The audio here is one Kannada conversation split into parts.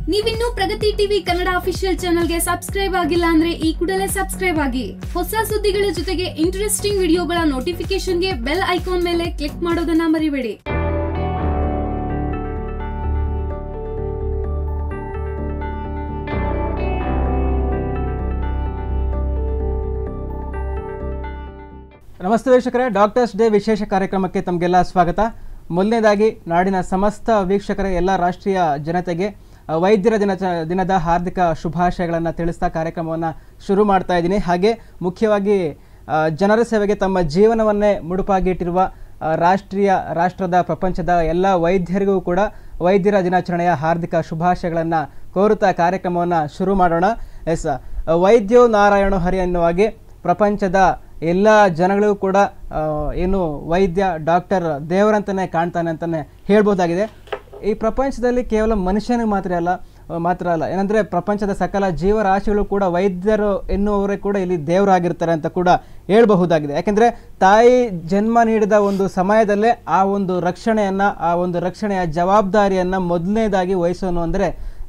ನೀವಿನ್ನೂ ಪ್ರಗತಿ ಟಿವಿ ಕನ್ನಡ ಅಫಿಷಿಯಲ್ ಚಾನಲ್ಗೆ ಸಬ್ಸ್ಕ್ರೈಬ್ ಆಗಿಲ್ಲ ಅಂದ್ರೆ ಈ ಕೂಡಲೇ ಸಬ್ಸ್ಕ್ರೈಬ್ ಆಗಿ ಹೊಸ ಸುದ್ದಿಗಳ ಜೊತೆಗೆ ಇಂಟ್ರೆಸ್ಟಿಂಗ್ ವಿಡಿಯೋಗಳ ನೋಟಿಫಿಕೇಶನ್ಗೆ ಬೆಲ್ ಐಕಾನ್ ಮೇಲೆ ಕ್ಲಿಕ್ ಮಾಡೋದನ್ನ ಮರಿಬೇಡಿ ನಮಸ್ತೆ ವೀಕ್ಷಕರೇ ಡಾಕ್ಟರ್ಸ್ ಡೇ ವಿಶೇಷ ಕಾರ್ಯಕ್ರಮಕ್ಕೆ ತಮಗೆಲ್ಲ ಸ್ವಾಗತ ಮೊದಲನೇದಾಗಿ ನಾಡಿನ ಸಮಸ್ತ ವೀಕ್ಷಕರ ಎಲ್ಲ ರಾಷ್ಟ್ರೀಯ ಜನತೆಗೆ ಅ, ವೈದ್ಯರ ದಿನ ದಿನದ ಹಾರ್ದಿಕ ಶುಭಾಶಯಗಳನ್ನು ತಿಳಿಸ್ತಾ ಕಾರ್ಯಕ್ರಮವನ್ನು ಶುರು ಮಾಡ್ತಾ ಇದ್ದೀನಿ ಹಾಗೆ ಮುಖ್ಯವಾಗಿ ಅ, ಜನರ ಸೇವೆಗೆ ತಮ್ಮ ಜೀವನವನ್ನೇ ಮುಡುಪಾಗಿಟ್ಟಿರುವ ಅ, ರಾಷ್ಟ್ರೀಯ ರಾಷ್ಟ್ರದ ಪ್ರಪಂಚದ ಎಲ್ಲ ವೈದ್ಯರಿಗೂ ಕೂಡ ವೈದ್ಯರ ದಿನಾಚರಣೆಯ ಹಾರ್ದಿಕ ಶುಭಾಶಯಗಳನ್ನು ಕೋರುತ್ತಾ ಕಾರ್ಯಕ್ರಮವನ್ನು ಶುರು ಮಾಡೋಣ ಎಸ್ ವೈದ್ಯೋ ನಾರಾಯಣ ಹರಿ ಅನ್ನುವ ಹಾಗೆ ಪ್ರಪಂಚದ ಎಲ್ಲ ಜನಗಳಿಗೂ ಕೂಡ ಆ, ಏನು ವೈದ್ಯ ಡಾಕ್ಟರ್ ದೇವರಂತಲೇ ಕಾಣ್ತಾನೆ ಅಂತಲೇ ಹೇಳ್ಬೋದಾಗಿದೆ ಈ ಪ್ರಪಂಚದಲ್ಲಿ ಕೇವಲ ಮನುಷ್ಯನಿಗೆ ಮಾತ್ರ ಅಲ್ಲ ಆ, ಮಾತ್ರ ಅಲ್ಲ ಏನಂದರೆ ಪ್ರಪಂಚದ ಸಕಲ ಜೀವರಾಶಿಗಳು ಕೂಡ ವೈದ್ಯರು ಎನ್ನುವವರೇ ಕೂಡ ಇಲ್ಲಿ ದೇವರಾಗಿರ್ತಾರೆ ಅಂತ ಕೂಡ ಹೇಳ್ಬಹುದಾಗಿದೆ ಯಾಕೆಂದರೆ ತಾಯಿ ಜನ್ಮ ನೀಡಿದ ಒಂದು ಸಮಯದಲ್ಲೇ ಆ ಒಂದು ರಕ್ಷಣೆಯನ್ನು ಆ ಒಂದು ರಕ್ಷಣೆಯ ಜವಾಬ್ದಾರಿಯನ್ನು ಮೊದಲನೇದಾಗಿ ವಹಿಸೋನು ಅಂದರೆ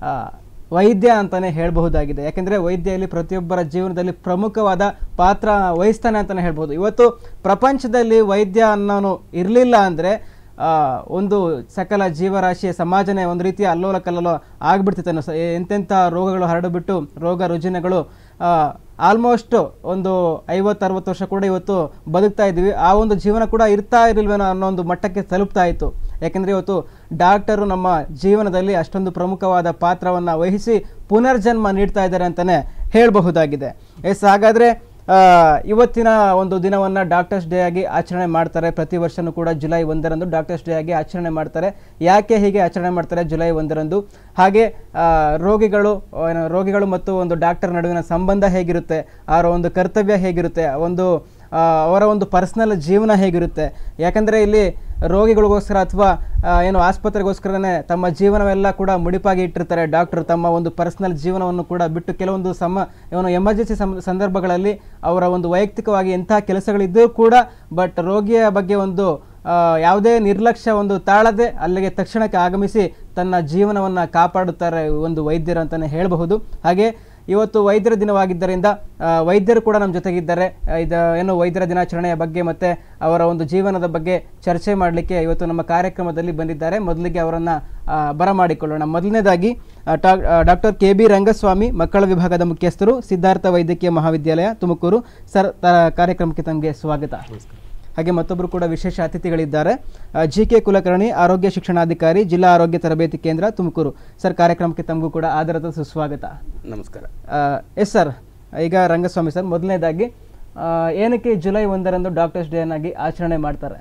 ವೈದ್ಯ ಅಂತಾನೆ ಹೇಳಬಹುದಾಗಿದೆ ಯಾಕೆಂದ್ರೆ ವೈದ್ಯ ಇಲ್ಲಿ ಪ್ರತಿಯೊಬ್ಬರ ಜೀವನದಲ್ಲಿ ಪ್ರಮುಖವಾದ ಪಾತ್ರ ವಹಿಸ್ತಾನೆ ಅಂತಾನೆ ಹೇಳ್ಬೋದು ಇವತ್ತು ಪ್ರಪಂಚದಲ್ಲಿ ವೈದ್ಯ ಅನ್ನೋನು ಇರಲಿಲ್ಲ ಅಂದರೆ ಒಂದು ಸಕಲ ಜೀವರಾಶಿಯ ಸಮಾಜನೇ ಒಂದು ರೀತಿಯ ಅಲ್ಲೋಲ ಕಲ್ಲೋಲ ಆಗ್ಬಿಡ್ತಿತ್ತು ಸ ಎಂತೆಂಥ ರೋಗಗಳು ಹರಡುಬಿಟ್ಟು ರೋಗ ರುಜಿನಗಳು ಆಲ್ಮೋಸ್ಟ್ ಒಂದು ಐವತ್ತು ಅರವತ್ತು ವರ್ಷ ಕೂಡ ಇವತ್ತು ಬದುಕ್ತಾ ಇದ್ದೀವಿ ಆ ಒಂದು ಜೀವನ ಕೂಡ ಇರ್ತಾ ಇರಲಿಲ್ವೇನೋ ಅನ್ನೋ ಒಂದು ಮಟ್ಟಕ್ಕೆ ತಲುಪ್ತಾ ಇತ್ತು ಯಾಕೆಂದರೆ ಇವತ್ತು ಡಾಕ್ಟರು ನಮ್ಮ ಜೀವನದಲ್ಲಿ ಅಷ್ಟೊಂದು ಪ್ರಮುಖವಾದ ಪಾತ್ರವನ್ನು ವಹಿಸಿ ಪುನರ್ಜನ್ಮ ನೀಡ್ತಾ ಇದ್ದಾರೆ ಅಂತಲೇ ಹೇಳಬಹುದಾಗಿದೆ ಎಸ್ ಹಾಗಾದರೆ ಆ, ಇವತ್ತಿನ ಒಂದು ದಿನವನ್ನು ಡಾಕ್ಟರ್ಸ್ ಡೇ ಆಗಿ ಆಚರಣೆ ಮಾಡ್ತಾರೆ ಪ್ರತಿ ವರ್ಷನೂ ಕೂಡ ಜುಲೈ ಒಂದರಂದು ಡಾಕ್ಟರ್ಸ್ ಡೇ ಆಗಿ ಆಚರಣೆ ಮಾಡ್ತಾರೆ ಯಾಕೆ ಹೀಗೆ ಆಚರಣೆ ಮಾಡ್ತಾರೆ ಜುಲೈ ಒಂದರಂದು ಹಾಗೆ ಆ, ರೋಗಿಗಳು ಏನು, ರೋಗಿಗಳು ಮತ್ತು ಒಂದು ಡಾಕ್ಟರ್ ನಡುವಿನ ಸಂಬಂಧ ಹೇಗಿರುತ್ತೆ ಅವರ ಒಂದು ಕರ್ತವ್ಯ ಹೇಗಿರುತ್ತೆ ಒಂದು ಆ, ಅವರ ಒಂದು ಪರ್ಸನಲ್ ಜೀವನ ಹೇಗಿರುತ್ತೆ ಯಾಕಂದರೆ ಇಲ್ಲಿ ರೋಗಿಗಳಿಗೋಸ್ಕರ ಅಥವಾ ಏನು ಆಸ್ಪತ್ರೆಗೋಸ್ಕರನೇ ತಮ್ಮ ಜೀವನವೆಲ್ಲ ಕೂಡ ಮುಡಿಪಾಗಿ ಇಟ್ಟಿರ್ತಾರೆ ಡಾಕ್ಟರ್ ತಮ್ಮ ಒಂದು ಪರ್ಸನಲ್ ಜೀವನವನ್ನು ಕೂಡ ಬಿಟ್ಟು ಕೆಲವೊಂದು ಸಮ ಏನು ಎಮರ್ಜೆನ್ಸಿ ಸಂದರ್ಭಗಳಲ್ಲಿ ಅವರ ಒಂದು ವೈಯಕ್ತಿಕವಾಗಿ ಎಂಥ ಕೆಲಸಗಳಿದ್ದರೂ ಕೂಡ ಬಟ್ ರೋಗಿಯ ಬಗ್ಗೆ ಒಂದು ಆ, ಯಾವುದೇ ನಿರ್ಲಕ್ಷ್ಯ ಒಂದು ತಾಳದೆ ಅಲ್ಲಿಗೆ ತಕ್ಷಣಕ್ಕೆ ಆಗಮಿಸಿ ತನ್ನ ಜೀವನವನ್ನು ಕಾಪಾಡುತ್ತಾರೆ ಒಂದು ವೈದ್ಯರು ಅಂತಲೇ ಹೇಳಬಹುದು ಹಾಗೆ ಇವತ್ತು ವೈದ್ಯರ ದಿನವಾಗಿದ್ದರಿಂದ ಆ, ವೈದ್ಯರು ಕೂಡ ನಮ್ಮ ಜೊತೆಗಿದ್ದಾರೆ ಆ, ಇದು ಏನು ವೈದ್ಯರ ದಿನಾಚರಣೆಯ ಬಗ್ಗೆ ಮತ್ತು ಅವರ ಒಂದು ಜೀವನದ ಬಗ್ಗೆ ಚರ್ಚೆ ಮಾಡಲಿಕ್ಕೆ ಇವತ್ತು ನಮ್ಮ ಕಾರ್ಯಕ್ರಮದಲ್ಲಿ ಬಂದಿದ್ದಾರೆ ಮೊದಲಿಗೆ ಅವರನ್ನು ಬರಮಾಡಿಕೊಳ್ಳೋಣ ಮೊದಲನೇದಾಗಿ ಡಾಕ್ಟರ್ ಕೆ ಬಿ ರಂಗಸ್ವಾಮಿ ಮಕ್ಕಳ ವಿಭಾಗದ ಮುಖ್ಯಸ್ಥರು ಸಿದ್ಧಾರ್ಥ ವೈದ್ಯಕೀಯ ಮಹಾವಿದ್ಯಾಲಯ ತುಮಕೂರು ಸರ್ ತ- ಕಾರ್ಯಕ್ರಮಕ್ಕೆ ತಮಗೆ ಸ್ವಾಗತ ಹಾಗೆ ಮತ್ತೊಬ್ಬರು ಕೂಡ ವಿಶೇಷ ಅತಿಥಿಗಳಿದ್ದಾರೆ ಜಿ ಕೆ ಕುಲಕರ್ಣಿ ಆರೋಗ್ಯ ಶಿಕ್ಷಣಾಧಿಕಾರಿ ಜಿಲ್ಲಾ ಆರೋಗ್ಯ ತರಬೇತಿ ಕೇಂದ್ರ ತುಮಕೂರು ಸರ್ ಕಾರ್ಯಕ್ರಮಕ್ಕೆ ತಮಗೂ ಕೂಡ ಆಧಾರದ ಸುಸ್ವಾಗತ ನಮಸ್ಕಾರ ಎಸ್ ಸರ್ ಈಗ ರಂಗಸ್ವಾಮಿ ಸರ್ ಮೊದಲನೇದಾಗಿ ಆ, ಏನಕ್ಕೆ ಜುಲೈ ಒಂದರಂದು ಡಾಕ್ಟರ್ಸ್ ಡೇ ಆಗಿ ಆಚರಣೆ ಮಾಡ್ತಾರೆ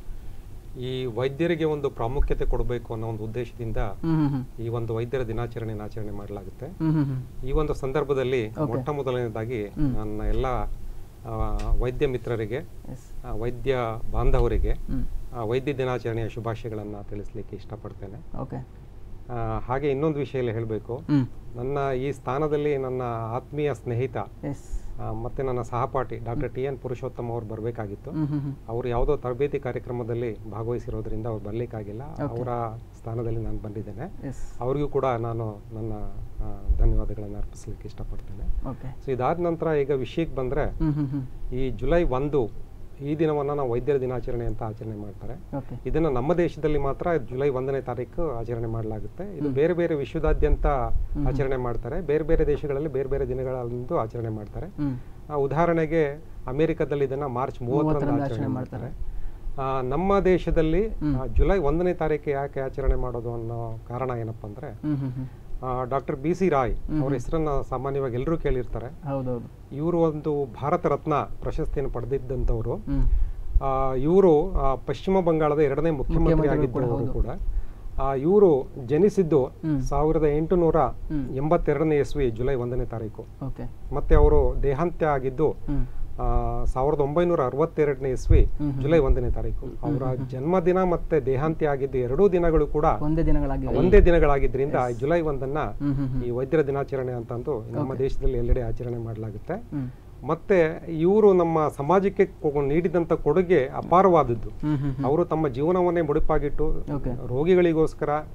ಈ ವೈದ್ಯರಿಗೆ ಒಂದು ಪ್ರಾಮುಖ್ಯತೆ ಕೊಡಬೇಕು ಅನ್ನೋ ಒಂದು ಉದ್ದೇಶದಿಂದ ಹ್ಮ್ ಹ್ಮ್ ಹ್ಮ್. ಈ ಒಂದು ವೈದ್ಯರ ದಿನಾಚರಣೆಯನ್ನು ಆಚರಣೆ ಮಾಡಲಾಗುತ್ತೆ ಹ್ಮ್ ಹ್ಮ್ ಹ್ಮ್. ಈ ಒಂದು ಸಂದರ್ಭದಲ್ಲಿ ಮೊಟ್ಟ ಮೊದಲನೇದಾಗಿ ನನ್ನ ಎಲ್ಲ ಆ, ವೈದ್ಯ ಮಿತ್ರರಿಗೆ Yes. ಆ, ವೈದ್ಯ ಬಾಂಧವರಿಗೆ ಹ್ಮ್. ಆ, ವೈದ್ಯ ದಿನಾಚರಣೆಯ ಶುಭಾಶಯಗಳನ್ನು ತಿಳಿಸ್ಲಿಕ್ಕೆ ಇಷ್ಟಪಡ್ತೇನೆ ಓಕೆ ಆ, ಹಾಗೆ ಇನ್ನೊಂದು ವಿಷಯ ಇಲ್ಲಿ ಹೇಳಬೇಕು ಹ್ಮ್ ನನ್ನ ಈ ಸ್ಥಾನದಲ್ಲಿ ನನ್ನ ಆತ್ಮೀಯ ಸ್ನೇಹಿತ ಎಸ್ ಆ, ಮತ್ತೆ ನನ್ನ ಸಹಪಾಠಿ ಡಾಕ್ಟರ್ ಟಿ ಎನ್ ಪುರುಷೋತ್ತಮ ಅವರು ಬರಬೇಕಾಗಿತ್ತು ಹ್ಮ್ ಹ್ಮ್ ಹ್ಮ್. ಅವರು ಯಾವುದೋ ತರಬೇತಿ ಕಾರ್ಯಕ್ರಮದಲ್ಲಿ ಭಾಗವಹಿಸಿರೋದ್ರಿಂದ ಅವ್ರು ಬರ್ಲಿಕ್ಕಾಗಿಲ್ಲ ಅವರ ಸ್ಥಾನದಲ್ಲಿ ನಾನು ಬಂದಿದ್ದೇನೆ ಎಸ್ ಅವರಿಗೂ ಕೂಡ ನಾನು ನನ್ನ ಆ, ಧನ್ಯವಾದಗಳನ್ನು ಅರ್ಪಿಸಲಿಕ್ಕೆ ಇಷ್ಟಪಡ್ತೇನೆ ಓಕೆ ಸೊ ಇದಾದ ನಂತರ ಈಗ ವಿಷಯಕ್ಕೆ ಬಂದರೆ ಹ್ಮ್ ಹ್ಮ್ ಹ್ಮ್ ಈ ಜುಲೈ ಒಂದು ಈ ದಿನವನ್ನು ನಾವು ವೈದ್ಯರ ದಿನಾಚರಣೆ ಅಂತ ಆಚರಣೆ ಮಾಡ್ತಾರೆ ಓಕೆ ಇದನ್ನ ನಮ್ಮ ದೇಶದಲ್ಲಿ ಮಾತ್ರ ಜುಲೈ ಒಂದನೇ ತಾರೀಕು ಆಚರಣೆ ಮಾಡಲಾಗುತ್ತೆ ಇದು ಬೇರೆ ಬೇರೆ ವಿಶ್ವದಾದ್ಯಂತ ಆಚರಣೆ ಮಾಡ್ತಾರೆ ಬೇರೆ ಬೇರೆ ದೇಶಗಳಲ್ಲಿ ಬೇರೆ ಬೇರೆ ದಿನಗಳಂದು ಆಚರಣೆ ಮಾಡ್ತಾರೆ ಹ್ಮ್ ಆ, ಉದಾಹರಣೆಗೆ ಅಮೆರಿಕದಲ್ಲಿ ಇದನ್ನ ಮಾರ್ಚ್ ಮೂವತ್ತರಂದು ಆಚರಣೆ ಮಾಡ್ತಾರೆ ಆ, ನಮ್ಮ ದೇಶದಲ್ಲಿ ಆ, ಜುಲೈ ಒಂದನೇ ತಾರೀಕು ಯಾಕೆ ಆಚರಣೆ ಮಾಡೋದು ಅನ್ನೋ ಕಾರಣ ಏನಪ್ಪಾ ಅಂದ್ರೆ ಹ್ಮ್ ಹ್ಮ್ ಹ್ಮ್ ಡಾಕ್ಟರ್ ಬಿ ಸಿ ರಾಯ್ ಅವ್ರ ಹೆಸರನ್ನ ಸಾಮಾನ್ಯವಾಗಿ ಎಲ್ಲರೂ ಕೇಳಿರ್ತಾರೆ ಹೌದೌದು ಇವರು ಒಂದು ಭಾರತ ರತ್ನ ಪ್ರಶಸ್ತಿಯನ್ನು ಪಡೆದಿದ್ದಂಥವ್ರು ಹ್ಮ್ ಇವರು ಪಶ್ಚಿಮ ಬಂಗಾಳದ ಎರಡನೇ ಮುಖ್ಯಮಂತ್ರಿ ಆಗಿದ್ದವರು ಕೂಡ ಇವರು ಜನಿಸಿದ್ದು ಸಾವಿರದ ಎಂಟುನೂರ ಎಂಬತ್ತೆರಡನೇ ಇಸ್ವಿ ಜುಲೈ ಒಂದನೇ ತಾರೀಕು ಓಕೆ ಮತ್ತೆ ಅವರು ದೇಹಾಂತ್ಯ ಆಗಿದ್ದು ಹ್ಮ್ ಆ, ಸಾವಿರದ ಒಂಬೈನೂರ ಅರವತ್ತೆರಡನೇ ಇಸ್ವಿ ಜುಲೈ ಒಂದನೇ ತಾರೀಕು ಅವರ ಜನ್ಮದಿನ ಮತ್ತೆ ದೇಹಾಂತ್ಯ ಆಗಿದ್ದು ಎರಡೂ ದಿನಗಳು ಕೂಡ ಒಂದೇ ದಿನಗಳಾಗಿ ಒಂದೇ ದಿನಗಳಾಗಿದ್ರಿಂದ ಜುಲೈ ಒಂದನ್ನ ಹ್ಮ್ ಹ್ಮ್ ಹ್ಮ್ ಈ ವೈದ್ಯರ ದಿನಾಚರಣೆ ಅಂತಂದು ನಮ್ಮ ದೇಶದಲ್ಲಿ ಎಲ್ಲೆಡೆ ಆಚರಣೆ ಮಾಡಲಾಗುತ್ತೆ ಹ್ಮ್ ಮತ್ತೆ ಇವರು ನಮ್ಮ ಸಮಾಜಕ್ಕೆ ಕೊ- ನೀಡಿದಂತ ಕೊಡುಗೆ ಅಪಾರವಾದದ್ದು ಹ್ಮ್ ಹ್ಮ್ ಅವರು ತಮ್ಮ ಜೀವನವನ್ನೇ ಮುಡಿಪಾಗಿಟ್ಟು ಓಕೆ ರೋಗಿಗಳಿಗೋಸ್ಕರ ಹ್ಮ್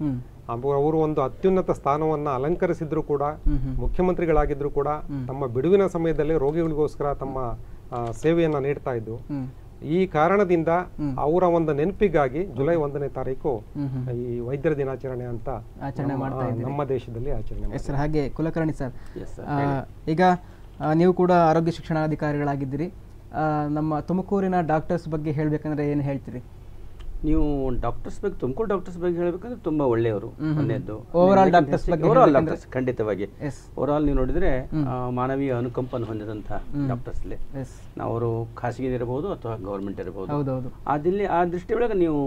ಅವು- ಅವರು ಒಂದು ಅತ್ಯುನ್ನತ ಸ್ಥಾನವನ್ನ ಅಲಂಕರಿಸಿದ್ರು ಕೂಡ ಮುಖ್ಯಮಂತ್ರಿಗಳಾಗಿದ್ರು ಕೂಡ ತಮ್ಮ ಬಿಡುವಿನ ಸಮಯದಲ್ಲಿ ರೋಗಿಗಳಿಗೋಸ್ಕರ ತಮ್ಮ ಆ, ಸೇವೆಯನ್ನ ನೀಡ್ತಾ ಇದ್ದು ಹ್ಮ್ ಈ ಕಾರಣದಿಂದ ಅವರ ಒಂದು ನೆನಪಿಗಾಗಿ ಜುಲೈ ಒಂದನೇ ತಾರೀಕು ಈ ವೈದ್ಯರ ದಿನಾಚರಣೆ ಅಂತ ಆಚರಣೆ ನಮ್ಮ- ಮಾಡ್ತಾ ಆ, ನಮ್ಮ ದೇಶದಲ್ಲಿ ಆಚರಣೆ ಎಸ್ ಸರ್ ಹಾಗೆ ಕುಲಕರ್ಣಿ ಸರ್ Yes, sir. ಆ, ಈಗ ಆ, ನೀವು ಕೂಡ ಆರೋಗ್ಯ ಶಿಕ್ಷಣಾಧಿಕಾರಿಗಳಾಗಿದ್ದೀರಿ ಆ, ನಮ್ಮ ತುಮಕೂರಿನ ಡಾಕ್ಟರ್ಸ್ ಬಗ್ಗೆ ಹೇಳ್ಬೇಕಂದ್ರೆ ಏನು ಹೇಳ್ತೀರಿ ನೀವು ಡಾಕ್ಟರ್ಸ್ ಬಗ್ಗೆ ತುಮಕೂರು ಡಾಕ್ಟರ್ಸ್ ಬಗ್ಗೆ ಹೇಳ್ಬೇಕಂದ್ರೆ ತುಂಬಾ ಒಳ್ಳೆಯವರು ಒಂದೇದ್ದು Overall doctors ಬಗ್ಗೆ ಓವರಾಲ್ ಹೇಳ್ಬೇಕಂದ್ರೆ? ಡಾಕ್ಟರ್ಸ್ ಖಂಡಿತವಾಗಿ ಎಸ್ ಓವರಾಲ್ ನೀವು ನೋಡಿದ್ರೆ ಆ, ಮಾನವೀಯ ಅನುಕಂಪನ ಹೊಂದಿದಂಥ ಡಾಕ್ಟರ್ಸ್ ಇಲ್ಲಿ ಎಸ್ ನಾವು ಅವರು ಖಾಸಗಿ ಇರಬಹುದು ಅಥವಾ ಗೌರ್ಮೆಂಟ್ ಇರಬಹುದು ಹೌದೌದು ಅದಿಲ್ಲಿ ಆ ದೃಷ್ಟಿಯೊಳಗೆ ನೀವು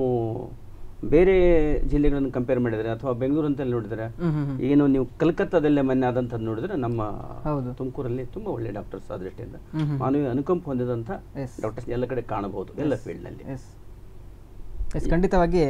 ಬೇರೆ ಜಿಲ್ಲೆಗಳನ್ನು ಕಂಪೇರ್ ಮಾಡಿದ್ರೆ ಅಥವಾ ಬೆಂಗಳೂರು ಅಂತ ನೋಡಿದ್ರೆ ಹ್ಮ್ ಹ್ಮ್ ಹ್ಮ್. ಏನು ನೀವು ಕಲ್ಕತ್ತಾದಲ್ಲೇ ಮೊನ್ನೆ ಆದಂಥದ್ದು ನೋಡಿದ್ರೆ ನಮ್ಮ ಹೌದು ತುಮಕೂರಲ್ಲಿ ತುಂಬಾ ಒಳ್ಳೆ ಡಾಕ್ಟರ್ಸ್ ಆ ದೃಷ್ಟಿಯಿಂದ ಹ್ಮ್ ಹ್ಮ್. ಮಾನವೀಯ ಅನುಕಂಪ ಹೊಂದಿದಂಥ ಎಸ್ ಡಾಕ್ಟರ್ಸ್ ಎಲ್ಲ ಕಡೆ ಕಾಣಬಹುದು ಎಲ್ಲ ಫೀಲ್ಡ್ನಲ್ಲಿ ಎಸ್ ಎಸ್ ಖಂಡಿತವಾಗಿ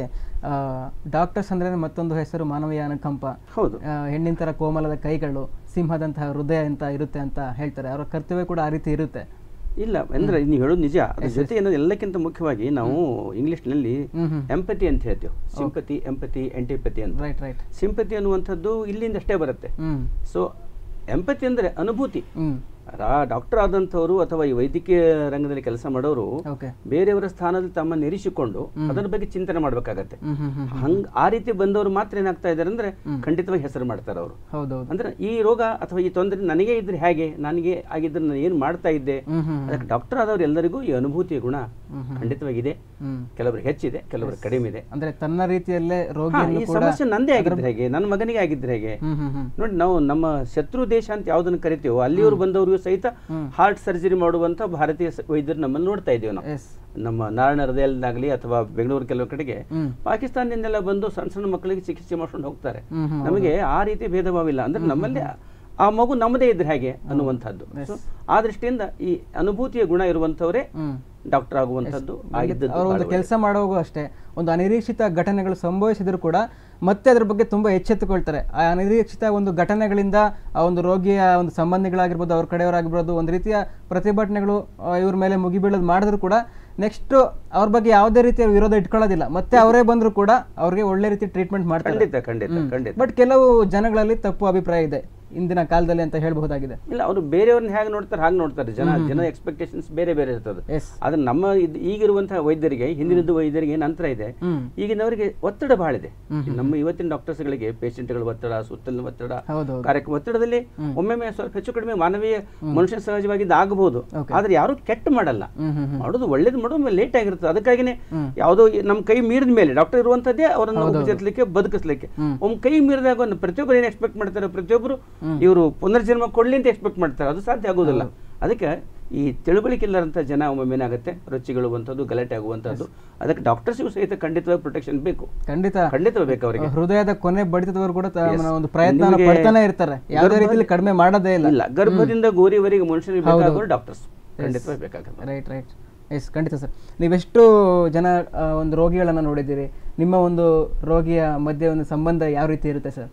ಡಾಕ್ಟರ್ಸ್ ಅಂದ್ರೆ ಮತ್ತೊಂದು ಹೆಸರು ಮಾನವೀಯ ಅನುಕಂಪ ಹೌದು ಆ, ಹೆಣ್ಣಿನ ಥರ ಕೋಮಲದ ಕೈಗಳು ಸಿಂಹದಂತಹ ಹೃದಯ ಅಂತ ಇರುತ್ತೆ ಅಂತ ಹೇಳ್ತಾರೆ ಅವರ ಕರ್ತವ್ಯ ಕೂಡ ಆ ರೀತಿ ಇರುತ್ತೆ ಇಲ್ಲ ಅಂದ್ರೆ ನೀವು ಹೇಳೋದು ನಿಜ ಅದ್ರ ಜೊತೆ ಏನೋ ಎಲ್ಲಕ್ಕಿಂತ ಮುಖ್ಯವಾಗಿ ನಾವು ಇಂಗ್ಲಿಷ್ನಲ್ಲಿ ಹ್ಮ್ ಹ್ಮ್ ಎಂಪತಿ ಅಂತ ಹೇಳ್ತೇವೆ ಸಿಂಪತಿ ಎಂಪತಿ ಎಂಟಿಪತಿ ಅಂತ ರೈಟ್ ರೈಟ್ ಸಿಂಪತಿ ಅನ್ನುವಂಥದ್ದು ಇಲ್ಲಿಂದ ಅಷ್ಟೇ ಬರುತ್ತೆ ಹ್ಮ್ ಸೊ ಎಂಪತಿ ಅಂದ್ರೆ ಅನುಭೂತಿ ಹ್ಮ್ ಡಾಕ್ಟರ್ ಆದಂಥವ್ರು ಅಥವಾ ಈ ವೈದ್ಯಕೀಯ ರಂಗದಲ್ಲಿ ಕೆಲಸ ಮಾಡೋರು ಓಕೆ ಬೇರೆಯವರ ಸ್ಥಾನದಲ್ಲಿ ತಮ್ಮನ್ನು ಇರಿಸಿಕೊಂಡು ಅದರ ಬಗ್ಗೆ ಚಿಂತನೆ ಮಾಡ್ಬೇಕಾಗತ್ತೆ ಹ್ಮ್ ಹ್ಮ್ ಹ್ಮ್ ಹಂಗ್ ಆ ರೀತಿ ಬಂದವರು ಮಾತ್ರ ಏನಾಗ್ತಾ ಇದಾರೆ ಅಂದ್ರೆ ಖಂಡಿತವಾಗಿ ಹೆಸರು ಮಾಡ್ತಾರೆ ಅವರು ಹೌದೌದು ಅಂದ್ರೆ ಈ ರೋಗ ಅಥವಾ ಈ ತೊಂದರೆ ನನಗೆ ಇದ್ರೆ ಹೇಗೆ ನನಗೆ ಆಗಿದ್ರೆ ನಾನು ಏನು ಮಾಡ್ತಾ ಇದ್ದೆ ಹ್ಮ್ ಹ್ಮ್ ಅದಕ್ಕೆ ಡಾಕ್ಟರ್ ಆದವ್ರು ಎಲ್ಲರಿಗೂ ಈ ಅನುಭೂತಿಯ ಗುಣ ಖಂಡಿತವಾಗಿದೆ ಹ್ಮ್ ಕೆಲವರು ಹೆಚ್ಚಿದೆ ಕೆಲವರು ಕಡಿಮೆ ಇದೆ ಅಂದ್ರೆ ತನ್ನ ರೀತಿಯಲ್ಲೇ ಹಾ, ರೋಗಿಯನ್ನು ಈ ಕೂಡ ಸಮಸ್ಯೆ ನಂದೇ ಆಗಿದ್ರೆ ಹೇಗೆ ನನ್ನ ಮಗನಿಗೆ ಆಗಿದ್ರೆ ಹೇಗೆ ಹ್ಮ್ ಹ್ಮ್ ಹ್ಮ್ ನೋಡಿ ನಾವು ನಮ್ಮ ಶತ್ರು ದೇಶ ಅಂತ ಯಾವ್ದನ್ನ ಕರಿತೀವೋ ಅಲ್ಲಿಯವರು ಬಂದವರಿಗೂ ಸಹಿತ ಹಾರ್ಟ್ ಸರ್ಜರಿ ಮಾಡುವಂತ ಭಾರತೀಯ ಸ- ವೈದ್ಯರು ನಮ್ಮನ್ನು ನೋಡ್ತಾ ಇದ್ದೀವಿ ನಾವು ಎಸ್ ನಮ್ಮ ನಾರಾಯಣ ಹೃದಯಲ್ಲಾಗಲಿ ಅಥವಾ ಬೆಂಗಳೂರು ಕೆಲವು ಕಡೆಗೆ ಹ್ಮ್ ಪಾಕಿಸ್ತಾನದಿಂದೆಲ್ಲ ಬಂದು ಸಣ್ಣ ಸಣ್ಣ ಮಕ್ಕಳಿಗೆ ಚಿಕಿತ್ಸೆ ಮಾಡ್ಕೊಂಡು ಹೋಗ್ತಾರೆ ಹ್ಮ್ ಹ್ಮ್ ನಮಗೆ ಆ ರೀತಿ ಭೇದ ಭಾವ ಇಲ್ಲ ಅಂದ್ರೆ ನಮ್ಮಲ್ಲಿ ಆ ಮಗು ನಮ್ಮದೇ ಇದ್ರೆ ಹೇಗೆ ಅನ್ನುವಂಥದ್ದು ಸೊ ಆ ದೃಷ್ಟಿಯಿಂದ ಈ ಅನುಭೂತಿಯ ಗುಣ ಇರುವಂತವರೇ ಹ್ಮ್ ಡಾಕ್ಟರ್ ಆಗುವಂಥದ್ದು ಆಗಿದ್ದದ್ದು ಅವರು ಒಂದು ಕೆಲಸ ಮಾಡುವಾಗ ಅಷ್ಟೇ ಒಂದು ಅನಿರೀಕ್ಷಿತ ಘಟನೆಗಳು ಸಂಭವಿಸಿದ್ರು ಕೂಡ ಮತ್ತೆ ಅದ್ರ ಬಗ್ಗೆ ತುಂಬಾ ಎಚ್ಚೆತ್ತುಕೊಳ್ತಾರೆ ಆ ಅನಿರೀಕ್ಷಿತ ಒಂದು ಘಟನೆಗಳಿಂದ ಆ ಒಂದು ರೋಗಿಯ ಒಂದು ಸಂಬಂಧಿಗಳಾಗಿರ್ಬೋದು ಅವ್ರ ಕಡೆಯವರಾಗಿರ್ಬೋದು ಒಂದು ರೀತಿಯ ಪ್ರತಿಭಟನೆಗಳು ಆ, ಇವ್ರ ಮೇಲೆ ಮುಗಿಬೀಳೋದು ಮಾಡಿದ್ರು ಕೂಡ ನೆಕ್ಸ್ಟ್ ಅವ್ರ ಬಗ್ಗೆ ಯಾವುದೇ ರೀತಿಯ ವಿರೋಧ ಇಟ್ಕೊಳ್ಳೋದಿಲ್ಲ ಮತ್ತೆ ಅವರೇ ಬಂದ್ರು ಕೂಡ ಅವ್ರಿಗೆ ಒಳ್ಳೆ ರೀತಿ ಟ್ರೀಟ್ಮೆಂಟ್ ಮಾಡ್ತಾರೆ ಖಂಡಿತ ಖಂಡಿತ ಖಂಡಿತ ಬಟ್ ಕೆಲವು ಜನಗಳಲ್ಲಿ ತಪ್ಪು ಅಭಿಪ್ರಾಯ ಇದೆ ಇಂದಿನ ಕಾಲದಲ್ಲಿ ಅಂತ ಹೇಳ್ಬಹುದಾಗಿದೆ ಇಲ್ಲ ಅವರು ಬೇರೆಯವ್ರನ್ನ ಹೇಗೆ ನೋಡ್ತಾರೆ ಹಾಗೆ ನೋಡ್ತಾರೆ ಜನ ಜನ ಎಕ್ಸ್ಪೆಕ್ಟೇಷನ್ಸ್ ಬೇರೆ ಬೇರೆ ಇರ್ತದೆ ಎಸ್ ಆದ್ರೆ ನಮ್ಮ ಇದ್- ಈಗಿರುವಂತಹ ವೈದ್ಯರಿಗೆ ಹಿಂದಿನದ್ದು ವೈದ್ಯರಿಗೆ ಏನು ಅಂತರ ಇದೆ ಹ್ಮ್ ಈಗಿನವರಿಗೆ ಒತ್ತಡ ಬಹಳ ಇದೆ ನಮ್ಮ ಇವತ್ತಿನ ಡಾಕ್ಟರ್ಸ್ಗಳಿಗೆ ಪೇಷಂಟ್ಗಳ ಒತ್ತಡ ಸುತ್ತಲಿನ ಒತ್ತಡ ಹೌದೌದು ಕಾರ್ಯಕ್ರಮ ಒತ್ತಡದಲ್ಲಿ ಒಮ್ಮೊಮ್ಮೆ ಸ್ವಲ್ಪ ಹೆಚ್ಚು ಕಡಿಮೆ ಮಾನವೀಯ ಮನುಷ್ಯ ಸಹಜವಾಗಿದ್ದು ಆಗಬಹುದು Okay. ಆದ್ರೆ ಯಾರು ಕೆಟ್ಟ ಮಾಡಲ್ಲ ಹ್ಮ್ ಹ್ಮ್ ಹ್ಮ್ ಮಾಡೋದು ಒಳ್ಳೇದು ಮಾಡೋದು ಲೇಟ್ ಆಗಿರ್ತದೆ ಅದಕ್ಕಾಗಿನೇ ಯಾವುದೋ ಈ- ನಮ್ಮ ಕೈ ಮೀರಿದ ಮೇಲೆ ಡಾಕ್ಟರ್ ಇರುವಂತದ್ದೇ ಅವರನ್ನು ಉಪಚರಿಸಲಿಕ್ಕೆ ಬದುಕಿಸ್ಲಿಕ್ಕೆ ಒಮ್ಮೆ ಕೈ ಮೀರಿದಾಗ ಒಂದು ಪ್ರತಿಯೊಬ್ಬರು ಏನು ಎಕ್ಸ್ಪೆಕ್ಟ್ ಮಾಡ್ತಾರೆ ಪ್ರತಿಯೊಬ್ಬರು ಇವರು ಪುನರ್ಜನ್ಮ ಕೊಡ್ಲಿ ಅಂತ ಎಕ್ಸ್ಪೆಕ್ಟ್ ಮಾಡ್ತಾರೆ ಅದು ಸಾಧ್ಯ ಆಗೋದಿಲ್ಲ ಅದಕ್ಕೆ ಈ ತಿಳುವಳಿಕೆ ಇಲ್ಲದಂಥ ಜನ ಒಮ್ಮೊಮ್ಮೆ ಏನಾಗುತ್ತೆ ರುಚಿಗಳುವಂಥದ್ದು ಗಲಾಟೆ ಆಗುವಂಥದ್ದು ಅದಕ್ಕೆ ಡಾಕ್ಟರ್ಸ್ಗೂ ಸಹಿತ ಖಂಡಿತವಾಗಿ ಪ್ರೊಟೆಕ್ಷನ್ ಬೇಕು ಖಂಡಿತ ಖಂಡಿತವಾಗಿ ಬೇಕು ಅವರಿಗೆ ಹೃದಯದ ಕೊನೆ ಬಡಿತದವರು ಕೂಡ ತ- Yes. ಒಂದು ಪ್ರಯತ್ನ ನಿಮ್ಗೆ ಪಡ್ತಾನೆ ಇರ್ತಾರೆ ಯಾವುದೇ ರೀತಿಯಲ್ಲಿ ಕಡಿಮೆ ಮಾಡೋದೇ ಇಲ್ಲ ಇಲ್ಲ ಗರ್ಭದಿಂದ ಗೋರಿವರೆಗೆ ಮನುಷ್ಯನಿಗೆ ಬೇಕಾಗೋರು ಡಾಕ್ಟರ್ಸ್ ಖಂಡಿತವಾಗಿ ಬೇಕಾಗುತ್ತೆ ರೈಟ್ ರೈಟ್ ಎಸ್ ಖಂಡಿತ ಸರ್ ನೀವೆಷ್ಟು ಜನ ಆ, ಒಂದು ರೋಗಿಗಳನ್ನ ನೋಡಿದ್ದೀರಿ ನಿಮ್ಮ ಒಂದು ರೋಗಿಯ ಮಧ್ಯೆ ಒಂದು ಸಂಬಂಧ ಯಾವ ರೀತಿ ಇರುತ್ತೆ ಸರ್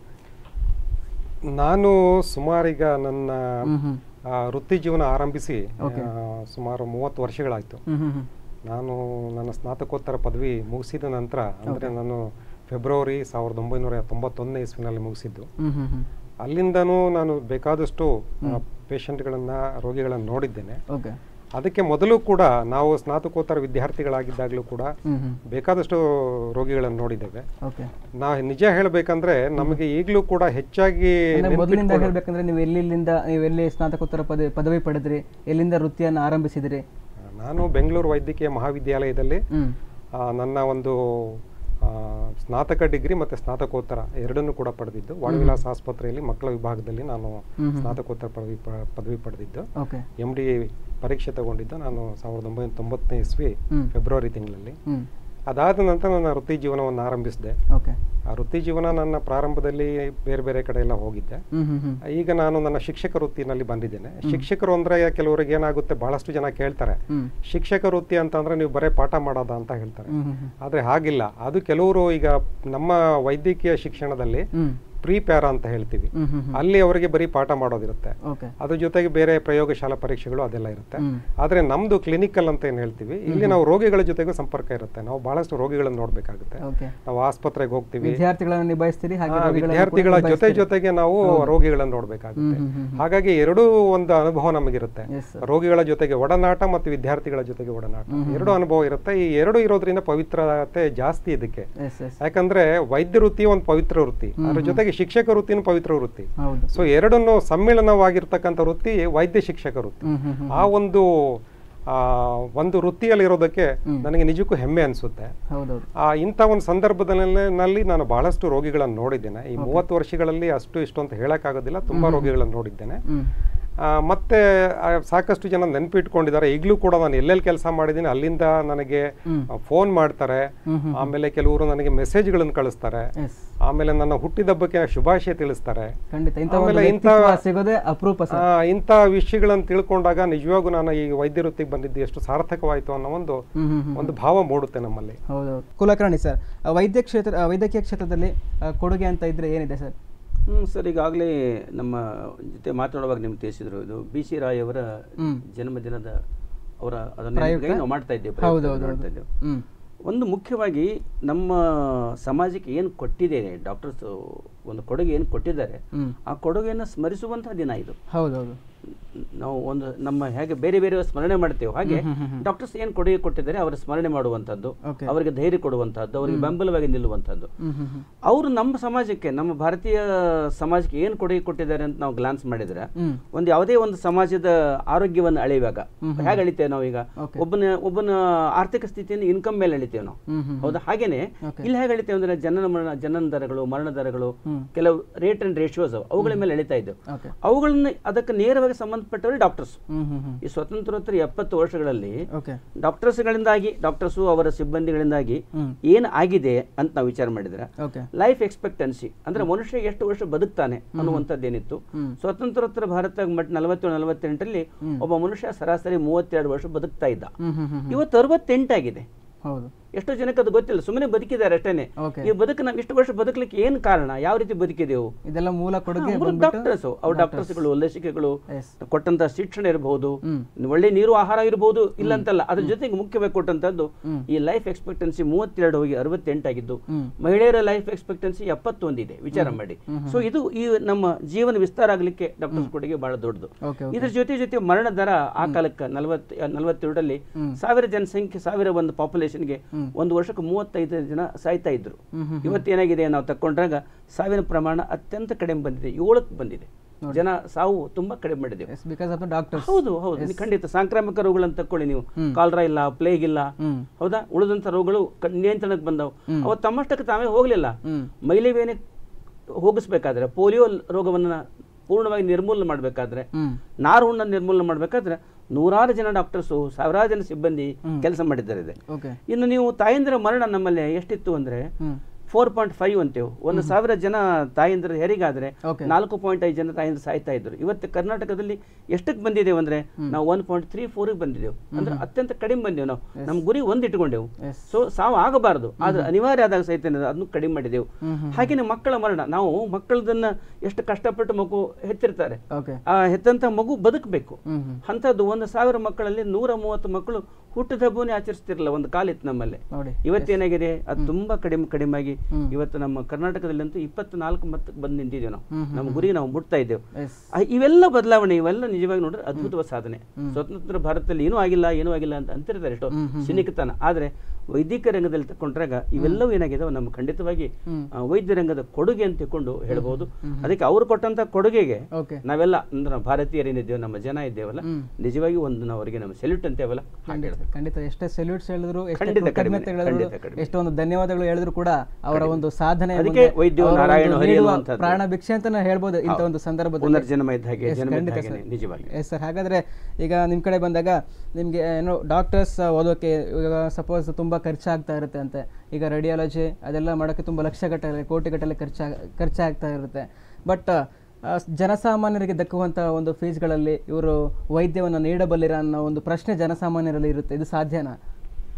ನಾನು ಸುಮಾರೀಗ ನನ್ನ ಹ್ಮ್ ಹ್ಮ್ ಆ, ವೃತ್ತಿ ಜೀವನ ಆರಂಭಿಸಿ ಆ, ಸುಮಾರು ಮೂವತ್ತು ವರ್ಷಗಳಾಯಿತು ಹ್ಮ್ ಹ್ಮ್ ಹ್ಮ್ ನಾನು ನನ್ನ ಸ್ನಾತಕೋತ್ತರ ಪದವಿ ಮುಗಿಸಿದ ನಂತರ ಅಂದರೆ ನಾನು ಫೆಬ್ರವರಿ ಸಾವಿರದ ಒಂಬೈನೂರ ತೊಂಬತ್ತೊಂದನೇ ಇಸ್ವಿನಲ್ಲಿ ಮುಗಿಸಿದ್ದು ಹ್ಮ್ ಹ್ಮ್ ಹ್ಮ್ ಅಲ್ಲಿಂದನೂ ನಾನು ಬೇಕಾದಷ್ಟು ಪೇಷಂಟ್ಗಳನ್ನು ರೋಗಿಗಳನ್ನು ನೋಡಿದ್ದೇನೆ ಓಕೆ ಅದಕ್ಕೆ ಮೊದಲು ಕೂಡ ನಾವು ಸ್ನಾತಕೋತ್ತರ ವಿದ್ಯಾರ್ಥಿಗಳಾಗಿದ್ದಾಗಲೂ ಕೂಡ ಹ್ಮ್ ಹ್ಮ್ ಬೇಕಾದಷ್ಟು ರೋಗಿಗಳನ್ನು ನೋಡಿದ್ದೇವೆ ಓಕೆ ನಾ ನಿಜ ಹೇಳಬೇಕಂದ್ರೆ ನಮಗೆ ಈಗಲೂ ಕೂಡ ಹೆಚ್ಚಾಗಿ ಅಂದ್ರೆ ಮೊದಲಿಂದ ಹೇಳ್ಬೇಕಂದ್ರೆ ನೀವು ಎಲ್ಲಿಂದ ನೀವು ಎಲ್ಲಿ ಸ್ನಾತಕೋತ್ತರ ಪದವಿ ಪದವಿ ಪಡೆದ್ರಿ ಎಲ್ಲಿಂದ ವೃತ್ತಿಯನ್ನು ಆರಂಭಿಸಿದ್ರಿ ನಾನು ಬೆಂಗಳೂರು ವೈದ್ಯಕೀಯ ಮಹಾವಿದ್ಯಾಲಯದಲ್ಲಿ ಹ್ಮ್ ಆ, ನನ್ನ ಒಂದು ಆ, ಸ್ನಾತಕ ಡಿಗ್ರಿ ಮತ್ತು ಸ್ನಾತಕೋತ್ತರ ಎರಡನ್ನೂ ಕೂಡ ಪಡೆದಿದ್ದು ವಾಣವಿಲಾಸ್ ಆಸ್ಪತ್ರೆಯಲ್ಲಿ ಮಕ್ಕಳ ವಿಭಾಗದಲ್ಲಿ ನಾನು ಸ್ನಾತಕೋತ್ತರ ಪದವಿ ಪ- ಪದವಿ ಪಡೆದಿದ್ದು ಓಕೆ ಎಮ್ ಡಿ ಪರೀಕ್ಷೆ ತಗೊಂಡಿದ್ದು ನಾನು ಸಾವಿರದ ಒಂಬೈನೂರ ತೊಂಬತ್ತನೇ ಇಸ್ವಿ ಹ್ಮ್. ಫೆಬ್ರವರಿ ತಿಂಗಳಲ್ಲಿ ಹ್ಮ್ ಅದಾದ ನಂತರ ನನ್ನ ವೃತ್ತಿ ಜೀವನವನ್ನು ಆರಂಭಿಸಿದೆ ಓಕೆ ಆ ವೃತ್ತಿ ಜೀವನ ನನ್ನ ಪ್ರಾರಂಭದಲ್ಲಿ ಬೇರೆ ಬೇರೆ ಕಡೆ ಎಲ್ಲ ಹೋಗಿದ್ದೆ ಹ್ಮ್ ಹ್ಮ್ ಹ್ಮ್ ಈಗ ನಾನು ನನ್ನ ಶಿಕ್ಷಕ ವೃತ್ತಿನಲ್ಲಿ ಬಂದಿದ್ದೇನೆ ಶಿಕ್ಷಕರು ಅಂದ್ರೆ ಕೆಲವರಿಗೆ ಏನಾಗುತ್ತೆ ಬಹಳಷ್ಟು ಜನ ಕೇಳ್ತಾರೆ ಹ್ಮ್ ಶಿಕ್ಷಕ ವೃತ್ತಿ ಅಂತಂದ್ರೆ ನೀವು ಬರೇ ಪಾಠ ಮಾಡೋದ ಅಂತ ಹೇಳ್ತಾರೆ ಹ್ಮ್ ಹ್ಮ್ ಹ್ಮ್ ಆದ್ರೆ ಹಾಗಿಲ್ಲ ಅದು ಕೆಲವರು ಈಗ ನಮ್ಮ ವೈದ್ಯಕೀಯ ಶಿಕ್ಷಣದಲ್ಲಿ ಹ್ಮ್ ಪ್ರೀ ಪ್ಯಾರಾ ಅಂತ ಹೇಳ್ತೀವಿ ಹ್ಮ್ ಹ್ಮ್ ಅಲ್ಲಿ ಅವರಿಗೆ ಬರೀ ಪಾಠ ಮಾಡೋದಿರುತ್ತೆ ಓಕೆ ಅದ್ರ ಜೊತೆಗೆ ಬೇರೆ ಪ್ರಯೋಗಶಾಲಾ ಪರೀಕ್ಷೆಗಳು ಅದೆಲ್ಲ ಇರುತ್ತೆ ಹ್ಮ್. ಆದ್ರೆ ನಮ್ದು ಕ್ಲಿನಿಕಲ್ ಅಂತ ಏನ್ ಹೇಳ್ತೀವಿ ಇಲ್ಲಿ ನಾವು ರೋಗಿಗಳ ಜೊತೆಗೂ ಸಂಪರ್ಕ ಇರುತ್ತೆ ನಾವು ಬಹಳಷ್ಟು ರೋಗಿಗಳನ್ನ ನೋಡ್ಬೇಕಾಗುತ್ತೆ ಓಕೆ ನಾವು ಆಸ್ಪತ್ರೆಗೆ ಹೋಗ್ತೀವಿ ವಿದ್ಯಾರ್ಥಿಗಳನ್ನು ನಿಭಾಯಿಸ್ತೀರಿ ಹಾಗೆ ಆ, ರೋಗಿಗಳನ್ನು ವಿದ್ಯಾರ್ಥಿಗಳ ಕೂಡ ಜೊತೆ ಜೊತೆಗೆ ನಾವು ರೋಗಿಗಳನ್ನ ನೋಡ್ಬೇಕಾಗುತ್ತೆ ಹ್ಮ್, ಹ್ಮ್, ಹಾಗಾಗಿ ಎರಡೂ ಒಂದು ಅನುಭವ ನಮಗಿರುತ್ತೆ Yes, sir. ರೋಗಿಗಳ ಜೊತೆಗೆ ಒಡನಾಟ ಮತ್ತು ವಿದ್ಯಾರ್ಥಿಗಳ ಜೊತೆಗೆ ಒಡನಾಟ ಎರಡು ಅನುಭವ ಇರುತ್ತೆ ಈ ಎರಡು ಇರೋದ್ರಿಂದ ಪವಿತ್ರತೆ ಜಾಸ್ತಿ ಇದಕ್ಕೆ ಎಸ್ ಎಸ್ ಯಾಕಂದ್ರೆ ವೈದ್ಯ ವೃತ್ತಿ ಒಂದು ಪವಿತ್ರ ವೃತ್ತಿ ಅದ್ರ ಜೊತೆಗೆ ಶಿಕ್ಷಕ ವೃತ್ತಿನೂ ಪವಿತ್ರ ವೃತ್ತಿ ಹೌದು ಸೊ ಎರಡನ್ನು ಸಮ್ಮಿಳನವಾಗಿರ್ತಕ್ಕಂಥ ವೃತ್ತಿ ವೈದ್ಯ ಶಿಕ್ಷಕ ವೃತ್ತಿ ಹ್ಮ್ ಹ್ಮ್ ಹ್ಮ್ ಆ ಒಂದು ಆ ಒಂದು ವೃತ್ತಿಯಲ್ಲಿ ಇರೋದಕ್ಕೆ ನನಗೆ ನಿಜಕ್ಕೂ ಹೆಮ್ಮೆ ಅನಿಸುತ್ತೆ ಹೌದೌದು ಆ ಇಂಥ ಒಂದು ಸಂದರ್ಭದಲ್ಲಿ ನಲ್ಲಿ ನಾನು ಬಹಳಷ್ಟು ರೋಗಿಗಳನ್ನು ನೋಡಿದ್ದೇನೆ ಈ ಮೂವತ್ತು ವರ್ಷಗಳಲ್ಲಿ ಅಷ್ಟು ಇಷ್ಟು ಅಂತ ಹೇಳಕ್ಕಾಗೋದಿಲ್ಲ ತುಂಬಾ ರೋಗಿಗಳನ್ನು ನೋಡಿದ್ದೇನೆ ಹ್ಮ್ ಆ, ಮತ್ತೆ ಆ, ಸಾಕಷ್ಟು ಜನ ನೆನಪಿಟ್ಕೊಂಡಿದ್ದಾರೆ ಈಗಲೂ ಕೂಡ ನಾನು ಎಲ್ಲೆಲ್ಲಿ ಕೆಲಸ ಮಾಡಿದ್ದೀನಿ ಅಲ್ಲಿಂದ ನನಗೆ ಫೋನ್ ಮಾಡ್ತಾರೆ ಆಮೇಲೆ ಕೆಲವರು ನನಗೆ ಮೆಸೇಜ್ಗಳನ್ನು ಕಳಿಸ್ತಾರೆ ಎಸ್ ಆಮೇಲೆ ನನ್ನ ಹುಟ್ಟಿದಬ್ಬಕ್ಕೆ ಶುಭಾಶಯ ತಿಳಿಸ್ತಾರೆ ಖಂಡಿತ ಇಂಥ ಆಮೇಲೆ ಒಂದು ಇಂಥ- ವ್ಯಕ್ತಿತ್ವ ಸಿಗೋದೇ ಅಪರೂಪ ಸರ್ ಆ, ಇಂಥ ವಿಷಯಗಳನ್ನು ತಿಳ್ಕೊಂಡಾಗ ನಿಜವಾಗೂ ನಾನು ಈ ವೈದ್ಯ ವೃತ್ತಿಗೆ ಬಂದಿದ್ದು ಎಷ್ಟು ಸಾರ್ಥಕವಾಯಿತು ಅನ್ನೋ ಒಂದು ಹ್ಮ್ ಹ್ಮ್ ಹ್ಮ್ ಒಂದು ಭಾವ ಮೂಡುತ್ತೆ ನಮ್ಮಲ್ಲಿ ಹೌದೌದು ಕುಲಕರ್ಣಿ ಸರ್ ಆ, ವೈದ್ಯ ಕ್ಷೇತ್ರ ಆ, ವೈದ್ಯಕೀಯ ಕ್ಷೇತ್ರದಲ್ಲಿ ಆ, ಕೊಡುಗೆ ಅಂತ ಇದ್ರೆ ಏನಿದೆ ಸರ್ ಹ್ಮ್ ಸರ್ ಈಗಾಗಲೇ ನಮ್ಮ ಜೊತೆ ಮಾತಾಡುವಾಗ ನಿಮ್ಗೆ ತಿಳಿಸಿದ್ರು ಇದು ಬಿ ಸಿ ರಾಯ್ ಅವರ ಜನ್ಮದಿನದ ಅವರ ಅದನ್ನ ನೆನಪಿಗಾಗಿ ನಾವು ಮಾಡ್ತಾ ಇದ್ದೇವೆ ಹೌದು ಪ್ರಯುಕ್ತ ಹೌದು ಮಾಡ್ತಾ ಹೌದು ಇದ್ದೇವೆ ಹ್ಮ್ ಒಂದು ಮುಖ್ಯವಾಗಿ ನಮ್ಮ ಸಮಾಜಕ್ಕೆ ಏನು ಕೊಟ್ಟಿದೆ ಡಾಕ್ಟರ್ಸ್ ಒಂದು ಕೊಡುಗೆ ಏನು ಕೊಟ್ಟಿದ್ದಾರೆ ಹ್ಮ್ ಆ ಕೊಡುಗೆಯನ್ನು ಸ್ಮರಿಸುವಂತಹ ದಿನ ಇದು ಹೌದೌದು ನಾವು ಒಂದು ನಮ್ಮ ಹೇಗೆ ಬೇರೆ ಬೇರೆ ಸ್ಮರಣೆ ಮಾಡ್ತೇವೆ ಹಾಗೆ ಡಾಕ್ಟರ್ಸ್ ಏನು ಕೊಡುಗೆ ಕೊಟ್ಟಿದ್ದಾರೆ ಅವರ ಸ್ಮರಣೆ ಮಾಡುವಂಥದ್ದು Okay. ಅವರಿಗೆ ಧೈರ್ಯ ಕೊಡುವಂಥದ್ದು ಅವರಿಗೆ ಬೆಂಬಲವಾಗಿ ನಿಲ್ಲುವಂಥದ್ದು ಹ್ಮ್ ಹ್ಮ್ ಹ್ಮ್ ಅವರು ನಮ್ಮ ಸಮಾಜಕ್ಕೆ ನಮ್ಮ ಭಾರತೀಯ ಸಮಾಜಕ್ಕೆ ಏನು ಕೊಡುಗೆ ಕೊಟ್ಟಿದ್ದಾರೆ ಅಂತ ನಾವು ಗ್ಲಾನ್ಸ್ ಮಾಡಿದ್ರೆ ಹ್ಮ್ ಒಂದು ಯಾವುದೇ ಒಂದು ಸಮಾಜದ ಆರೋಗ್ಯವನ್ನು ಅಳೆಯುವಾಗ ಹೇಗೆ ಅಳಿತೇವೆ ನಾವು ಈಗ Okay. ಒಬ್ಬನ ಒಬ್ಬನ ಆರ್ಥಿಕ ಸ್ಥಿತಿಯನ್ನು ಇನ್ಕಮ್ ಮೇಲೆ ಅಳಿತೇವೆ ನಾವು ಹ್ಮ್ ಹ್ಮ್ ಹೌದಾ ಹಾಗೇನೆ Okay. ಇಲ್ಲಿ ಹೇಗೆ ಅಳಿತೇವೆ ಅಂದ್ರೆ ಜನನ ಮರಣ ಜನನ ದರಗಳು ಮರಣ ದರಗಳು ಕೆಲವು ರೇಟ್ ಅಂಡ್ ರೇಷಿಯೋಸ್ ಅವುಗಳ ಮೇಲೆ ಅಳಿತಾ ಇದ್ದೇವೆ ಓಕೆ ಅವುಗಳನ್ನ ಅದಕ್ಕೆ ನೇರವಾಗಿ ಸಂಬಂಧಪಟ್ಟವರು ಡಾಕ್ಟರ್ಸ್ ಹ್ಮ್ ಹ್ಮ್ ಹ್ಮ್ ಈ ಸ್ವತಂತ್ರೋತ್ತರ ಎಪ್ಪತ್ತು ವರ್ಷಗಳಲ್ಲಿ ಓಕೆ ಡಾಕ್ಟರ್ಸ್ಗಳಿಂದಾಗಿ ಡಾಕ್ಟರ್ಸು ಅವರ ಸಿಬ್ಬಂದಿಗಳಿಂದಾಗಿ ಹ್ಮ್. ಏನು ಆಗಿದೆ ಅಂತ ನಾವು ವಿಚಾರ ಮಾಡಿದ್ರೆ ಓಕೆ ಲೈಫ್ ಎಕ್ಸ್ಪೆಕ್ಟೆನ್ಸಿ ಅಂದ್ರೆ ಮನುಷ್ಯ ಎಷ್ಟು ವರ್ಷ ಬದುಕ್ತಾನೆ ಅನ್ನುವಂಥದ್ದೇನಿತ್ತು ಹ್ಮ್. ಸ್ವತಂತ್ರೋತ್ತರ ಭಾರತ ಮಟ್ಟ ನಲವತ್ತೇಳು ನಲವತ್ತೆಂಟರಲ್ಲಿ ಒಬ್ಬ ಮನುಷ್ಯ ಸರಾಸರಿ ಮೂವತ್ತೆರಡು ವರ್ಷ ಬದುಕ್ತಾ ಇದ್ದ ಹ್ಮ್ ಹ್ಮ್ ಹ್ಮ್ ಇವತ್ತು ಅರವತ್ತೆಂಟಾಗಿದೆ ಹೌದು ಎಷ್ಟೋ ಜನಕ್ಕೆ ಅದು ಗೊತ್ತಿಲ್ಲ ಸುಮ್ಮನೆ ಬದುಕಿದ್ದಾರೆ ಅಷ್ಟೇನೆ ಓಕೆ ಈ ಬದುಕು ನಾವು ಇಷ್ಟು ವರ್ಷ ಬದುಕಲಿಕ್ಕೆ ಏನು ಕಾರಣ ಯಾವ ರೀತಿ ಬದುಕಿದೆವು ಇದೆಲ್ಲ ಮೂಲ ಕೊಡುಗೆ ಡಾಕ್ಟರ್ಸ್ ಅವ್ರ ಡಾಕ್ಟರ್ಸ್ಗಳು ಲಸಿಕೆಗಳು ಎಸ್ ಕೊಟ್ಟಂತ ಶಿಕ್ಷಣ ಇರಬಹುದು ಹ್ಮ್ ಒಳ್ಳೆ ನೀರು ಆಹಾರ ಇರಬಹುದು ಇಲ್ಲ ಅಂತಲ್ಲ ಅದ್ರ ಜೊತೆಗೆ ಮುಖ್ಯವಾಗಿ ಕೊಟ್ಟಂತದ್ದು ಹ್ಮ್. ಈ ಲೈಫ್ ಎಕ್ಸ್ಪೆಕ್ಟೆನ್ಸಿ ಮೂವತ್ತೆರಡು ಹೋಗಿ ಅರವತ್ತೆಂಟಾಗಿದ್ದು ಹ್ಮ್ ಮಹಿಳೆಯರ ಲೈಫ್ ಎಕ್ಸ್ಪೆಕ್ಟೆನ್ಸಿ ಎಪ್ಪತ್ತೊಂದಿದೆ ವಿಚಾರ ಮಾಡಿ ಸೊ ಇದು ಈ ನಮ್ಮ ಜೀವನ ವಿಸ್ತಾರ ಆಗಲಿಕ್ಕೆ ಡಾಕ್ಟರ್ಸ್ ಕೊಡುಗೆ ಬಹಳ ದೊಡ್ಡದು ಓಕೆ ಓಕೆ ಇದ್ರ ಜೊತೆ ಜೊತೆ ಮರಣ ದರ ಆ ಕಾಲಕ್ಕೆ ನಲವತ್ ನಲವತ್ತೆರಡರಲ್ಲಿ ಸಾವಿರ ಜನಸಂಖ್ಯೆ ಸಾವಿರ ಒಂದು ಪಾಪ್ಯುಲೇಷನ್ಗೆ ಒಂದು ವರ್ಷಕ್ಕೆ ಮೂವತ್ತೈದು ಜನ ಸಾಯ್ತಾ ಇದ್ರು ಹ್ಮ್ ಹ್ಮ್ ಇವತ್ತೇನಾಗಿದೆ ನಾವು ತಕೊಂಡ್ರಾಗ ಸಾವಿನ ಪ್ರಮಾಣ ಅತ್ಯಂತ ಕಡಿಮೆ ಬಂದಿದೆ ಏಳಕ್ಕೆ ಬಂದಿದೆ ಜನ ಸಾವು ತುಂಬಾ ಕಡಿಮೆ ಮಾಡಿದೆವು yes because of the doctors ಹೌದು ಹೌದು ನೀವು ಖಂಡಿತ ಸಾಂಕ್ರಾಮಿಕ ರೋಗಗಳನ್ನು ತಕೊಳ್ಳಿ ನೀವು ಕಾಲ್ರಾ ಇಲ್ಲ ಪ್ಲೇಗ್ ಇಲ್ಲ ಹ್ಮ್ ಹೌದಾ ಉಳಿದಂತ ರೋಗಗಳು ಕ- ನಿಯಂತ್ರಣಕ್ಕೆ ಬಂದವು ಅವತ್ತು ತಮ್ಮಷ್ಟಕ್ಕೆ ತಾವೇ ಹೋಗಲಿಲ್ಲ ಹ್ಮ್ ಮೈಲಿವೇನೆ ಹೋಗಿಸ್ಬೇಕಾದ್ರೆ ಪೋಲಿಯೋ ರೋಗವನ್ನ ಪೂರ್ಣವಾಗಿ ನಿರ್ಮೂಲನೆ ಮಾಡಬೇಕಾದ್ರೆ ಹ್ಮ್ ನಾರುಹುಣ್ಣ ನಿರ್ಮೂಲನೆ ಮಾಡಬೇಕಾದ್ರೆ ನೂರಾರು ಜನ ಡಾಕ್ಟರ್ಸು ಸಾವಿರಾರು ಜನ ಸಿಬ್ಬಂದಿ ಕೆಲಸ ಮಾಡಿದ್ದಾರೆ ಇದೆ. ಓಕೆ ಇನ್ನು ನೀವು ತಾಯಂದಿರ ಮರಣ ನಮ್ಮಲ್ಲಿ ಎಷ್ಟಿತ್ತು ಅಂದ್ರೆ ಹ್ಮ್ ಫೋರ್ ಪಾಯಿಂಟ್ ಫೈವ್ ಅಂತೇವು ಒಂದು ಸಾವಿರ ಜನ ತಾಯಂದಿರ ಹೆರಿಗಾದ್ರೆ ಓಕೆ ನಾಲ್ಕು ಪಾಯಿಂಟ್ ಐದು ಜನ ತಾಯಂದಿರು ಸಾಯ್ತಾ ಇದ್ರು ಇವತ್ತು ಕರ್ನಾಟಕದಲ್ಲಿ ಎಷ್ಟಕ್ಕೆ ಬಂದಿದ್ದೇವೆ ಅಂದ್ರೆ ನಾವು ಒನ್ ಪಾಯಿಂಟ್ ತ್ರೀ ಫೋರ್ಗೆ ಬಂದಿದ್ದೇವೆ ಅಂದ್ರೆ ಅತ್ಯಂತ ಕಡಿಮೆ ಬಂದೆವು ನಾವು ನಮ್ಮ ಗುರಿ ಒಂದು ಇಟ್ಕೊಂಡೆವು ಎಸ್ ಸೊ ಸಾವು ಆಗಬಾರದು ಆದ್ರೆ ಅನಿವಾರ್ಯ ಆದಾಗ ಸಹಿತ ಅದನ್ನು ಕಡಿಮೆ ಮಾಡಿದೆವು ಹ್ಮ್ ಹ್ಮ್ ಹಾಗೇನೆ ಮಕ್ಕಳ ಮರಣ ನಾವು ಮಕ್ಕಳದನ್ನ ಎಷ್ಟು ಕಷ್ಟಪಟ್ಟು ಮಗು ಹೆತ್ತಿರ್ತಾರೆ ಓಕೆ ಆ ಹೆತ್ತಂತ ಮಗು ಬದುಕಬೇಕು ಹ್ಮ್ ಹ್ಮ್ ಅಂಥದ್ದು ಒಂದು ಸಾವಿರ ಮಕ್ಕಳಲ್ಲಿ ನೂರ ಮೂವತ್ತು ಮಕ್ಕಳು ಹುಟ್ಟಿದ ಹಬ್ಬವನ್ನೇ ಆಚರಿಸ್ತಿರಲಿಲ್ಲ ಒಂದು ಕಾಲಿತ್ತು ನಮ್ಮಲ್ಲಿ ನೋಡಿ ಇವತ್ತೇನಾಗಿದೆ ಅದು ತುಂಬಾ ಕಡಿಮೆ ಕಡಿಮೆ ಆಗಿ ಹ್ಮ್. ಇವತ್ತು ನಮ್ಮ ಕರ್ನಾಟಕದಲ್ಲಂತೂ ಇಪ್ಪತ್ನಾಲ್ಕು ಮತ್ತಕ್ಕೆ ಬಂದು ನಿಂತಿದ್ದೇವೆ ನಾವು ಹ್ಮ್ ನಮ್ಮ ಗುರಿ ನಾವು ಮುಟ್ತಾ ಇದ್ದೇವೆ ಎಸ್ ಆ, ಇವೆಲ್ಲ ಬದಲಾವಣೆ ಇವೆಲ್ಲ ನಿಜವಾಗಿ ನೋಡಿದ್ರೆ ಅದ್ಭುತವಾದ ಸಾಧನೆ ಸ್ವತಂತ್ರ ಭಾರತದಲ್ಲಿ ಏನೂ ಆಗಿಲ್ಲ ಏನೂ ಆಗಿಲ್ಲ ಅಂತ ಅಂತಿರ್ತಾರೆ ಎಷ್ಟೋ ಸಿನಿಕತನ ಆದ್ರೆ ವೈದ್ಯಕೀಯ ರಂಗದಲ್ಲಿ ತಕೊಂಡ್ರಾಗ ಇವೆಲ್ಲವೂ ಏನಾಗಿದಾವೆ ನಮ್ಮ ಖಂಡಿತವಾಗಿ ಹ್ಮ್. ಆ, ವೈದ್ಯ ರಂಗದ ಕೊಡುಗೆ ಅಂತ ತಿಳ್ಕೊಂಡು ಹೇಳ್ಬೋದು ಅದಕ್ಕೆ ಅವ್ರು ಕೊಟ್ಟಂತ ಕೊಡುಗೆಗೆ ಓಕೆ ನಾವೆಲ್ಲ ಅಂದ್ರೆ ನಾವು ಭಾರತೀಯರೇನಿದ್ದೇವೆ ನಮ್ಮ ಜನ ಇದ್ದೇವಲ್ಲ ಹ್ಮ್. ನಿಜವಾಗಿ ಒಂದು ನಾವು ಅವರಿಗೆ ನಮ್ಮ ಸೆಲ್ಯೂಟ್ ಅಂತೇವಲ್ಲ ಹಾಗೆ ಖಂಡಿತ ಖಂಡಿತ ಎಷ್ಟೇ ಸೆಲ್ಯೂಟ್ಸ್ ಹೇಳಿದ್ರು ಎಷ್ಟೇ ಖಂಡಿತ ಕಡಿಮೆ, ಕೃತಜ್ಞತೆ ಹೇಳಿದ್ರು ಖಂಡಿತ ಕಡಿಮೆ. ಎಷ್ಟೊಂದು ಧನ್ಯವಾದಗಳು ಹೇಳಿದ್ರು ಕೂಡ ಅವರ ಒಂದು ಸಾಧನೆ ಅದಕ್ಕೆ ಮುಂದೆ ವೈದ್ಯೋ ಅವರ ಒಂದು ನಾರಾಯಣ ಹರಿ ನೀಡುವ ಅನ್ನುವಂಥದ್ದು. ಪ್ರಾಣ ಭಿಕ್ಷೆ ಅಂತ ಹೇಳ್ಬೋದು ಇಂಥ ಒಂದು ಸಂದರ್ಭದಲ್ಲಿ ಪುನರ್ಜನ್ಮ ಇದ್ದ ಹಾಗೆ Yes, ಜನ್ಮ ಇದ್ದ ಖಂಡಿತ ಹಾಗೇನೆ ಸರ್. ನಿಜವಾಗಿ ಎಸ್ ಸರ್ ಹಾಗಾದ್ರೆ ಈಗ ನಿಮ್ಮ ಕಡೆ ಬಂದಾಗ ನಿಮಗೆ ಏನೋ ಡಾಕ್ಟರ್ಸ್ ಓದೋಕೆ ಈಗ ಸಪೋಸ್ ತುಂಬ ಖರ್ಚಾಗ್ತಾ ಇರುತ್ತೆ ಅಂತೆ ಈಗ ರೇಡಿಯಾಲಜಿ ಅದೆಲ್ಲ ಮಾಡೋಕ್ಕೆ ತುಂಬ ಲಕ್ಷಗಟ್ಟಲೆ ಕೋಟಿಗಟ್ಟಲೆ ಖರ್ಚಾ ಖರ್ಚಾಗ್ತಾ ಇರುತ್ತೆ ಬಟ್ ಜನಸಾಮಾನ್ಯರಿಗೆ ದಕ್ಕುವಂಥ ಒಂದು ಫೀಸ್ಗಳಲ್ಲಿ ಇವರು ವೈದ್ಯವನ್ನು ನೀಡಬಲ್ಲಿರ ಅನ್ನೋ ಒಂದು ಪ್ರಶ್ನೆ ಜನಸಾಮಾನ್ಯರಲ್ಲಿ ಇರುತ್ತೆ ಇದು ಸಾಧ್ಯನಾ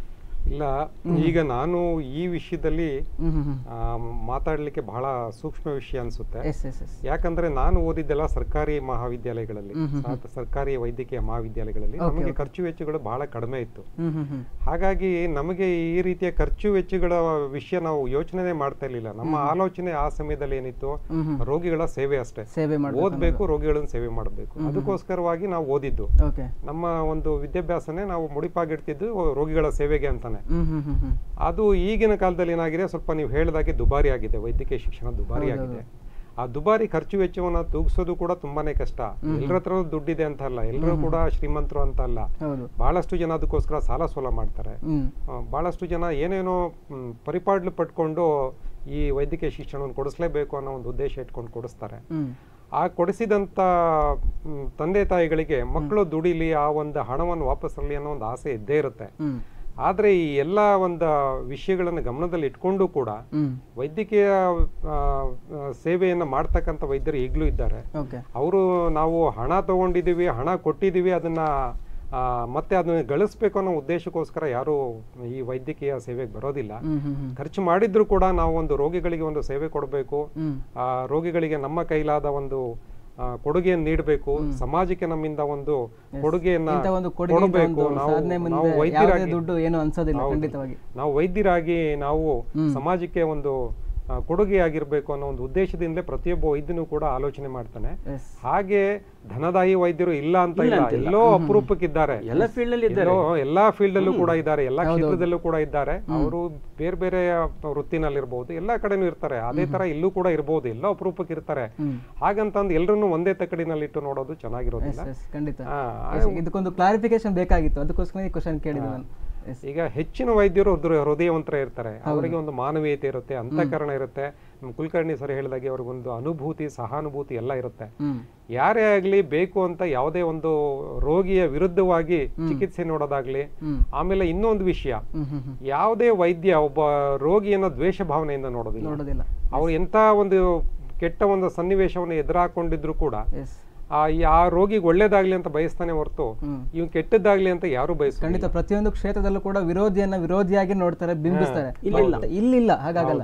ಇಲ್ಲ ಈಗ ನಾನು ಈ ವಿಷಯದಲ್ಲಿ ಹ್ಮ್ ಹ್ಮ್ ಹ್ಮ್ ಆ, ಮಾತಾಡ್ಲಿಕ್ಕೆ ಬಹಳ ಸೂಕ್ಷ್ಮ ವಿಷಯ ಅನ್ಸುತ್ತೆ ಎಸ್ ಎಸ್ ಎಸ್ ಯಾಕಂದ್ರೆ ನಾನು ಓದಿದ್ದೆಲ್ಲ ಸರ್ಕಾರಿ ಮಹಾವಿದ್ಯಾಲಯಗಳಲ್ಲಿ ಸಾ- ಸರ್ಕಾರಿ ವೈದ್ಯಕೀಯ ಮಹಾವಿದ್ಯಾಲಯಗಳಲ್ಲಿ ನಮಗೆ ಖರ್ಚು ವೆಚ್ಚಗಳು ಬಹಳ ಕಡಿಮೆ ಇತ್ತು ಹ್ಮ್ ಹ್ಮ್ ಹ್ಮ್ ಹಾಗಾಗಿ ನಮಗೆ ಈ ರೀತಿಯ ಖರ್ಚು ವೆಚ್ಚಗಳ ವಿಷಯ ನಾವು ಯೋಚನೆ ಮಾಡ್ತಾ ಇರ್ಲಿಲ್ಲ ನಮ್ಮ ಆಲೋಚನೆ ಆ ಸಮಯದಲ್ಲಿ ಏನಿತ್ತು ರೋಗಿಗಳ ಸೇವೆ ಅಷ್ಟೇ ಸೇವೆ ಮಾಡ್ಬೇಕು ಓದ್ಬೇಕು ರೋಗಿಗಳನ್ನ ಸೇವೆ ಮಾಡಬೇಕು ಅದಕ್ಕೋಸ್ಕರವಾಗಿ ನಾವು ಓದಿದ್ದು ಓಕೆ ನಮ್ಮ ಒಂದು ವಿದ್ಯಾಭ್ಯಾಸನೇ ನಾವು ಮುಡಿಪಾಗಿಡ್ತಿದ್ದು ರೋಗಿಗಳ ಸೇವೆಗೆ ಅಂತಾನೆ ಹ್ಮ್ ಹ್ಮ್ ಹ್ಮ್ ಹ್ಮ್ ಅದು ಈಗಿನ ಕಾಲದಲ್ಲಿ ಏನಾಗಿದೆ ಸ್ವಲ್ಪ ನೀವು ಹೇಳಿದಾಗೆ ದುಬಾರಿ ಆಗಿದೆ ವೈದ್ಯಕೀಯ ಶಿಕ್ಷಣ ದುಬಾರಿ ಆಗಿದೆ ಆ ದುಬಾರಿ ಖರ್ಚು ವೆಚ್ಚವನ್ನ ತೂಗಿಸೋದು ಕೂಡ ತುಂಬಾನೇ ಕಷ್ಟ ಎಲ್ಲರ ಹತ್ರ ದುಡ್ಡಿದೆ ಅಂತ ಅಲ್ಲ ಎಲ್ಲರೂ ಕೂಡ ಶ್ರೀಮಂತರು ಅಂತ ಅಲ್ಲ ಹೌದು ಬಹಳಷ್ಟು ಜನ ಅದಕ್ಕೋಸ್ಕರ ಸಾಲ ಸೋಲ ಮಾಡ್ತಾರೆ ಹ್ಮ್ ಆ, ಬಹಳಷ್ಟು ಜನ ಏನೇನೋ ಮ್, ಪರಿಪಾಡ್ಲು ಪಟ್ಕೊಂಡು ಈ ವೈದ್ಯಕೀಯ ಶಿಕ್ಷಣವನ್ನು ಕೊಡಿಸ್ಲೇಬೇಕು ಅನ್ನೋ ಒಂದು ಉದ್ದೇಶ ಇಟ್ಕೊಂಡು ಕೊಡಿಸ್ತಾರೆ ಹ್ಮ್ ಆ ಕೊಡಿಸಿದಂತ ಮ್, ತಂದೆ ತಾಯಿಗಳಿಗೆ ಮಕ್ಕಳು ದುಡಿಲಿ ಆ ಒಂದು ಹಣವನ್ನು ವಾಪಸ್ ತರಲಿ ಅನ್ನೋ ಒಂದು ಆಸೆ ಇದ್ದೇ ಇರುತ್ತೆ ಹ್ಮ್ ಆದ್ರೆ ಈ ಎಲ್ಲ ಒಂದು ವಿಷಯಗಳನ್ನು ಗಮನದಲ್ಲಿ ಇಟ್ಕೊಂಡು ಕೂಡ ಹ್ಮ್ ವೈದ್ಯಕೀಯ ಆ, ಆ, ಸೇವೆಯನ್ನ ಮಾಡ್ತಕ್ಕಂಥ ವೈದ್ಯರು ಈಗಲೂ ಇದ್ದಾರೆ ಓಕೆ ಅವರು ನಾವು ಹಣ ತಗೊಂಡಿದೀವಿ ಹಣ ಕೊಟ್ಟಿದೀವಿ ಅದನ್ನ ಆ, ಮತ್ತೆ ಅದನ್ನ ಗಳಿಸ್ಬೇಕು ಅನ್ನೋ ಉದ್ದೇಶಕ್ಕೋಸ್ಕರ ಯಾರು ಈ ವೈದ್ಯಕೀಯ ಸೇವೆಗೆ ಬರೋದಿಲ್ಲ ಹ್ಮ್ ಹ್ಮ್ ಹ್ಮ್ ಖರ್ಚು ಮಾಡಿದ್ರು ಕೂಡ ನಾವು ಒಂದು ರೋಗಿಗಳಿಗೆ ಒಂದು ಸೇವೆ ಕೊಡಬೇಕು ಹ್ಮ್ ಆ ರೋಗಿಗಳಿಗೆ ನಮ್ಮ ಕೈಲಾದ ಒಂದು ಆ, ಕೊಡುಗೆಯನ್ನು ನೀಡಬೇಕು ಸಮಾಜಕ್ಕೆ ನಮ್ಮಿಂದ ಒಂದು ಕೊಡುಗೆಯನ್ನ ಇಂಥ ಒಂದು ಕೊಡುಗೆ ಇಂಥ ಕೊಡಬೇಕು ಒಂದು ನಾವು ಸಾಧನೆ ನಾವು ಮುಂದೆ ಯಾವುದೇ ವೈದ್ಯರಾಗಿ ದುಡ್ಡು ಏನು ಅನ್ಸೋದಿಲ್ಲ ಖಂಡಿತವಾಗಿ ನಾವು ವೈದ್ಯರಾಗಿ ನಾವು ಸಮಾಜಕ್ಕೆ ಒಂದು ಆ, ಕೊಡುಗೆಯಾಗಿರ್ಬೇಕು ಅನ್ನೋ ಒಂದು ಉದ್ದೇಶದಿಂದಲೇ ಪ್ರತಿಯೊಬ್ಬ ವೈದ್ಯನೂ ಕೂಡ ಆಲೋಚನೆ ಮಾಡ್ತಾನೆ ಎಸ್ ಹಾಗೆ ಧನದಾಯಿ ವೈದ್ಯರು ಇಲ್ಲ ಅಂತ ಇಲ್ಲ ಎಲ್ಲೋ ಅಪರೂಪಕ್ಕಿದ್ದಾರೆ ಎಲ್ಲ ಫೀಲ್ಡ್ ಅಲ್ಲಿ ಇದ್ದಾರೆ ಎಲ್ಲೋ ಎಲ್ಲಾ ಫೀಲ್ಡ್ ಅಲ್ಲೂ ಕೂಡ ಇದ್ದಾರೆ ಎಲ್ಲಾ ಕ್ಷೇತ್ರದಲ್ಲೂ ಕೂಡ ಇದ್ದಾರೆ ಅವರು ಬೇರೆ ಬೇರೆ ವೃತ್ತಿನಲ್ಲಿರ್ಬೋದು ಎಲ್ಲಾ ಕಡೆನೂ ಇರ್ತಾರೆ ಅದೇ ತರ ಇಲ್ಲೂ ಕೂಡ ಇರ್ಬೋದು ಎಲ್ಲ ಅಪರೂಪಕ್ಕೆ ಇರ್ತಾರೆ ಹಾಗಂತಂದು ಎಲ್ಲರನ್ನು ಒಂದೇ ತಕಡಿನಲ್ಲಿಟ್ಟು ನೋಡೋದು ಚೆನ್ನಾಗಿರೋದಿಲ್ಲ ಎಸ್ ಖಂಡಿತ ಆ, Yes, ಇದಕ್ಕೊಂದು ಕ್ಲಾರಿಫಿಕೇಶನ್ ಬೇಕಾಗಿತ್ತು ಅದಕ್ಕೋಸ್ಕರ ಈ ಕ್ವಶನ್ ಕೇಳಿದೆ ನಾನು ಎಸ್ ಈಗ ಹೆಚ್ಚಿನ ವೈದ್ಯರು ಹೃದಯ- ಹೃದಯವಂತರ ಇರ್ತಾರೆ ಅವರಿಗೆ ಒಂದು ಮಾನವೀಯತೆ ಇರುತ್ತೆ ಅಂತಃಕರಣ ಇರುತ್ತೆ ನಮ್ಮ ಕುಲಕರ್ಣಿ ಸರ್ ಹೇಳಿದಾಗೆ ಅವ್ರಿಗೊಂದು ಅನುಭೂತಿ ಸಹಾನುಭೂತಿ ಎಲ್ಲ ಇರುತ್ತೆ ಹ್ಮ್ ಯಾರೇ ಆಗ್ಲಿ ಬೇಕು ಅಂತ ಯಾವುದೇ ಒಂದು ರೋಗಿಯ ವಿರುದ್ಧವಾಗಿ ಚಿಕಿತ್ಸೆ ನೋಡೋದಾಗ್ಲಿ ಹ್ಮ್. ಆಮೇಲೆ ಇನ್ನೊಂದು ವಿಷಯ ಹ್ಮ್ ಹ್ಮ್ ಹ್ಮ್ ಯಾವುದೇ ವೈದ್ಯ ಒಬ್ಬ ರೋಗಿಯನ್ನ ದ್ವೇಷ ಭಾವನೆಯಿಂದ ನೋಡೋದಿಲ್ಲ ನೋಡೋದಿಲ್ಲ ಅವ್ರು ಎಂತ ಒಂದು ಕೆಟ್ಟ ಒಂದು ಸನ್ನಿವೇಶವನ್ನು ಎದುರಾಕೊಂಡಿದ್ರು ಕೂಡ ಎಸ್ ಆ ಈ- ಆ ರೋಗಿಗೆ ಒಳ್ಳೇದಾಗ್ಲಿ ಅಂತ ಬಯಸ್ತಾನೆ ಹೊರತು ಹ್ಮ್. ಇವ್ ಕೆಟ್ಟದ್ದಾಗ್ಲಿ ಅಂತ ಯಾರು ಬಯಸ್ತಾರೆ ಖಂಡಿತ ಪ್ರತಿಯೊಂದು ಕ್ಷೇತ್ರದಲ್ಲೂ ಕೂಡ ವಿರೋಧಿಯನ್ನ ವಿರೋಧಿಯಾಗಿ ನೋಡ್ತಾರೆ ಬಿಂಬಿಸ್ತಾರೆ But ಇಲ್ಲಿಲ್ಲ ಹಾಗಾಗಲ್ಲ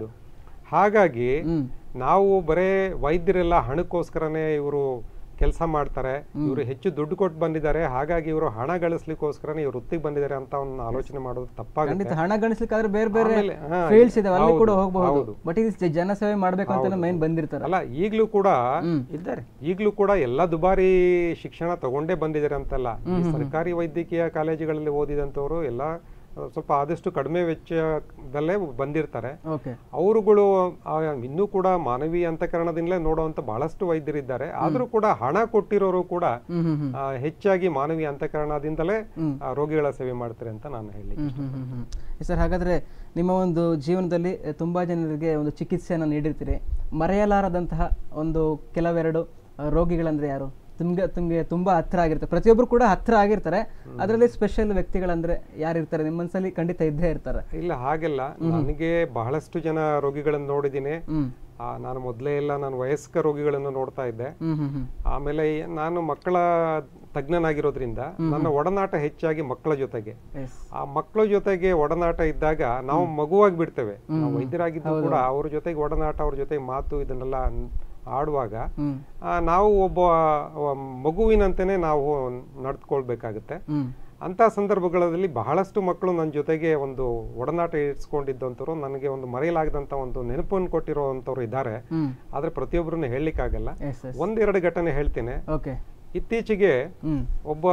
ಹಾಗಾಗಿ ಹ್ಮ್ ನಾವು ಬರೇ ವೈದ್ಯರೆಲ್ಲ ಹಣಕ್ಕೋಸ್ಕರನೇ ಇವರು ಕೆಲಸ ಮಾಡ್ತಾರೆ ಇವರು ಹೆಚ್ಚು ದುಡ್ಡು ಕೊಟ್ಟು ಬಂದಿದ್ದಾರೆ ಹಾಗಾಗಿ ಇವರು ಹಣ ಗಳಿಸ್ಲಿಕ್ಕೋಸ್ಕರನೇ ಇವರು ವೃತ್ತಿಗೆ ಬಂದಿದ್ದಾರೆ ಅಂತ ಒಂದು ಆಲೋಚನೆ ಮಾಡೋದು ತಪ್ಪಾಗುತ್ತೆ ಖಂಡಿತ ಹಣ ಗಳಿಸ್ಲಿಕ್ಕಾದ್ರೆ ಬೇರೆ ಬೇರೆ ಆಮೇಲೆ, ಹಾ, ಫೀಲ್ಡ್ಸ್ ಇದಾವೆ ಅಲ್ಲಿ ಕೂಡ ಹೌದು, ಹೋಗಬಹುದು ಹೌದು. ಬಟ್ ಇದು ಜನಸೇವೆ ಮಾಡ್ಬೇಕು ಅಂತ ಮೈನ್ ಬಂದಿರ್ತಾರೆ ಅಲ್ಲ ಈಗಲೂ ಕೂಡ ಹ್ಮ್ ಇದ್ದಾರೆ ಈಗಲೂ ಕೂಡ ಎಲ್ಲ ದುಬಾರಿ ಶಿಕ್ಷಣ ತಗೊಂಡೇ ಬಂದಿದ್ದಾರೆ ಅಂತಲ್ಲ ಈ ಸರ್ಕಾರಿ ವೈದ್ಯಕೀಯ ಕಾಲೇಜುಗಳಲ್ಲಿ ಓದಿದಂಥವ್ರು ಎಲ್ಲ ಆ, ಸ್ವಲ್ಪ ಆದಷ್ಟು ಕಡಿಮೆ ವೆಚ್ಚದಲ್ಲೇ ಬಂದಿರ್ತಾರೆ ಓಕೆ ಅವರುಗಳು ಆ, ಇನ್ನೂ ಕೂಡ ಮಾನವೀಯ ಅಂತಃಕರಣದಿಂದಲೇ ನೋಡುವಂತ ಬಹಳಷ್ಟು ವೈದ್ಯರಿದ್ದಾರೆ ಆದ್ರೂ ಕೂಡ ಹಣ ಕೊಟ್ಟಿರೋರು ಕೂಡ ಹ್ಮ್ ಹ್ಮ್ ಹ್ಮ್ ಆ, ಹೆಚ್ಚಾಗಿ ಮಾನವೀಯ ಅಂತಃಕರಣದಿಂದಲೇ ಆ, ರೋಗಿಗಳ ಸೇವೆ ಮಾಡ್ತಾರೆ ಅಂತ ನಾನು ಹೇಳಿ ಹ್ಮ್ ಹ್ಮ್ ಹ್ಮ್ ಹ್ಮ್ ಸರ್ ಹಾಗಾದ್ರೆ ನಿಮ್ಮ ಒಂದು ಜೀವನದಲ್ಲಿ ಅಹ್, ತುಂಬಾ ಜನರಿಗೆ ಒಂದು ಚಿಕಿತ್ಸೆಯನ್ನು ನೀಡಿರ್ತೀರಿ ಮರೆಯಲಾರದಂತಹ ಒಂದು ಕೆಲವೆರಡು ಅಹ್, ರೋಗಿಗಳಂದ್ರೆ ಯಾರು ನಿಮ್ಗೆ ನಿಮ್ಗೆ ತುಂಬಾ ಹತ್ರ ಆಗಿರ್ತಾರೆ ಪ್ರತಿಯೊಬ್ಬರು ಕೂಡ ಹತ್ರ ಆಗಿರ್ತಾರೆ ಅದರಲ್ಲಿ ಸ್ಪೆಷಲ್ ವ್ಯಕ್ತಿಗಳಂದ್ರೆ ಯಾರು ಇರ್ತಾರೆ ನಿಮ್ಮ ಮನಸ್ಸಲ್ಲಿ ಖಂಡಿತ ಇದ್ದೇ ಇರ್ತಾರೆ ಇಲ್ಲ ಹಾಗೆಲ್ಲ ನನಗೆ ಬಹಳಷ್ಟು ಜನ ರೋಗಿಗಳನ್ನು ನೋಡಿದ್ದೀನಿ ಹ್ಮ್ ಆ, ನಾನು ಮೊದಲೇ ಎಲ್ಲ ನಾನು ವಯಸ್ಕ ರೋಗಿಗಳನ್ನು ನೋಡ್ತಾ ಇದ್ದೆ ಹ್ಮ್ ಹ್ಮ್ ಹ್ಮ್ ಆಮೇಲೆ ಈ- ನಾನು ಮಕ್ಕಳ ತಜ್ಞನಾಗಿರೋದ್ರಿಂದ ನನ್ನ ಒಡನಾಟ ಹೆಚ್ಚಾಗಿ ಮಕ್ಕಳ ಜೊತೆಗೆ ಎಸ್ ಆ ಮಕ್ಕಳ ಜೊತೆಗೆ ಒಡನಾಟ ಇದ್ದಾಗ ನಾವು ಮಗುವಾಗಿ ಬಿಡ್ತೇವೆ ನಾವು ವೈದ್ಯರಾಗಿದ್ದು ಕೂಡ ಅವ್ರ ಜೊತೆಗೆ ಒಡನಾಟ ಅವ್ರ ಜೊತೆಗೆ ಮಾತು ಇದನ್ನೆಲ್ಲ ನ್- ಆಡುವಾಗ ಹ್ಮ್ ಆ, ನಾವು ಒಬ್ಬ ಒಬ್ಬ ಮಗುವಿನಂತೆನೆ ನಾವು ನಡ್ಕೊಳ್ಬೇಕಾಗುತ್ತೆ ಹ್ಮ್ ಅಂತ ಸಂದರ್ಭಗಳಲ್ಲಿ ಬಹಳಷ್ಟು ಮಕ್ಕಳು ನನ್ನ ಜೊತೆಗೆ ಒಂದು ಒಡನಾಟ ಇರಿಸ್ಕೊಂಡಿದ್ದಂಥವ್ರು ನನಗೆ ಒಂದು ಮರೆಯಲಾಗದಂತ ಒಂದು ನೆನಪನ್ನು ಕೊಟ್ಟಿರುವಂಥವ್ರು ಇದ್ದಾರೆ ಹ್ಮ್ ಆದ್ರೆ ಪ್ರತಿಯೊಬ್ಬರನ್ನು ಹೇಳಲಿಕ್ಕಾಗಲ್ಲ ಎಸ್ ಎಸ್ ಒಂದೆರಡು ಘಟನೆ ಹೇಳ್ತೇನೆ ಓಕೆ ಇತ್ತೀಚೆಗೆ ಹ್ಮ್ ಒಬ್ಬ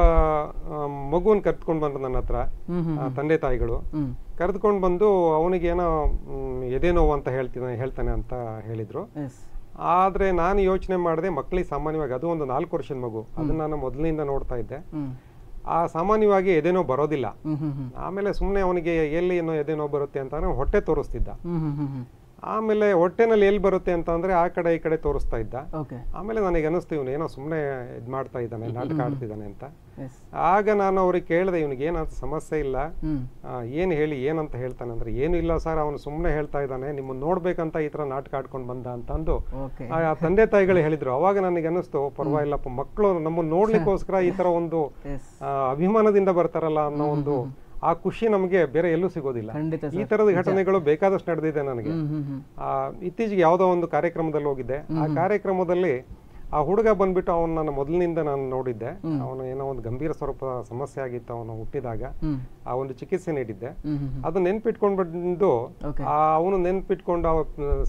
ಮಗುವನ್ನು ಕರ್ತ್ಕೊಂಡು ಬಂದ್ರು ನನ್ನ ಹತ್ರ ಹ್ಮ್ ಹ್ಮ್ ಆ, ತಂದೆ ತಾಯಿಗಳು ಹ್ಮ್ ಕರೆದುಕೊಂಡು ಬಂದು ಅವನಿಗೇನೋ ಮ್, ಎದೆ ನೋವು ಅಂತ ಹೇಳ್ತೀನಿ ಹೇಳ್ತಾನೆ ಅಂತ ಹೇಳಿದ್ರು ಎಸ್ ಆದ್ರೆ ನಾನು ಯೋಚನೆ ಮಾಡಿದೆ ಮಕ್ಕಳಿಗೆ ಸಾಮಾನ್ಯವಾಗಿ ಅದು ಒಂದು ನಾಲ್ಕು ವರ್ಷದ ಮಗು ಅದನ್ನ ನಾನು ಮೊದಲಿನಿಂದ ನೋಡ್ತಾ ಇದ್ದೆ ಹ್ಮ್ ಆ ಸಾಮಾನ್ಯವಾಗಿ ಎದೆನೋ ಬರೋದಿಲ್ಲ ಹ್ಮ್ ಹ್ಮ್ ಹ್ಮ್ ಆಮೇಲೆ ಸುಮ್ಮನೆ ಅವನಿಗೆ ಎಲ್ಲಿ ಏನೋ ಎದೆನೋ ಬರುತ್ತೆ ಅಂತ ಅಂದ್ರೆ ಹೊಟ್ಟೆ ತೋರಿಸ್ತಿದ್ದ ಹ್ಮ್ ಹ್ಮ್ ಹ್ಮ್ ಹ್ಮ್ ಆಮೇಲೆ ಹೊಟ್ಟೆನಲ್ಲಿ ಎಲ್ಲಿ ಬರುತ್ತೆ ಅಂತ ಅಂದ್ರೆ ಆ ಕಡೆ ಈ ಕಡೆ ತೋರಿಸ್ತಾ ಇದ್ದ ಓಕೆ ಆಮೇಲೆ ನನಗೆ ಅನಿಸ್ತು ಇವನು ಏನೋ ಸುಮ್ಮನೆ ಇದು ಮಾಡ್ತಾ ಇದ್ದಾನೆ ನಾಟಕ ಆಡ್ತಿದ್ದಾನೆ ಅಂತ ಎಸ್ ಆಗ ನಾನು ಅವ್ರಿಗೆ ಕೇಳಿದೆ ಇವನಿಗೆ ಏನಂತ ಸಮಸ್ಯೆ ಇಲ್ಲ ಹ್ಮ್ ಏನು ಹೇಳಿ ಏನಂತ ಹೇಳ್ತಾನೆ ಅಂದ್ರೆ ಏನು ಇಲ್ಲ ಸರ್ ಅವನು ಸುಮ್ಮನೆ ಹೇಳ್ತಾ ಇದ್ದಾನೆ ನಿಮ್ಮನ್ನ ನೋಡ್ಬೇಕಂತ ಈ ತರ ನಾಟಕ ಆಡ್ಕೊಂಡು ಬಂದ ಅಂತಂದು ಓಕೆ ಆ ಆ ತಂದೆ ತಾಯಿಗಳು ಹೇಳಿದ್ರು ಅವಾಗ ನನಗೆ ಅನಿಸ್ತು ಪರವಾಗಿಲ್ಲಪ್ಪ ಮಕ್ಕಳು ನಮ್ಮನ್ನ ನೋಡ್ಲಿಕ್ಕೋಸ್ಕರ ಈ ತರ ಒಂದು ಎಸ್ ಆ, ಅಭಿಮಾನದಿಂದ ಬರ್ತಾರಲ್ಲ ಅನ್ನೋ ಒಂದು ಆ ಖುಷಿ ನಮಗೆ ಬೇರೆ ಎಲ್ಲೂ ಸಿಗೋದಿಲ್ಲ ಖಂಡಿತ ಈ ತರದ ಘಟನೆಗಳು ಬೇಕಾದಷ್ಟು ನಡೆದಿದೆ ನನಗೆ ಹ್ಮ್ ಹ್ಮ್ ಹ್ಮ್ ಆ, ಇತ್ತೀಚೆಗೆ ಯಾವುದೋ ಒಂದು ಕಾರ್ಯಕ್ರಮದಲ್ಲಿ ಹೋಗಿದ್ದೆ ಆ ಕಾರ್ಯಕ್ರಮದಲ್ಲಿ ಆ ಹುಡುಗ ಬಂದ್ಬಿಟ್ಟು ಅವನು ನನ್ನ ಮೊದಲಿನಿಂದ ನಾನು ನೋಡಿದ್ದೆ ಅವನು ಏನೋ ಒಂದು ಗಂಭೀರ ಸ್ವರೂಪ ಸಮಸ್ಯೆ ಆಗಿತ್ತು ಅವನು ಹುಟ್ಟಿದಾಗ ಹ್ಮ್. ಆ ಒಂದು ಚಿಕಿತ್ಸೆ ನೀಡಿದ್ದೆ ಹ್ಮ್ ಹ್ಮ್ ಅದು ನೆನ್ಪಿಟ್ಕೊಂಡು ಬಂದು Okay. ಆ ಅವನು ನೆನ್ಪಿಟ್ಕೊಂಡು ಅವ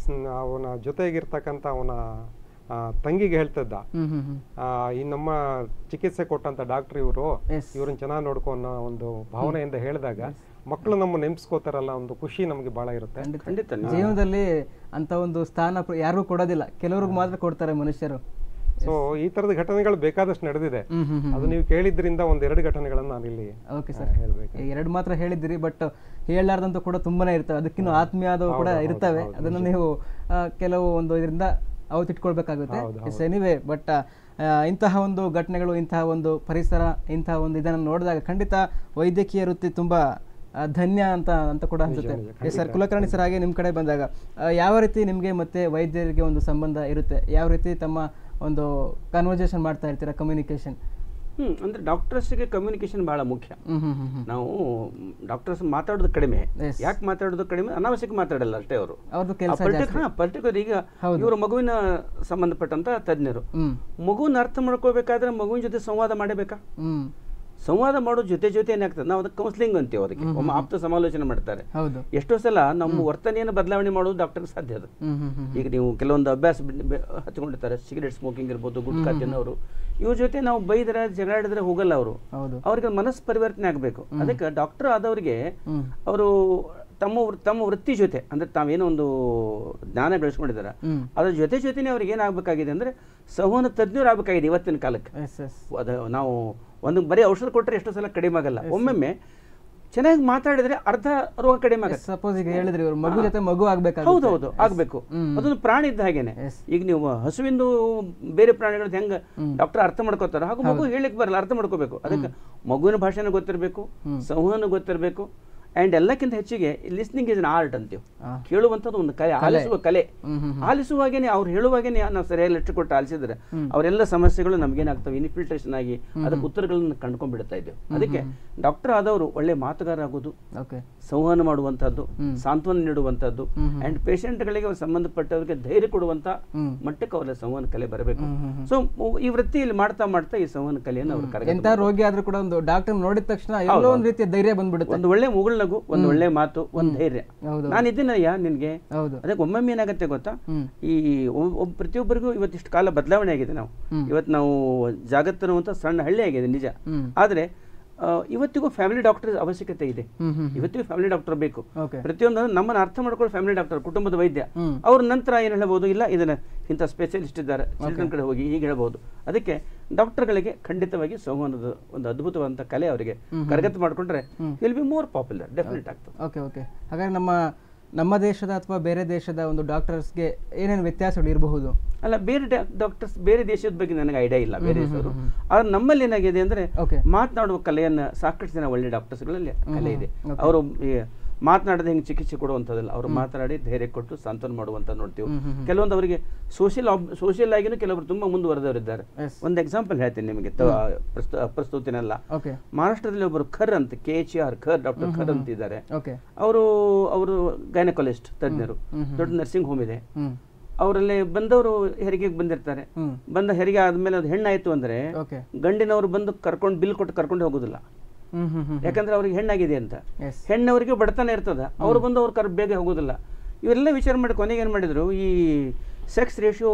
ಅವನ ಜೊತೆಗಿರ್ತಕ್ಕಂಥ ಅವನ ಆ, ತಂಗಿಗೆ ಹೇಳ್ತಿದ್ದ ಹ್ಮ್ ಹ್ಮ್ ಹ್ಮ್ ಆ, ಈ ನಮ್ಮ ಚಿಕಿತ್ಸೆ ಕೊಟ್ಟಂತ ಡಾಕ್ಟರ್ ಇವರು Yes. ಇವ್ರನ್ನ ಚೆನ್ನಾಗಿ ನೋಡ್ಕೊ ಅನ್ನೋ ಒಂದು ಭಾವನೆಯಿಂದ ಹೇಳಿದಾಗ ಮಕ್ಕಳು ನಮ್ಮ ನೆನ್ಸ್ಕೋತಾರಲ್ಲ ಒಂದು ಖುಷಿ ನಮಗೆ ಬಹಳ ಇರುತ್ತೆ ಖಂಡಿತ ಜೀವನದಲ್ಲಿ ಅಂತ ಒಂದು ಸ್ಥಾನ ಪ್ರ- ಯಾರಿಗೂ ಕೊಡೋದಿಲ್ಲ ಕೆಲವ್ರಿಗೆ ಮಾತ್ರ ಕೊಡ್ತಾರೆ ಮನುಷ್ಯರು ಸೊ ಈ ತರದ ಘಟನೆಗಳು ಬೇಕಾದಷ್ಟು ನಡೆದಿದೆ ಹ್ಮ್ ಹ್ಮ್ ಹ್ಮ್ ಅದು ನೀವು ಕೇಳಿದ್ರಿಂದ ಒಂದೆರಡು ಘಟನೆಗಳನ್ನ ನಾನಿಲ್ಲಿ ಓಕೆ ಸರ್ ಹೇಳ್ಬೇಕು ಎರಡು ಮಾತ್ರ ಹೇಳಿದ್ದೀರಿ ಬಟ್ ಹೇಳಲಾರ್ದಂತೂ ಕೂಡ ತುಂಬಾನೇ ಇರ್ತವೆ ಅದಕ್ಕಿಂತ ಆತ್ಮೀಯ ಆದವು ಕೂಡ ಇರ್ತವೆ ಅದನ್ನು ನೀವು ಆ, ಕೆಲವು ಒಂದು ಇದರಿಂದ ಅವತ್ತಿಟ್ಕೊಳ್ಬೇಕಾಗುತ್ತೆ ಇಟ್ಸ್ ಎನಿವೆ ಬಟ್ ಇಂತಹ ಒಂದು ಘಟನೆಗಳು ಇಂತಹ ಒಂದು ಪರಿಸರ ಇಂತಹ ಒಂದು ಇದನ್ನು ನೋಡಿದಾಗ ಖಂಡಿತ ವೈದ್ಯಕೀಯ ವೃತ್ತಿ ತುಂಬಾ ಆ, ಧನ್ಯ ಅಂತ ಅಂತ ಕೂಡ ಅನ್ಸುತ್ತೆ ಎಸ್ ಸರ್ ಕುಲಕರ್ಣಿ ಸರ್ ಹಾಗೆ ನಿಮ್ಮ ಕಡೆ ಬಂದಾಗ ಆ, ಯಾವ ರೀತಿ ನಿಮಗೆ ಮತ್ತೆ ವೈದ್ಯರಿಗೆ ಒಂದು ಸಂಬಂಧ ಇರುತ್ತೆ ಯಾವ ರೀತಿ ತಮ್ಮ ಒಂದು ಕನ್ವರ್ಜೇಷನ್ ಮಾಡ್ತಾ ಇರ್ತೀರಾ ಕಮ್ಯುನಿಕೇಶನ್ ಹ್ಮ್ ಅಂದ್ರೆ ಡಾಕ್ಟರ್ಸ್ಗೆ ಕಮ್ಯುನಿಕೇಶನ್ ಬಹಳ ಮುಖ್ಯ ಹ್ಮ್ ಹ್ಮ್ ಹ್ಮ್ ಹ್ಮ್ ನಾವು ಡಾಕ್ಟರ್ಸ್ ಮಾತಾಡೋದು ಕಡಿಮೆ Yes. ಯಾಕೆ ಮಾತಾಡೋದು ಕಡಿಮೆ ಅನಾವಶ್ಯಕ ಮಾತಾಡಲ್ಲ ಅಷ್ಟೇ ಅವರು ಅವ್ರದ್ದು ಕೆಲಸ ಪರ್ಟಿಕ್ಯುಲರ್ ಈಗ ಇವರು ಮಗುವಿನ ಸಂಬಂಧಪಟ್ಟಂತ ತಜ್ಞರು ಹ್ಮ್ ಮಗುವಿನ ಅರ್ಥ ಮಾಡ್ಕೋಬೇಕಾದ್ರೆ ಮಗುವಿನ ಜೊತೆ ಸಂವಾದ ಮಾಡಬೇಕಾ ಹ್ಮ್ ಸಂವಾದ ಮಾಡೋ ಜೊತೆ ಜೊತೆ ಏನಾಗ್ತದೆ ನಾವು ಅದಕ್ಕೆ ಕೌನ್ಸಿಲಿಂಗ್ ಅಂತೀವಿ ಅದಕ್ಕೆ ಒಮ್ಮೆ ಆಪ್ತ ಸಮಾಲೋಚನೆ ಮಾಡ್ತಾರೆ ಹೌದು ಎಷ್ಟೋ ಸಲ ನಮ್ಮ ವರ್ತನೆಯನ್ನು ಬದಲಾವಣೆ ಮಾಡೋದು ಡಾಕ್ಟರ್ಗೆ ಸಾಧ್ಯ ಅದು ಹ್ಮ್ ಹ್ಮ್ ಹ್ಮ್ ಈಗ ನೀವು ಕೆಲವೊಂದು ಅಭ್ಯಾಸ ಬಿಡ್- ಬೆ- ಹಚ್ಕೊಂಡಿರ್ತಾರೆ ಸಿಗರೇಟ್ ಸ್ಮೋಕಿಂಗ್ ಇರ್ಬೋದು ಗುಟ್ಕಾ ತಿನ್ನೋರು ಇವ್ರ ಜೊತೆ ನಾವು ಬೈದ್ರೆ ಜಗಳಾಡಿದ್ರೆ ಹೋಗಲ್ಲ ಅವರು ಹೌದು ಅವ್ರಿಗೆ ಮನಸ್ಸು ಪರಿವರ್ತನೆ ಆಗಬೇಕು ಅದಕ್ಕೆ ಡಾಕ್ಟರ್ ಆದವರಿಗೆ ಹ್ಮ್ ಅವರು ತಮ್ಮ ವೃ- ತಮ್ಮ ವೃತ್ತಿ ಜೊತೆ ಅಂದ್ರೆ ತಾವೇನೋ ಒಂದು ಜ್ಞಾನ ಬೆಳೆಸ್ಕೊಂಡಿದ್ದಾರೆ ಹ್ಮ್ ಅದ್ರ ಜೊತೆ ಜೊತೆನೆ ಅವ್ರಿಗೆ ಏನಾಗಬೇಕಾಗಿದೆ ಅಂದ್ರೆ ಸಂವಹನ ತಜ್ಞರು ಆಗಬೇಕಾಗಿದೆ ಇವತ್ತಿನ ಕಾಲಕ್ಕೆ ಎಸ್ ಎಸ್ ಅದು ನಾವು ಒಂದು ಬರೀ ಔಷಧ ಕೊಟ್ಟರೆ ಎಷ್ಟೋ ಸಲ ಕಡಿಮೆ ಆಗಲ್ಲ ಒಮ್ಮೊಮ್ಮೆ ಚೆನ್ನಾಗಿ ಮಾತಾಡಿದ್ರೆ ಅರ್ಧ ರೋಗ ಕಡಿಮೆ ಆಗುತ್ತೆ ಸಪೋಸ್ ಈಗ ಹೇಳಿದ್ರಿ ಇವ್ರು ಮಗು ಜೊತೆ ಮಗು ಆಗ್ಬೇಕಾಗುತ್ತೆ ಹೌದೌದು ಆಗ್ಬೇಕು ಅದೊಂದು ಪ್ರಾಣಿ ಇದ್ದ ಹಾಗೇನೆ Yes. ಈಗ ನೀವು ಹಸುವಿಂದು ಬೇರೆ ಪ್ರಾಣಿಗಳದ್ದು ಹೆಂಗ ಡಾಕ್ಟರ್ ಅರ್ಥ ಮಾಡ್ಕೋತಾರ ಹಾಗೂ ಮಗು ಹೇಳಿಕ್ ಬರಲ್ಲ ಅರ್ಥ ಮಾಡ್ಕೋಬೇಕು ಅದಕ್ಕೆ ಮಗುವಿನ ಭಾಷೆನೂ ಗೊತ್ತಿರಬೇಕು ಸಂವಹನ ಗೊತ್ತಿರಬೇಕು ಅಂಡ್ ಎಲ್ಲಕ್ಕಿಂತ ಹೆಚ್ಚಿಗೆ ಲಿಸ್ನಿಂಗ್ ಇಸ್ ಅನ್ ಆರ್ಟ್ ಅಂತೀವಿ ಆ. ಕೇಳುವಂಥದ್ದು ಒಂದು ಕಲೆ ಆಲಿಸುವ ಕಲೆ ಹ್ಮ್ ಹ್ಮ್ ಆಲಿಸುವಾಗೇನೆ ಅವ್ರು ಹೇಳುವಾಗೇನೆ ನಾವು ಸರಿಯಾಗಿ ಲಕ್ಷ ಕೊಟ್ಟು ಆಲಿಸಿದ್ರೆ ಅವರೆಲ್ಲ ಸಮಸ್ಯೆಗಳು ನಮಗೇನಾಗ್ತವೆ ಇನ್ಫಿಲ್ಟ್ರೇಷನ್ ಆಗಿ ಅದಕ್ಕೆ ಉತ್ತರಗಳನ್ನು ಕಂಡುಕೊಂಡ್ಬಿಡ್ತಾ ಇದ್ದೇವೆ ಅದಕ್ಕೆ ಡಾಕ್ಟರ್ ಆದವರು ಒಳ್ಳೆ ಮಾತುಗಾರ ಆಗೋದು ಓಕೆ ಸಂವಹನ ಮಾಡುವಂತಹದ್ದು ಸಾಂತ್ವನ ನೀಡುವಂತಹದ್ದು ಅಂಡ್ ಪೇಷಂಟ್ಗಳಿಗೆ ಸಂಬಂಧಪಟ್ಟವರಿಗೆ ಧೈರ್ಯ ಕೊಡುವಂತ ಹ್ಮ್. ಮಟ್ಟಕ್ಕೆ ಅವರ ಸಂವಹನ ಕಲೆ ಬರಬೇಕು ಹ್ಮ್, ಹ್ಮ್, ಸೊ ಈ ವೃತ್ತಿಯಲ್ಲಿ ಮಾಡ್ತಾ ಮಾಡ್ತಾ ಈ ಸಂವಹನ ಕಲೆಯನ್ನು ಅವರು ಕರಗ ಎಂತ ರೋಗಿ ಆದ್ರೂ ಕೂಡ ಒಂದು ಡಾಕ್ಟರ್ ನೋಡಿದ ತಕ್ಷಣ ಎಲ್ಲೋ ಒಂದ್ ರೀತಿಯ ಧೈರ್ಯ ಬಂದ್ಬಿಡುತ್ತೆ ಒಂದು ಒಳ್ಳೆ ಮುಗುಳ್ನಗು ಒಂದು ಒಳ್ಳೆ ಮಾತು ಒಂದು ಧೈರ್ಯ ಹೌದು ನಾನು ಇದ್ದೀನಯ್ಯ ನಿನ್ಗೆ ಹೌದು ಅದಕ್ಕೆ ಒಮ್ಮೊಮ್ಮೆ ಏನಾಗುತ್ತೆ ಗೊತ್ತಾ ಹ್ಮ್ ಈ ಒಬ್- ಒಬ್ಬ ಪ್ರತಿಯೊಬ್ಬರಿಗೂ ಇವತ್ತಿಷ್ಟು ಕಾಲ ಬದಲಾವಣೆ ಆಗಿದೆ ನಾವು ಇವತ್ತು ನಾವು ಜಾಗತ್ತಿರುವಂತ ಸಣ್ಣ ಹಳ್ಳಿ ಆಗಿದೆ ನಿಜ ಹ್ಮ್ ಆದ್ರೆ ಆ, ಇವತ್ತಿಗೂ ಫ್ಯಾಮಿಲಿ ಡಾಕ್ಟರ್ ಅವಶ್ಯಕತೆ ಇದೆ ಹ್ಮ್ ಹ್ಮ್ ಇವತ್ತಿಗೂ ಫ್ಯಾಮಿಲಿ ಡಾಕ್ಟರ್ ಬೇಕು ಓಕೆ ಪ್ರತಿಯೊಂದು ನಮ್ಮನ್ನ ಅರ್ಥ ಮಾಡ್ಕೊಳ್ಳೋ ಫ್ಯಾಮಿಲಿ ಡಾಕ್ಟರ್ ಕುಟುಂಬದ ವೈದ್ಯ ಹ್ಮ್ ಅವ್ರ ನಂತರ ಏನು ಹೇಳ್ಬೋದು ಇಲ್ಲ ಇದನ್ನ ಇಂಥ ಸ್ಪೆಷಲಿಸ್ಟ್ ಇದ್ದಾರೆ ಚಿಲ್ಡ್ರನ್ ಕಡೆ ಹೋಗಿ ಹೀಗೆ ಹೇಳ್ಬೋದು ಅದಕ್ಕೆ ಡಾಕ್ಟರ್ಗಳಿಗೆ ಖಂಡಿತವಾಗಿ ಸಂವಹನದ ಒಂದು ಅದ್ಭುತವಾದಂಥ ಕಲೆ ಅವರಿಗೆ ಕರಗತ ಮಾಡ್ಕೊಂಡ್ರೆ will be more popular definite ಆಗ್ತದೆ ಓಕೆ ಓಕೆ ಹಾಗಾದ್ರೆ ನಮ್ಮ ನಮ್ಮ ದೇಶದ ಅಥವಾ ಬೇರೆ ದೇಶದ ಒಂದು ಡಾಕ್ಟರ್ಸ್ಗೆ ಏನೇನು ವ್ಯತ್ಯಾಸಗಳು ಇರಬಹುದು ಅಲ್ಲ ಬೇರೆ ಡಾಕ್ಟರ್ಸ್ ಬೇರೆ ದೇಶದ ಬಗ್ಗೆ ನನಗೆ ಐಡಿಯಾ ಇಲ್ಲ ಬೇರೆ ದೇಶದವರು ಆದ್ರೆ ನಮ್ಮಲ್ಲಿ ಏನಾಗಿದೆ ಅಂದ್ರೆ ಓಕೆ ಮಾತನಾಡುವ ಕಲೆಯನ್ನ ಸಾಕಷ್ಟು ಜನ ಒಳ್ಳೆ ಡಾಕ್ಟರ್ಸ್ಗಳಲ್ಲಿ ಕಲೆ ಇದೆ ಅವರು ಮಾತನಾಡದೆ ಹೆಂಗೆ ಚಿಕಿತ್ಸೆ ಕೊಡುವಂಥದ್ದಲ್ಲ ಅವರು ಮಾತನಾಡಿ ಧೈರ್ಯ ಕೊಟ್ಟು ಸಾಂತ್ವನ ಮಾಡುವಂತ ನೋಡ್ತೀವಿ ಕೆಲವೊಂದು ಅವರಿಗೆ ಸೋಷಿಯಲ್ ಸೋಷಿಯಲ್ ಆಗಿನೂ ಕೆಲವರು ತುಂಬಾ ಮುಂದುವರೆದವರಿದ್ದಾರೆ ಎಸ್ ಒಂದು ಎಕ್ಸಾಂಪಲ್ ಹೇಳ್ತೀನಿ ನಿಮಗೆ ತ- ಪ್ರಸ್ತು- ಪ್ರಸ್ತುತಿನೆಲ್ಲ ಓಕೆ ಮಹಾರಾಷ್ಟ್ರದಲ್ಲಿ ಒಬ್ಬರು ಖರ್ ಅಂತ K H R Khar doctor Khar ಅಂತ ಇದ್ದಾರೆ ಓಕೆ ಅವರು ಅವರು ಗೈನಕಾಲಜಿಸ್ಟ್ ತಜ್ಞರು ದೊಡ್ಡ ನರ್ಸಿಂಗ್ ಹೋಮ್ ಇದೆ ಹ್ಮ್ ಅವರಲ್ಲಿ ಬಂದವರು ಹೆರಿಗೆಗೆ ಬಂದಿರ್ತಾರೆ ಹ್ಮ್ ಬಂದ ಹೆರಿಗೆ ಆದ್ಮೇಲೆ ಅದು ಹೆಣ್ಣಾಯ್ತು ಅಂದ್ರೆ ಓಕೆ ಗಂಡಿನವರು ಬಂದು ಕರ್ಕೊಂಡು ಬಿಲ್ ಕೊಟ್ಟು ಕರ್ಕೊಂಡು ಹೋಗೋದಿಲ್ಲ ಹ್ಮ್ ಹ್ಮ್ ಹ್ಮ್ ಯಾಕಂದ್ರೆ ಅವ್ರಿಗೆ ಹೆಣ್ಣಾಗಿದೆ ಅಂತ ಎಸ್ ಹೆಣ್ಣವರಿಗೆ ಬಡತನ ಇರ್ತದ ಅವ್ರು ಬಂದು ಅವ್ರು ಕರ್ ಬೇಗ ಹೋಗೋದಿಲ್ಲ ಇವರೆಲ್ಲ ವಿಚಾರ ಮಾಡಿ ಕೊನೆಗೆ ಏನು ಮಾಡಿದ್ರು ಈ ಸೆಕ್ಸ್ ರೇಷಿಯೋ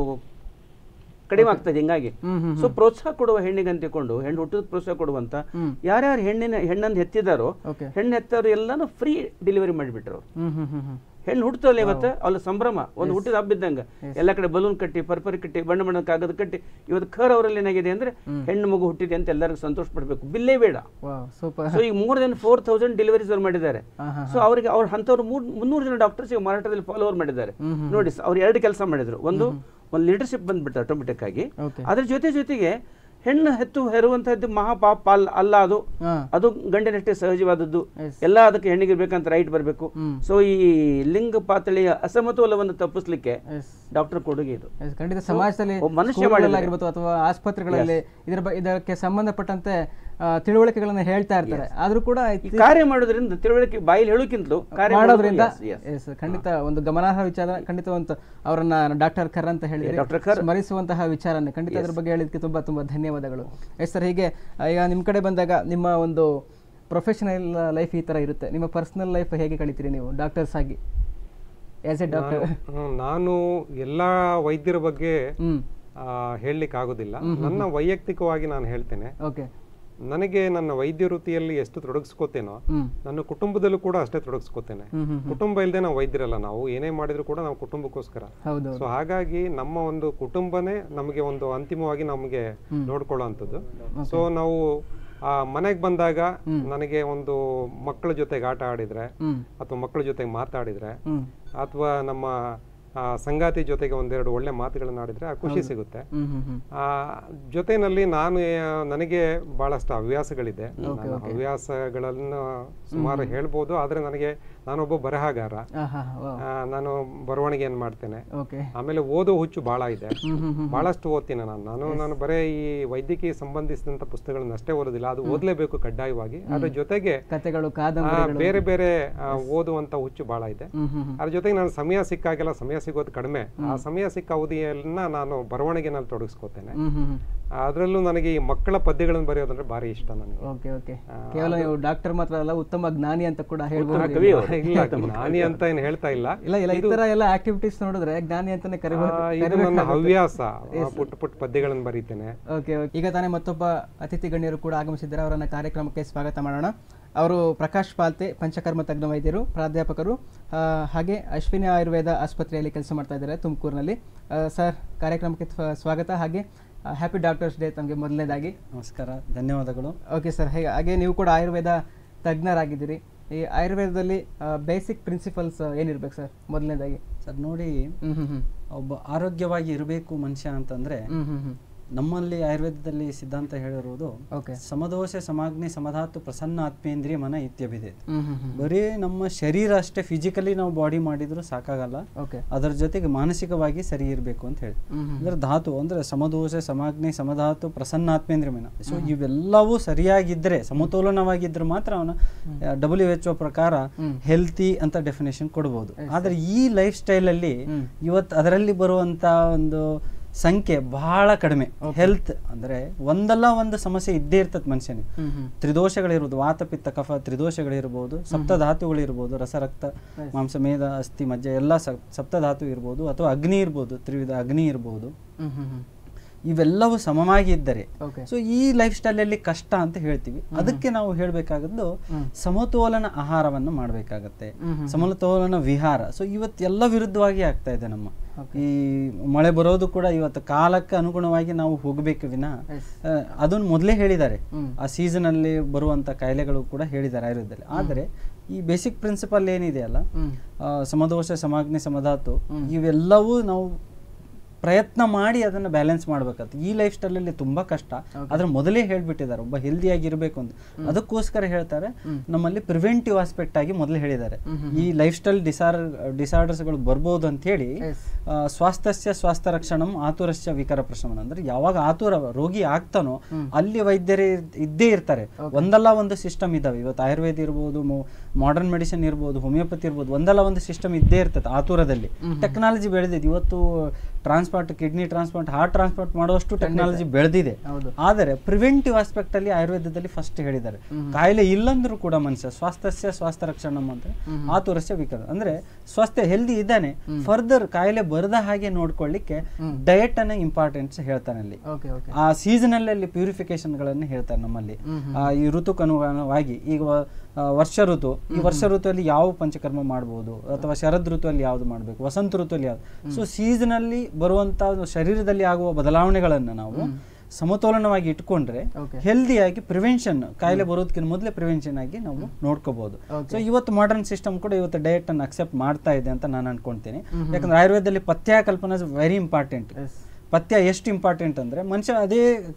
ಕಡಿಮೆ ಆಗ್ತದೆ ಹಿಂಗಾಗಿ ಹ್ಮ್ ಹ್ಮ್ ಸೊ ಪ್ರೋತ್ಸಾಹ ಕೊಡುವ ಹೆಣ್ಣಿಗೆ ಅಂತ ತಿಳ್ಕೊಂಡು ಹೆಣ್ಣು ಹುಟ್ಟಿದ ಪ್ರೋತ್ಸಾಹ ಕೊಡುವಂತ ಹ್ಮ್ ಯಾರ್ಯಾರು ಹೆಣ್ಣಿನ ಹೆಣ್ಣನ್ನು ಹೆತ್ತಿದಾರೋ ಓಕೆ ಹೆಣ್ಣು ಹೆತ್ತವರು ಎಲ್ಲಾನು ಫ್ರೀ ಡೆಲಿವರಿ ಮಾಡಿಬಿಟ್ರು ಅವ್ರು ಹ್ಮ್ ಹ್ಮ್ ಹ್ಮ್ ಹ್ಮ್ ಹೆಣ್ಣು ಹುಟ್ಟುತ್ತಲ್ಲ ಇವತ್ತು ಅಲ್ಲಿ ಸಂಭ್ರಮ ಒಂದು ಹುಟ್ಟಿದ ಹಬ್ಬ ಇದ್ದಂಗ ಎಲ್ಲ ಕಡೆ ಬಲೂನ್ ಕಟ್ಟಿ ಪರ್ಪರಿ ಕಟ್ಟಿ ಬಣ್ಣ ಬಣ್ಣ ಕಾಗದ ಕಟ್ಟಿ ಇವತ್ತು ಖರ್ ಅವರಲ್ಲಿ ಏನಾಗಿದೆ ಅಂದ್ರೆ ಹೆಣ್ಣು ಮಗು ಹುಟ್ಟಿದೆ ಅಂತ ಎಲ್ಲರಿಗೂ ಸಂತೋಷ ಪಡ್ಬೇಕು ಬಿಲ್ಲೇ ಬೇಡ ವಾವ್ ಸೂಪರ್ ಸೊ ಈಗ more than four thousand deliveries ಅವ್ರು ಮಾಡಿದ್ದಾರೆ ಹಾ ಹಾ ಸೊ ಅವರಿಗೆ ಅವ್ರ ಅಂಥವ್ರು ಮೂರ್ ಮುನ್ನೂರು ಜನ ಡಾಕ್ಟರ್ಸ್ ಈಗ ಮಾರಾಟದಲ್ಲಿ ಫಾಲೋವರ್ ಮಾಡಿದ್ದಾರೆ ಹ್ಮ್ ಹ್ಮ್ ನೋಡಿ ಅವ್ರು ಎರಡು ಕೆಲಸ ಮಾಡಿದ್ರು ಒಂದು ಒಂದು ಲೀಡರ್ಶಿಪ್ ಬಂದ್ಬಿಟ್ಟು ಆಟೋಮೆಟಿಕ್ ಆಗಿ ಓಕೆ ಅದ್ರ ಜೊತೆ ಜೊತೆಗೆ ಹೆಣ್ಣು ಹೆತ್ತು ಹೆರುವಂತಹದ್ದು ಮಹಾಪಾಪ ಅಲ್ಲ ಅಲ್ಲ ಅದು ಹಾ ಅದು ಗಂಡಿನಷ್ಟೇ ಸಹಜವಾದದ್ದು Yes. ಎಲ್ಲ ಅದಕ್ಕೆ ಹೆಣ್ಣಿಗೆ ಇರ್ಬೇಕಂತ ರೈಟ್ ಬರಬೇಕು ಹ್ಮ್. ಸೊ ಈ ಲಿಂಗ ಪಾತಳಿಯ ಅಸಮತೋಲವನ್ನು ತಪ್ಪಿಸ್ಲಿಕ್ಕೆ ಎಸ್ ಡಾಕ್ಟರ್ ಕೊಡುಗೆ ಇದು ಎಸ್, ಖಂಡಿತ ಸಮಾಜದಲ್ಲಿ ಒಬ್ಬ ಮನುಷ್ಯ ಸ್ಕೂಲ್ಗಳಲ್ಲಿ ಮಾಡಿದ್ರೆ- ಆಗಿರ್ಬೋದು ಅಥವಾ ಆಸ್ಪತ್ರೆಗಳಲ್ಲಿ ಇದರ ಬ- ಇದಕ್ಕೆ ಸಂಬಂಧಪಟ್ಟಂತೆ ಆ, ತಿಳುವಳಿಕೆಗಳನ್ನ ಹೇಳ್ತಾ ಇರ್ತಾರೆ ಆದ್ರೂ ಕೂಡ ಈ ಇತ್ತೀ- ಕಾರ್ಯ ಮಾಡೋದ್ರಿಂದ ತಿಳುವಳಿಕೆ ಬಾಯಲ್ಲಿ ಹೇಳೋಕ್ಕಿಂತಲೂ ಕಾರ್ಯ ಮಾಡೋದ್ರಿಂದ ಮಾಡೋದು yes, yes. ಎಸ್ ಖಂಡಿತ ಒಂದು ಗಮನಾರ್ಹ ವಿಚಾರ ಖಂಡಿತ ಒಂದು ಅವರನ್ನ ಡಾಕ್ಟರ್ ಖರ್ ಅಂತ ಹೇಳಿ ಡಾಕ್ಟರ್ ಖರ್. ಸ್ಮರಿಸುವಂತಹ ವಿಚಾರನೇ ಖಂಡಿತ ಅದ್ರ ಬಗ್ಗೆ ಹೇಳಿದಕ್ಕೆ ತುಂಬಾ ತುಂಬಾ ಧನ್ಯವಾದಗಳು ಎಸ್ ಸರ್ ಹೀಗೆ ಆ, ಈಗ ನಿಮ್ಮ ಕಡೆ ಬಂದಾಗ ನಿಮ್ಮ ಒಂದು ಪ್ರೊಫೆಷನಲ್ ಲೈಫ್ ಈ ತರ ಇರುತ್ತೆ ನಿಮ್ಮ ಪರ್ಸನಲ್ ಲೈಫ್ ಹೇಗೆ ಕಳಿತೀರಿ ನೀವು ಡಾಕ್ಟರ್ಸ್ ಆಗಿ ಆಸ್ ಎ ಡಾಕ್ಟರ್ ಹ್ಮ್, ನಾನು ಎಲ್ಲಾ ವೈದ್ಯರ ಬಗ್ಗೆ ಹ್ಮ್ ಹೇಳಲಿಕ್ಕೆ ಆಗೋದಿಲ್ಲ ನನ್ನ ವೈಯಕ್ತಿಕವಾಗಿ ನಾನು ಹೇಳ್ತೇನೆ ಓಕೆ ನನಗೆ ನನ್ನ ವೈದ್ಯ ವೃತ್ತಿಯಲ್ಲಿ ಎಷ್ಟು ತೊಡಗಿಸ್ಕೋತೇನೋ ಹ್ಮ್ ನನ್ನ ಕುಟುಂಬದಲ್ಲೂ ಕೂಡ ಅಷ್ಟೇ ತೊಡಗಿಸ್ಕೋತೇನೆ ಹ್ಮ್ ಹ್ಮ್ ಕುಟುಂಬ ಇಲ್ಲದೆ ನಾವು ವೈದ್ಯರಲ್ಲ ನಾವು ಏನೇ ಮಾಡಿದ್ರು ಕೂಡ ನಾವು ಕುಟುಂಬಕ್ಕೋಸ್ಕರ ಹೌದು ಸೊ ಹಾಗಾಗಿ ನಮ್ಮ ಒಂದು ಕುಟುಂಬನೇ ನಮಗೆ ಒಂದು ಅಂತಿಮವಾಗಿ ನಮಗೆ ನೋಡ್ಕೊಳ್ಳೋ ಅಂಥದ್ದು ಸೊ ನಾವು ಆ ಮನೆಗೆ ಬಂದಾಗ ನನಗೆ ಒಂದು ಮಕ್ಕಳ ಜೊತೆಗೆ ಆಟ ಆಡಿದ್ರೆ ಹ್ಮ್ ಅಥವಾ ಮಕ್ಕಳ ಜೊತೆಗೆ ಮಾತಾಡಿದ್ರೆ ಹ್ಮ್ ಅಥವಾ ನಮ್ಮ ಆ, ಸಂಗಾತಿ ಜೊತೆಗೆ ಒಂದೆರಡು ಒಳ್ಳೆ ಮಾತುಗಳನ್ನ ಆಡಿದ್ರೆ ಆ ಖುಷಿ ಸಿಗುತ್ತೆ ಹ್ಮ್ ಹ್ಮ್ ಹ್ಮ್ ಆ ಜೊತೆನಲ್ಲಿ ನಾನು ಆ, ನನಗೆ ಬಹಳಷ್ಟು ಹವ್ಯಾಸಗಳಿದೆ ನಾನು ಹವ್ಯಾಸಗಳನ್ನು ಸುಮಾರು ಹೇಳ್ಬೋದು ಆದ್ರೆ ನನಗೆ ನಾನೊಬ್ಬ ಬರಹಗಾರ ಆ, ಹಾ ವಾ ಆ, ನಾನು ಬರವಣಿಗೆಯನ್ನು ಮಾಡ್ತೇನೆ ಓಕೆ ಆಮೇಲೆ ಓದೋ ಹುಚ್ಚು ಬಹಳ ಇದೆ ಹ್ಮ್ ಹ್ಮ್ ಹ್ಮ್ ಬಹಳಷ್ಟು ಓದ್ತೀನಿ ನಾನು ನಾನು ನಾನು ಬರೇ ಈ ವೈದ್ಯಕೀಯ ಸಂಬಂಧಿಸಿದಂತ ಪುಸ್ತಕಗಳನ್ನ ಅಷ್ಟೇ ಓದೋದಿಲ್ಲ ಅದು ಓದಲೇಬೇಕು ಕಡ್ಡಾಯವಾಗಿ ಅದ್ರ ಜೊತೆಗೆ ಕತೆಗಳು ಆ, ಕಾದಂಬರಿಗಳು ಬೇರೆ ಬೇರೆ ಆ, ಓದುವಂತ ಹುಚ್ಚು ಬಹಳ ಇದೆ ಹ್ಮ್ ಹ್ಮ್ ಹ್ಮ್ ಅದ್ರ ಜೊತೆಗೆ ನಾನು ಸಮಯ ಸಿಕ್ಕಾಗೆಲ್ಲ ಸಮಯ ಸಿಗೋದು ಕಡಿಮೆ ಆ ಸಮಯ ಸಿಕ್ಕ ಅವಧಿಯನ್ನ ನಾನು ಬರವಣಿಗೆನಲ್ಲಿ ತೊಡಗಿಸ್ಕೋತೇನೆ ಹ್ಮ್ ಹ್ಮ್ ಹ್ಮ್ ಅದರಲ್ಲೂ ನನಗೆ ಈ ಮಕ್ಕಳ ಪದ್ಯಗಳನ್ನು ಬರೆಯೋದಂದ್ರೆ ಭಾರಿ ಇಷ್ಟ ನನಗೆ ಓಕೆ ಓಕೆ ಕೇವಲ ನೀವು ಡಾಕ್ಟರ್ ಮಾತ್ರ ಅಲ್ಲ ಉತ್ತಮ ಜ್ಞಾನಿ ಅಂತ ಕೂಡ ಹೇಳ್ಬೋದು ಕವಿ ಅವರು. ಇಲ್ಲ ಜ್ಞಾನಿ ಅಂತ ಏನು ಹೇಳ್ತಾ ಇಲ್ಲ ಇಲ್ಲ ಇಲ್ಲ ಈ ತರ ಎಲ್ಲ ಆಕ್ಟಿವಿಟೀಸ್ ನೋಡಿದ್ರೆ ಜ್ಞಾನಿ ಅಂತಾನೆ ಆ, ಕರಿಬಹುದು ಇದು ನನ್ನ ಹವ್ಯಾಸ ಆ, ಪುಟ್ಟ ಪುಟ್ಟ ಪದ್ಯಗಳನ್ನು ಬರೀತೇನೆ ಓಕೆ ಓಕೆ ಈಗ ತಾನೇ ಮತ್ತೊಬ್ಬ ಅತಿಥಿ ಗಣ್ಯರು ಕೂಡ ಆಗಮಿಸಿದ್ದಾರೆ ಅವರನ್ನ ಕಾರ್ಯಕ್ರಮಕ್ಕೆ ಸ್ವಾಗತ ಮಾಡೋಣ ಅವರು ಪ್ರಕಾಶ್ ಪಾಲ್ತೆ ಪಂಚಕರ್ಮ ತಜ್ಞ ವೈದ್ಯರು ಪ್ರಾಧ್ಯಾಪಕರು ಆ, ಹಾಗೆ ಅಶ್ವಿನಿ ಆಯುರ್ವೇದ ಆಸ್ಪತ್ರೆಯಲ್ಲಿ ಕೆಲಸ ಮಾಡ್ತಾ ಇದ್ದಾರೆ ತುಮಕೂರಿನಲ್ಲಿ ಆ, ಸರ್ ಕಾರ್ಯಕ್ರಮಕ್ಕೆ ಸ್ವ- ಸ್ವಾಗತ ಹಾಗೆ ಹ್ಯಾಪಿ ಡಾಕ್ಟರ್ಸ್ ಡೇ ತಮಗೆ ಮೊದಲನೇದಾಗಿ ನಮಸ್ಕಾರ ಧನ್ಯವಾದಗಳು ಓಕೆ ಸರ್ ಹೇಗೆ ಹಾಗೆ ನೀವು ಕೂಡ ಆಯುರ್ವೇದ ತಜ್ಞರಾಗಿದ್ದೀರಿ ಈ ಆಯುರ್ವೇದದಲ್ಲಿ ಬೇಸಿಕ್ ಪ್ರಿನ್ಸಿಪಲ್ಸ್ ಏನಿರ್ಬೇಕು ಸರ್ ಮೊದಲನೇದಾಗಿ ಸರ್ ನೋಡಿ ಹ್ಮ್ ಹ್ಮ್ ಹ್ಮ್ ಒಬ್ಬ ಆರೋಗ್ಯವಾಗಿ ಇರಬೇಕು ಮನುಷ್ಯ ಅಂತಂದ್ರೆ ಹ್ಮ್ ಹ್ಮ್ ಹ್ಮ್ ನಮ್ಮಲ್ಲಿ ಆಯುರ್ವೇದದಲ್ಲಿ ಸಿದ್ಧಾಂತ ಹೇಳಿರುವುದು ಓಕೆ ಸಮದೋಷ ಸಮಾಗ್ನಿ ಸಮಧಾತು ಪ್ರಸನ್ನ ಆತ್ಮೇಂದ್ರಿಯ ಮನ ಇತ್ಯಭಿದೆ ಹ್ಮ್ ಹ್ಮ್ ಹ್ಮ್ ಬರೀ ನಮ್ಮ ಶರೀರ ಅಷ್ಟೇ ಫಿಸಿಕಲಿ ನಾವು ಬಾಡಿ ಮಾಡಿದ್ರು ಸಾಕಾಗಲ್ಲ ಓಕೆ ಅದರ ಜೊತೆಗೆ ಮಾನಸಿಕವಾಗಿ ಸರಿ ಇರಬೇಕು ಅಂತ ಹೇಳಿ ಹ್ಮ್ ಹ್ಮ್ ಅಂದ್ರೆ ಧಾತು ಅಂದ್ರೆ ಸಮದೋಷ ಸಮಾಗ್ನಿ ಸಮಧಾತು ಪ್ರಸನ್ನಾತ್ಮೇಂದ್ರ ಮನ ಸೊ ಇವೆಲ್ಲವೂ ಸರಿಯಾಗಿದ್ರೆ ಸಮತೋಲನವಾಗಿದ್ರೆ ಮಾತ್ರ ಅವನ ಡಬ್ಲ್ಯೂ ಎಚ್ ಒ ಪ್ರಕಾರ ಹೆಲ್ತಿ ಅಂತ ಡೆಫಿನೇಷನ್ ಕೊಡಬಹುದು ಆದ್ರೆ ಈ ಲೈಫ್ ಸ್ಟೈಲ್ ಅಲ್ಲಿ ಇವತ್ತು ಅದರಲ್ಲಿ ಬರುವಂತ ಒಂದು ಸಂಖ್ಯೆ ಬಹಳ ಕಡಿಮೆ ಹೆಲ್ತ್ ಅಂದ್ರೆ ಒಂದಲ್ಲ ಒಂದು ಸಮಸ್ಯೆ ಇದ್ದೇ ಇರ್ತದೆ ಮನುಷ್ಯನಿಗೆ ಹ್ಮ್ ಹ್ಮ್ ತ್ರಿದೋಷಗಳಿರ್ಬೋದು ವಾತ ಪಿತ್ತ ಕಫ ತ್ರಿದೋಷಗಳಿರ್ಬೋದು ಸಪ್ತಧಾತುಗಳು ಇರ್ಬೋದು ರಸರಕ್ತ ಮಾಂಸ ಮೇಧ ಅಸ್ಥಿ ಮಜ್ಜ ಎಲ್ಲ ಸಪ್- ಸಪ್ತಧಾತು ಇರ್ಬೋದು ಅಥವಾ ಅಗ್ನಿ ಇರ್ಬೋದು ತ್ರಿವಿಧ ಅಗ್ನಿ ಇರ್ಬೋದು ಹ್ಮ್ ಹ್ಮ್ ಹ್ಮ್ ಇವೆಲ್ಲವೂ ಸಮವಾಗಿ ಇದ್ದರೆ ಓಕೆ ಸೊ ಈ ಲೈಫ್ ಸ್ಟೈಲಲ್ಲಿ ಕಷ್ಟ ಅಂತ ಹೇಳ್ತೀವಿ ಅದಕ್ಕೆ ನಾವು ಹೇಳಬೇಕಾಗದ್ದು ಸಮತೋಲನ ಆಹಾರವನ್ನು ಮಾಡಬೇಕಾಗತ್ತೆ ಸಮತೋಲನ ವಿಹಾರ ಸೊ ಇವತ್ತೆಲ್ಲ ವಿರುದ್ಧವಾಗಿ ಆಗ್ತಾ ಇದೆ ನಮ್ಮ ಈ ಮಳೆ ಬರೋದು ಕೂಡ ಇವತ್ತು ಕಾಲಕ್ಕೆ ಅನುಗುಣವಾಗಿ ನಾವು ಹೋಗಬೇಕು ವಿನ ಅದನ್ನು ಮೊದಲೇ ಹೇಳಿದ್ದಾರೆ ಆ ಸೀಸನ್ ಅಲ್ಲಿ ಬರುವಂತ ಕಾಯಿಲೆಗಳು ಕೂಡ ಹೇಳಿದ್ದಾರೆ ಆಯುರ್ವೇದದಲ್ಲಿ ಆದರೆ ಈ ಬೇಸಿಕ್ ಪ್ರಿನ್ಸಿಪಲ್ ಏನಿದೆಯಲ್ಲ ಆ, ಸಮದೋಷ ಸಮಾಗ್ನಿ ಸಮಧಾತು ಇವೆಲ್ಲವೂ ನಾವು ಪ್ರಯತ್ನ ಮಾಡಿ ಅದನ್ನ ಬ್ಯಾಲೆನ್ಸ್ ಮಾಡ್ಬೇಕಾಗ್ತದೆ ಈ ಲೈಫ್ ಸ್ಟೈಲಲ್ಲಿ ತುಂಬಾ ಕಷ್ಟ ಆದ್ರೆ ಮೊದಲೇ ಹೇಳ್ಬಿಟ್ಟಿದ್ದಾರೆ ಒಬ್ಬ ಹೆಲ್ದಿಯಾಗಿ ಇರಬೇಕು ಅಂತ ಅದಕ್ಕೋಸ್ಕರ ಹೇಳ್ತಾರೆ ನಮ್ಮಲ್ಲಿ ಪ್ರಿವೆಂಟಿವ್ ಆಸ್ಪೆಕ್ಟ್ ಆಗಿ ಮೊದಲೇ ಹೇಳಿದ್ದಾರೆ ಈ ಲೈಫ್ ಸ್ಟೈಲ್ ಡಿಸಾರ್ ಡಿಸಾರ್ಡರ್ಸ್ಗಳು ಬರ್ಬೋದು ಅಂತ ಹೇಳಿ ಆ, ಸ್ವಾಸ್ಥ್ಯಸ್ಯ ಸ್ವಾಸ್ಥ್ಯ ರಕ್ಷಣಂ ಆತುರಸ್ಯ ವಿಕಾರ ಪ್ರಶಮನ ಅಂದ್ರೆ ಯಾವಾಗ ಆತುರ ರೋಗಿ ಆಗ್ತಾನೋ ಅಲ್ಲಿ ವೈದ್ಯರೇ ಇರ್- ಇದ್ದೇ ಇರ್ತಾರೆ ಒಂದಲ್ಲ ಒಂದು ಸಿಸ್ಟಮ್ ಇದಾವೆ ಇವತ್ತು ಆಯುರ್ವೇದ ಇರ್ಬೋದು ಮಾಡರ್ನ್ ಮೆಡಿಸಿನ್ ಇರ್ಬೋದು ಹೋಮಿಯೋಪತಿ ಇರ್ಬೋದು ಒಂದಲ್ಲ ಒಂದು ಸಿಸ್ಟಮ್ ಇದ್ದೇ ಇರ್ತದೆ ಆತುರದಲ್ಲಿ ಟೆಕ್ನಾಲಜಿ ಬೆಳೆದಿದೆ ಇವತ್ತು transport kidney transport heart transport ಮಾಡುವಷ್ಟು ಟೆಕ್ನಾಲಜಿ ಬೆಳೆದಿದೆ ಹೌದು. ಆದರೆ ಪ್ರಿವೆಂಟಿವ್ ಆಸ್ಪೆಕ್ಟ್ ಅಲ್ಲಿ ಆಯುರ್ವೇದದಲ್ಲಿ ಫಸ್ಟ್ ಹೇಳಿದ್ದಾರೆ ಕಾಯಿಲೆ ಇಲ್ಲಂದ್ರೂ ಕೂಡ ಮನುಷ್ಯ ಸ್ವಾಸ್ಥ್ಯಸ್ಯ ಸ್ವಾಸ್ಥ್ಯ ರಕ್ಷಣಂ ಅಂತ ಆತುರಸ್ಯ ವಿಕಾರ ಅಂದ್ರೆ ಸ್ವಾಸ್ಥ್ಯ ಹೆಲ್ದಿ ಇದ್ದಾನೆ ಫರ್ದರ್ ಕಾಯಿಲೆ ಬರದ ಹಾಗೆ ನೋಡ್ಕೊಳ್ಳಿಕ್ಕೆ ಡಯಟ್ ಅನ್ನ ಇಂಪಾರ್ಟೆನ್ಸ್ ಹೇಳ್ತಾನೆ ಅಲ್ಲಿ ಓಕೆ ಓಕೆ ಆ ಸೀಸನಲ್ ಅಲ್ಲಿ ಪ್ಯೂರಿಫಿಕೇಶನ್ ಗಳನ್ನು ಹೇಳ್ತಾರೆ ನಮ್ಮಲ್ಲಿ ಆ, ಈ ಋತುಕನುಗುಣವಾಗಿ ಈಗ ವ- ಆ, ವರ್ಷ ಋತು ಈ ವರ್ಷ ಋತುವಲ್ಲಿ ಯಾವ ಪಂಚಕರ್ಮ ಮಾಡಬಹುದು ಅಥವಾ ಶರದ್ ಋತುವಲ್ಲಿ ಯಾವ್ದು ಮಾಡಬೇಕು ವಸಂತ ಋತುವಲ್ಲಿ ಯಾವ್ದು ಸೊ ಸೀಸನಲ್ಲಿ ಬರುವಂತ ಒಂದು ಶರೀರದಲ್ಲಿ ಆಗುವ ಬದಲಾವಣೆಗಳನ್ನು ನಾವು ಸಮತೋಲನವಾಗಿ ಇಟ್ಕೊಂಡ್ರೆ Okay. ಹೆಲ್ದಿಯಾಗಿ ಪ್ರಿವೆನ್ಷನ್ ಕಾಯಿಲೆ ಬರೋದಕ್ಕಿಂತ ಮೊದಲೇ ಪ್ರಿವೆನ್ಷನ್ ಆಗಿ ನಾವು ನೋಡ್ಕೋಬಹುದು ಸೊ ಇವತ್ತು ಮಾಡರ್ನ್ ಸಿಸ್ಟಮ್ ಕೂಡ ಇವತ್ತು ಡಯಟ್ ಅನ್ನು ಅಕ್ಸೆಪ್ಟ್ ಮಾಡ್ತಾ ಇದೆ ಅಂತ ನಾನು ಅನ್ಕೊಂತೀನಿ ಯಾಕಂದ್ರೆ ಆಯುರ್ವೇದದಲ್ಲಿ ಪಥ್ಯ ಕಲ್ಪನಾ ವೆರಿ ಇಂಪಾರ್ಟೆಂಟ್ ಎಸ್ ಪಥ್ಯ ಎಷ್ಟು ಇಂಪಾರ್ಟೆಂಟ್ ಅಂದ್ರೆ ಮನುಷ್ಯ ಅದೇ ಕ-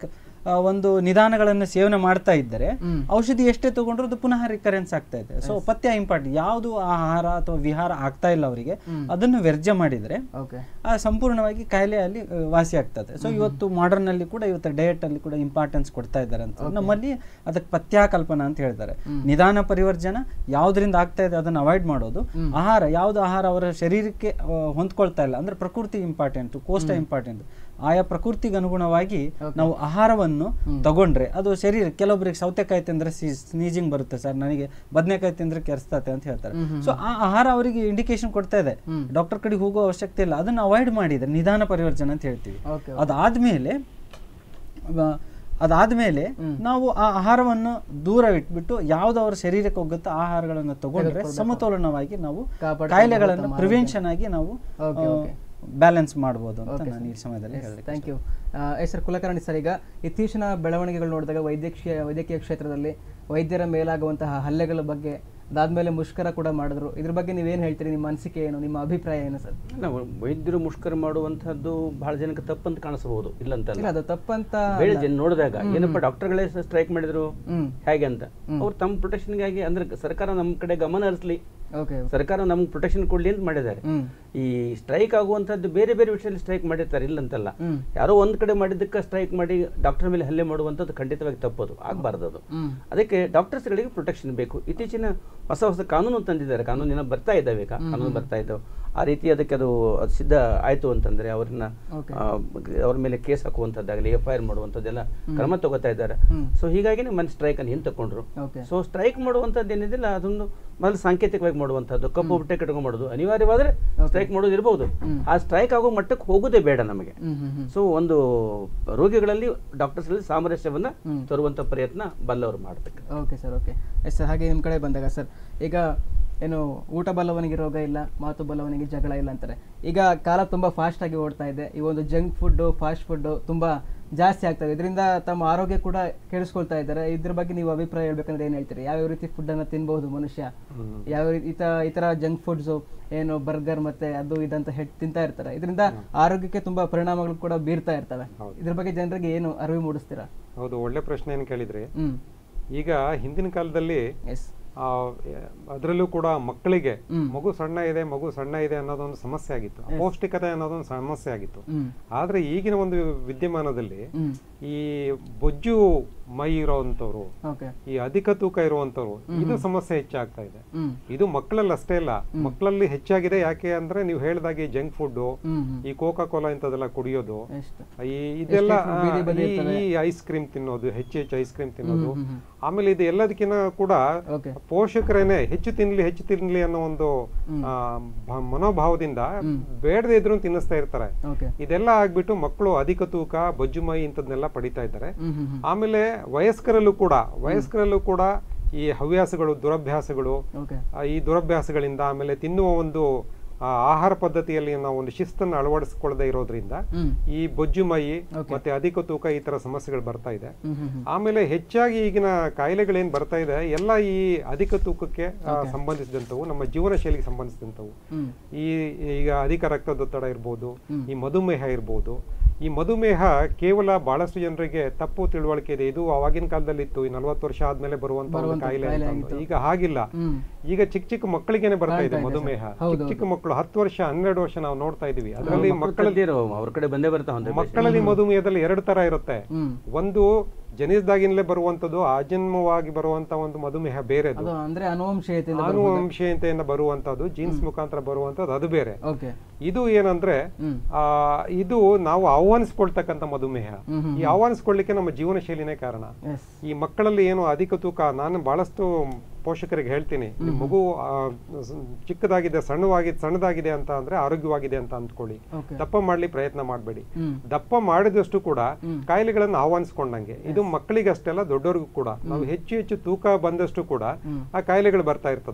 ಆ, ಒಂದು ನಿಧಾನಗಳನ್ನು ಸೇವನೆ ಮಾಡ್ತಾ ಇದ್ದರೆ ಔಷಧಿ ಎಷ್ಟೇ ತಗೊಂಡ್ರು ಅದು ಪುನಃ ರಿಕರೆನ್ಸ್ ಆಗ್ತಾ ಇದೆ ಸೊ ಪಥ್ಯ ಇಂಪಾರ್ಟೆಂಟ್ ಯಾವುದು ಆಹಾರ ಅಥವಾ ವಿಹಾರ ಆಗ್ತಾ ಇಲ್ಲ ಅವರಿಗೆ ಅದನ್ನು ವ್ಯರ್ಜ ಮಾಡಿದ್ರೆ ಓಕೆ ಆ ಸಂಪೂರ್ಣವಾಗಿ ಕಾಯಿಲೆ ಅಲ್ಲಿ ಆ, ವಾಸಿ ಆಗ್ತದೆ ಸೊ ಇವತ್ತು ಮಾಡರ್ನ್ ಅಲ್ಲಿ ಕೂಡ ಇವತ್ತು ಡಯಟ್ ಅಲ್ಲಿ ಕೂಡ ಇಂಪಾರ್ಟೆನ್ಸ್ ಕೊಡ್ತಾ ಇದ್ದಾರೆ ಅಂತ ನಮ್ಮಲ್ಲಿ ಅದಕ್ಕೆ ಪಥ್ಯಾಕಲ್ಪನಾ ಅಂತ ಹೇಳ್ತಾರೆ ನಿಧಾನ ಪರಿವರ್ಜನ ಯಾವ್ದ್ರಿಂದ ಆಗ್ತಾ ಇದೆ ಅದನ್ನ ಅವಾಯ್ಡ್ ಮಾಡೋದು ಆಹಾರ ಯಾವ್ದು ಆಹಾರ ಅವರ ಶರೀರಕ್ಕೆ ಆ, ಹೊಂದ್ಕೊಳ್ತಾ ಇಲ್ಲ ಅಂದ್ರೆ ಪ್ರಕೃತಿ ಇಂಪಾರ್ಟೆಂಟ್ ಕೋಷ್ಟ ಇಂಪಾರ್ಟೆಂಟ್ ಆಯಾ ಪ್ರಕೃತಿಗೆ ಅನುಗುಣವಾಗಿ ನಾವು ಆಹಾರವನ್ನು ತಗೊಂಡ್ರೆ ಅದು ಶರೀರ ಕೆಲವೊಬ್ಬರಿಗೆ ಸೌತೆಕಾಯಿ ತಿಂದ್ರೆ ಸ್ನೀಜಿಂಗ್ ಬರುತ್ತೆ ಸರ್ ನನಗೆ ಬದನೆಕಾಯಿ ತಿಂದ್ರೆ ಕೆರೆಸ್ತತೆ ಅಂತ ಹೇಳ್ತಾರೆ ಸೊ ಆ ಆಹಾರ ಅವರಿಗೆ ಇಂಡಿಕೇಶನ್ ಕೊಡ್ತಾ ಇದೆ ಡಾಕ್ಟರ್ ಕಡೆಗೆ ಹೋಗೋ ಅವಶ್ಯಕತೆ ಇಲ್ಲ ಅದನ್ನ ಅವಾಯ್ಡ್ ಮಾಡಿದ್ರೆ ನಿಧಾನ ಪರಿವರ್ತನೆ ಅಂತ ಹೇಳ್ತೀವಿ ಓಕೆ ಅದಾದ್ಮೇಲೆ ಆ, ಅದಾದ್ಮೇಲೆ ನಾವು ಆ ಆಹಾರವನ್ನು ದೂರ ಇಟ್ಬಿಟ್ಟು ಯಾವ್ದು ಅವರ ಶರೀರಕ್ಕೆ ಹೋಗುತ್ತೋ ಆ ಆಹಾರಗಳನ್ನು ತಗೊಂಡ್ರೆ ಸಮತೋಲನವಾಗಿ ನಾವು ಕಾಪಾಡ್ಕೊಂಡು ಕಾಯಿಲೆಗಳನ್ನು ತಮ್ಮ ಪ್ರಿವೆನ್ಷನ್ ಆಗಿ ನಾವು Okay, okay. ಬ್ಯಾಲೆನ್ಸ್ ಮಾಡ್ಬೋದು ಅಂತ ನಾನು ಈ ಸಮಯದಲ್ಲಿ ಹೇಳಲಿಕ್ಕೆ thank you sir Kulkarni sir ಈಗ ಇತ್ತೀಚಿನ ಬೆಳವಣಿಗೆಗಳು ನೋಡಿದಾಗ ವೈದ್ಯಕೀಯ ವೈದ್ಯಕೀಯ ಕ್ಷೇತ್ರದಲ್ಲಿ ವೈದ್ಯರ ಮೇಲಾಗುವಂತಹ ಹಲ್ಲೆಗಳ ಬಗ್ಗೆ ಅದಾದ್ಮೇಲೆ ಮುಷ್ಕರ ಕೂಡ ಮಾಡಿದ್ರು ಇದ್ರ ಬಗ್ಗೆ ನೀವೇನು ಹೇಳ್ತೀರಿ ನಿಮ್ಮ ಅನಿಸಿಕೆ ಏನು ನಿಮ್ಮ ಅಭಿಪ್ರಾಯ ಏನು ಸರ್ ನಾವು ವೈದ್ಯರು ಮುಷ್ಕರ ಮಾಡುವಂತಹದ್ದು ಬಹಳ ಜನಕ್ಕೆ ತಪ್ಪಂತ ಕಾಣಿಸಬಹುದು ಇಲ್ಲಂತಲ್ಲ ಇಲ್ಲ ಅದು ತಪ್ಪಂತ ಬೇರೆ ಜನ ನೋಡಿದಾಗ ಏನಪ್ಪ ಡಾಕ್ಟರ್ಗಳೇ ಸ್ಟ್ರೈಕ್ ಮಾಡಿದ್ರು ಹ್ಮ್ ಹೇಗೆ ಅಂತ ಅವ್ರು ತಮ್ಮ ಪ್ರೊಟೆಕ್ಷನ್ಗಾಗಿ ಅಂದ್ರೆ ಸರ್ಕಾರ ನಮ್ಮ ಕಡೆ ಗಮನ ಹರಿಸ್ಲಿ ಓಕೆ ಸರ್ಕಾರ ನಮ್ಗೆ ಪ್ರೊಟೆಕ್ಷನ್ ಕೊಡ್ಲಿ ಅಂತ ಮಾಡಿದ್ದಾರೆ ಹ್ಮ್ ಈ ಸ್ಟ್ರೈಕ್ ಆಗುವಂತದ್ದು ಬೇರೆ ಬೇರೆ ವಿಷಯದಲ್ಲಿ ಸ್ಟ್ರೈಕ್ ಮಾಡಿರ್ತಾರೆ ಇಲ್ಲಂತಲ್ಲ ಹ್ಮ್. ಯಾರೋ ಒಂದ್ ಕಡೆ ಮಾಡಿದ್ದಕ್ಕೆ ಸ್ಟ್ರೈಕ್ ಮಾಡಿ ಡಾಕ್ಟರ್ ಮೇಲೆ ಹಲ್ಲೆ ಮಾಡುವಂಥದ್ದು ಖಂಡಿತವಾಗಿ ತಪ್ಪದು ಆಗಬಾರ್ದು ಅದು ಹ್ಮ್ ಅದಕ್ಕೆ ಡಾಕ್ಟರ್ಸ್ಗಳಿಗೆ ಪ್ರೊಟೆಕ್ಷನ್ ಬೇಕು ಇತ್ತೀಚಿನ ಹೊಸ ಹೊಸ ಕಾನೂನು ತಂದಿದ್ದಾರೆ ಕಾನೂನಿನ ಬರ್ತಾ ಇದ್ದಾವೆ ಈಗ ಕಾನೂನು ಬರ್ತಾ ಇದ್ದಾವೆ ಆ ರೀತಿ ಅದಕ್ಕೆ ಅದು ಅದು ಸಿದ್ಧ ಆಯ್ತು ಅಂತಂದ್ರೆ ಅವ್ರನ್ನ Okay. ಆ, ಅವ್ರ ಮೇಲೆ ಕೇಸ್ ಹಾಕುವಂಥದ್ದಾಗಲಿ ಎಫ್ ಐ ಆರ್ ಮಾಡುವಂಥದ್ದೆಲ್ಲ ಕ್ರಮ ತಗೋತಾ ಇದ್ದಾರೆ ಸೊ ಹೀಗಾಗಿನೇ ಮನೆ ಸ್ಟ್ರೈಕ್ ಅನ್ನು ಹಿಂತಕೊಂಡ್ರು ಓಕೆ ಸೊ ಸ್ಟ್ರೈಕ್ ಮಾಡುವಂಥದ್ದು ಏನಿದಿಲ್ಲ ಅದೊಂದು ಮೊದಲು ಸಾಂಕೇತಿಕವಾಗಿ ಮಾಡುವಂಥದ್ದು ಕಪ್ಪು ಬಟ್ಟೆ ಕಟ್ಕೊಂಡು ಮಾಡೋದು ಅನಿವಾರ್ಯವಾದ್ರೆ ಸ್ಟ್ರೈಕ್ ಮಾಡೋದು ಇರ್ಬೋದು ಆ ಸ್ಟ್ರೈಕ್ ಆಗೋ ಮಟ್ಟಕ್ಕೆ ಹೋಗೋದೇ ಬೇಡ ನಮಗೆ ಹ್ಮ್ ಹ್ಮ್ ಹ್ಮ್ ಸೊ ಒಂದು ರೋಗಿಗಳಲ್ಲಿ ಡಾಕ್ಟರ್ಸ್ ಅಲ್ಲಿ ಸಾಮರಸ್ಯವನ್ನ ತರುವಂತ ಪ್ರಯತ್ನ ಬಲ್ಲವರು ಮಾಡಬೇಕು okay sir okay yes sir ಹಾಗೆ ನಿಮ್ಮ ಕಡೆ ಬಂದಾಗ ಸರ್ ಈಗ ಏನು ಊಟ ಬಲ್ಲವನಿಗೆ ರೋಗ ಇಲ್ಲ ಮಾತು ಬಲ್ಲವನಿಗೆ ಜಗಳ ಇಲ್ಲ ಅಂತಾರೆ ಈಗ ಕಾಲ ತುಂಬ ಫಾಸ್ಟ್ ಆಗಿ ಓಡ್ತಾ ಇದೆ ಈ ಒಂದು ಜಂಕ್ ಫುಡ್ಡು ಫಾಸ್ಟ್ ಫುಡ್ಡು ತುಂಬ ಜಾಸ್ತಿ ಆಗ್ತದೆ ಇದರಿಂದ ತಮ್ಮ ಆರೋಗ್ಯ ಕೂಡ ಕೆಡಿಸ್ಕೊಳ್ತಾ ಇದ್ದಾರೆ ಇದ್ರ ಬಗ್ಗೆ ನೀವು ಅಭಿಪ್ರಾಯ ಹೇಳ್ಬೇಕಂದ್ರೆ ಏನು ಹೇಳ್ತೀರಿ ಯಾವ್ಯಾವ ರೀತಿ ಫುಡ್ಡನ್ನು ತಿನ್ಬಹುದು ಮನುಷ್ಯ ಯಾವ ರೀತಿ ಈ ತ- ಈ ಥರ ಜಂಕ್ ಫುಡ್ಸು ಏನು ಬರ್ಗರ್ ಮತ್ತೆ ಅದು ಇದಂತ ಹೆಡ್ ತಿಂತಾ ಇರ್ತಾರೆ ಇದರಿಂದ ಆರೋಗ್ಯಕ್ಕೆ ತುಂಬಾ ಪರಿಣಾಮಗಳು ಕೂಡ ಬೀರ್ತಾ ಇರ್ತವೆ ಇದ್ರ ಬಗ್ಗೆ ಜನರಿಗೆ ಏನು ಅರಿವು ಮೂಡಿಸ್ತೀರಾ ಹೌದು ಒಳ್ಳೆ ಪ್ರಶ್ನೆ ಏನು ಕೇಳಿದ್ರಿ ಹ್ಮ್ ಈಗ ಹಿಂದಿನ ಕಾಲದಲ್ಲಿ ಎಸ್ ಅದರಲ್ಲೂ ಕೂಡ ಮಕ್ಕಳಿಗೆ ಮಗು ಸಣ್ಣ ಇದೆ ಮಗು ಸಣ್ಣ ಇದೆ ಅನ್ನೋದೊಂದು ಸಮಸ್ಯೆ ಆಗಿತ್ತು ಅಪೌಷ್ಟಿಕತೆ ಅನ್ನೋದೊಂದು ಸಮಸ್ಯೆ ಆಗಿತ್ತು ಹ್ಮ್ ಆದ್ರೆ ಈಗಿನ ಒಂದು ವಿದ್ಯಮಾನದಲ್ಲಿ ಹ್ಮ್ ಈ ಬೊಜ್ಜು ಮೈ ಇರೋವಂಥವ್ರು ಓಕೆ ಈ ಅಧಿಕ ತೂಕ ಇರುವಂತವ್ರು ಇದು ಸಮಸ್ಯೆ ಹೆಚ್ಚಾಗ್ತಾ ಇದೆ ಹ್ಮ್ ಇದು ಮಕ್ಕಳಲ್ಲಿ ಅಷ್ಟೇ ಇಲ್ಲ ಮಕ್ಕಳಲ್ಲಿ ಹೆಚ್ಚಾಗಿದೆ ಯಾಕೆ ಅಂದ್ರೆ ನೀವು ಹೇಳ್ದಾಗೆ ಜಂಕ್ ಫುಡ್ ಹ್ಮ್ ಹ್ಮ್ ಈ ಕೋಕಾ ಕೋಲಾ ಇಂಥದೆಲ್ಲ ಕುಡಿಯೋದು ಎಷ್ಟು ಈ ಇದೆಲ್ಲ ಎಷ್ಟು ಬೀದಿ ಬದಿ ಈ- ಇರ್ತವೆ. ಈ ಐಸ್ ಕ್ರೀಮ್ ತಿನ್ನೋದು ಹೆಚ್ಚು ಹೆಚ್ಚು ಐಸ್ ಕ್ರೀಮ್ ತಿನ್ನೋದು ಹ್ಮ್, ಹ್ಮ್. ಆಮೇಲೆ ಇದು ಎಲ್ಲದಕ್ಕಿಂತ ಕೂಡ ಓಕೆ ಪೋಷಕರೇನೆ ಹೆಚ್ಚು ತಿನ್ಲಿ ಹೆಚ್ಚು ತಿನ್ಲಿ ಅನ್ನೋ ಒಂದು ಆ, ಭ- ಮನೋಭಾವದಿಂದ ಬೇಡದೇ ಇದ್ರು ತಿನ್ನಿಸ್ತಾ ಇರ್ತಾರೆ ಓಕೆ ಇದೆಲ್ಲ ಆಗ್ಬಿಟ್ಟು ಮಕ್ಕಳು ಅಧಿಕ ತೂಕ ಬೊಜ್ಜುಮೈ ಇಂಥದ್ನೆಲ್ಲ ಪಡಿತಾ ಇದ್ದಾರೆ ಹ್ಮ್ ಹ್ಮ್ ಹ್ಮ್ ಆಮೇಲೆ ವಯಸ್ಕರಲ್ಲೂ ಕೂಡ ವಯಸ್ಕರಲ್ಲೂ ಕೂಡ ಈ ಹವ್ಯಾಸಗಳು ದುರಭ್ಯಾಸಗಳು ಓಕೆ ಆ, ಈ ದುರಭ್ಯಾಸಗಳಿಂದ ಆಮೇಲೆ ತಿನ್ನುವ ಒಂದು ಆ, ಆಹಾರ ಪದ್ಧತಿಯಲ್ಲಿ ನಾವು ಒಂದು ಶಿಸ್ತನ್ನು ಅಳವಡಿಸಿಕೊಳ್ಳದೆ ಇರೋದ್ರಿಂದ ಹ್ಮ್ ಈ ಬೊಜ್ಜು ಮೈ ಮತ್ತೆ ಅಧಿಕ ತೂಕ ಈ ತರ ಸಮಸ್ಯೆಗಳು ಬರ್ತಾ ಇದೆ ಹ್ಮ್ ಹ್ಮ್ ಹ್ಮ್ ಆಮೇಲೆ ಹೆಚ್ಚಾಗಿ ಈಗಿನ ಕಾಯಿಲೆಗಳೇನ್ ಬರ್ತಾ ಇದೆ ಎಲ್ಲ ಈ ಅಧಿಕ ತೂಕಕ್ಕೆ ಆ, ಸಂಬಂಧಿಸಿದಂಥವು ನಮ್ಮ ಜೀವನ ಶೈಲಿಗೆ ಸಂಬಂಧಿಸಿದಂಥವು ಹ್ಮ್ ಈ ಈಗ ಅಧಿಕ ರಕ್ತದೊತ್ತಡ ಇರ್ಬೋದು ಈ ಮಧುಮೇಹ ಇರ್ಬೋದು ಈ ಮಧುಮೇಹ ಕೇವಲ ಬಹಳಷ್ಟು ಜನರಿಗೆ ತಪ್ಪು ತಿಳುವಳಿಕೆ ಇದೆ ಇದು ಅವಾಗಿನ ಕಾಲದಲ್ಲಿ ಇತ್ತು ಈ ನಲವತ್ತು ವರ್ಷ ಆದ್ಮೇಲೆ ಬರುವಂತ ಒಂದು ಕಾಯಿಲೆ ಅಂತ ಅಂದು. ಈಗ ಹಾಗಿಲ್ಲ ಹ್ಮ್ ಈಗ ಚಿಕ್ಕ ಚಿಕ್ಕ ಮಕ್ಕಳಿಗೇನೆ ಬರ್ತಾ ಇದೆ ಮಧುಮೇಹ ಚಿಕ್ಕ ಚಿಕ್ಕ ಮಕ್ಕಳು ಹತ್ತು ವರ್ಷ ಹನ್ನೆರಡು ವರ್ಷ ನಾವು ನೋಡ್ತಾ ಇದೀವಿ ಅದರಲ್ಲಿ ಮಕ್ಕಳಲ್ಲಿ ಅವ್ರ ಕಡೆ ಬಂದೇ ಬರ್ತಾವಂತೆ ಮಕ್ಕಳಲ್ಲಿ ಮಧುಮೇಹದಲ್ಲಿ ಎರಡು ತರ ಇರುತ್ತೆ ಹ್ಮ್ ಒಂದು ಜನಿಸಿದಾಗಿನಲೇ ಬರುವಂತದ್ದು ಅಜನ್ಮವಾಗಿ ಬರುವಂತ ಒಂದು ಮಧುಮೇಹ ಬೇರೆದು ಅದು ಅಂದ್ರೆ ಅನುವಂಶೀಯತೆಯಿಂದ ಆನುವಂಶೀಯತೆಯಿಂದ ಬರುವಂತದ್ದು ಜೀನ್ಸ್ ಮುಖಾಂತರ ಬರುವಂತದ್ದು ಅದು ಬೇರೆ ಓಕೆ ಇದು ಏನಂದ್ರೆ ಹ್ಮ್ ಆ ಇದು ನಾವು ಆಹ್ವಾನಿಸ್ಕೊಳ್ತಕ್ಕಂಥ ಮಧುಮೇಹ ಹ್ಮ್ ಹ್ಮ್ ಈ ಆಹ್ವಾನಿಸ್ಕೊಳ್ಳಿಕ್ಕೆ ನಮ್ಮ ಜೀವನ ಶೈಲಿನೇ ಕಾರಣ ಎಸ್ ಈ ಮಕ್ಕಳಲ್ಲಿ ಏನು ಅಧಿಕ ತೂಕ ನಾನು ಬಹಳಷ್ಟು ಪೋಷಕರಿಗೆ ಹೇಳ್ತೀನಿ ನಿಮ್ ಮಗು ಆ, ಸ್- ಚಿಕ್ಕದಾಗಿದೆ ಸಣ್ಣವಾಗಿ ಸಣ್ಣದಾಗಿದೆ ಅಂತ ಅಂದ್ರೆ ಆರೋಗ್ಯವಾಗಿದೆ ಅಂತ ಅಂದ್ಕೊಳ್ಳಿ ಓಕೆ ದಪ್ಪ ಮಾಡ್ಲಿ ಪ್ರಯತ್ನ ಮಾಡಬೇಡಿ ಹ್ಮ್ ದಪ್ಪ ಮಾಡಿದಷ್ಟು ಕೂಡ ಕಾಯಿಲೆಗಳನ್ನು ಆಹ್ವಾನಿಸ್ಕೊಂಡಂಗೆ ಇದು ಮಕ್ಕಳಿಗೆ ಅಷ್ಟೆಲ್ಲ ದೊಡ್ಡವ್ರಿಗೂ ಕೂಡ ನಾವು ಹೆಚ್ಚು ಹೆಚ್ಚು ತೂಕ ಬಂದಷ್ಟು ಕೂಡ ಆ ಕಾಯಿಲೆಗಳು ಬರ್ತಾ ಇರ್ತದೆ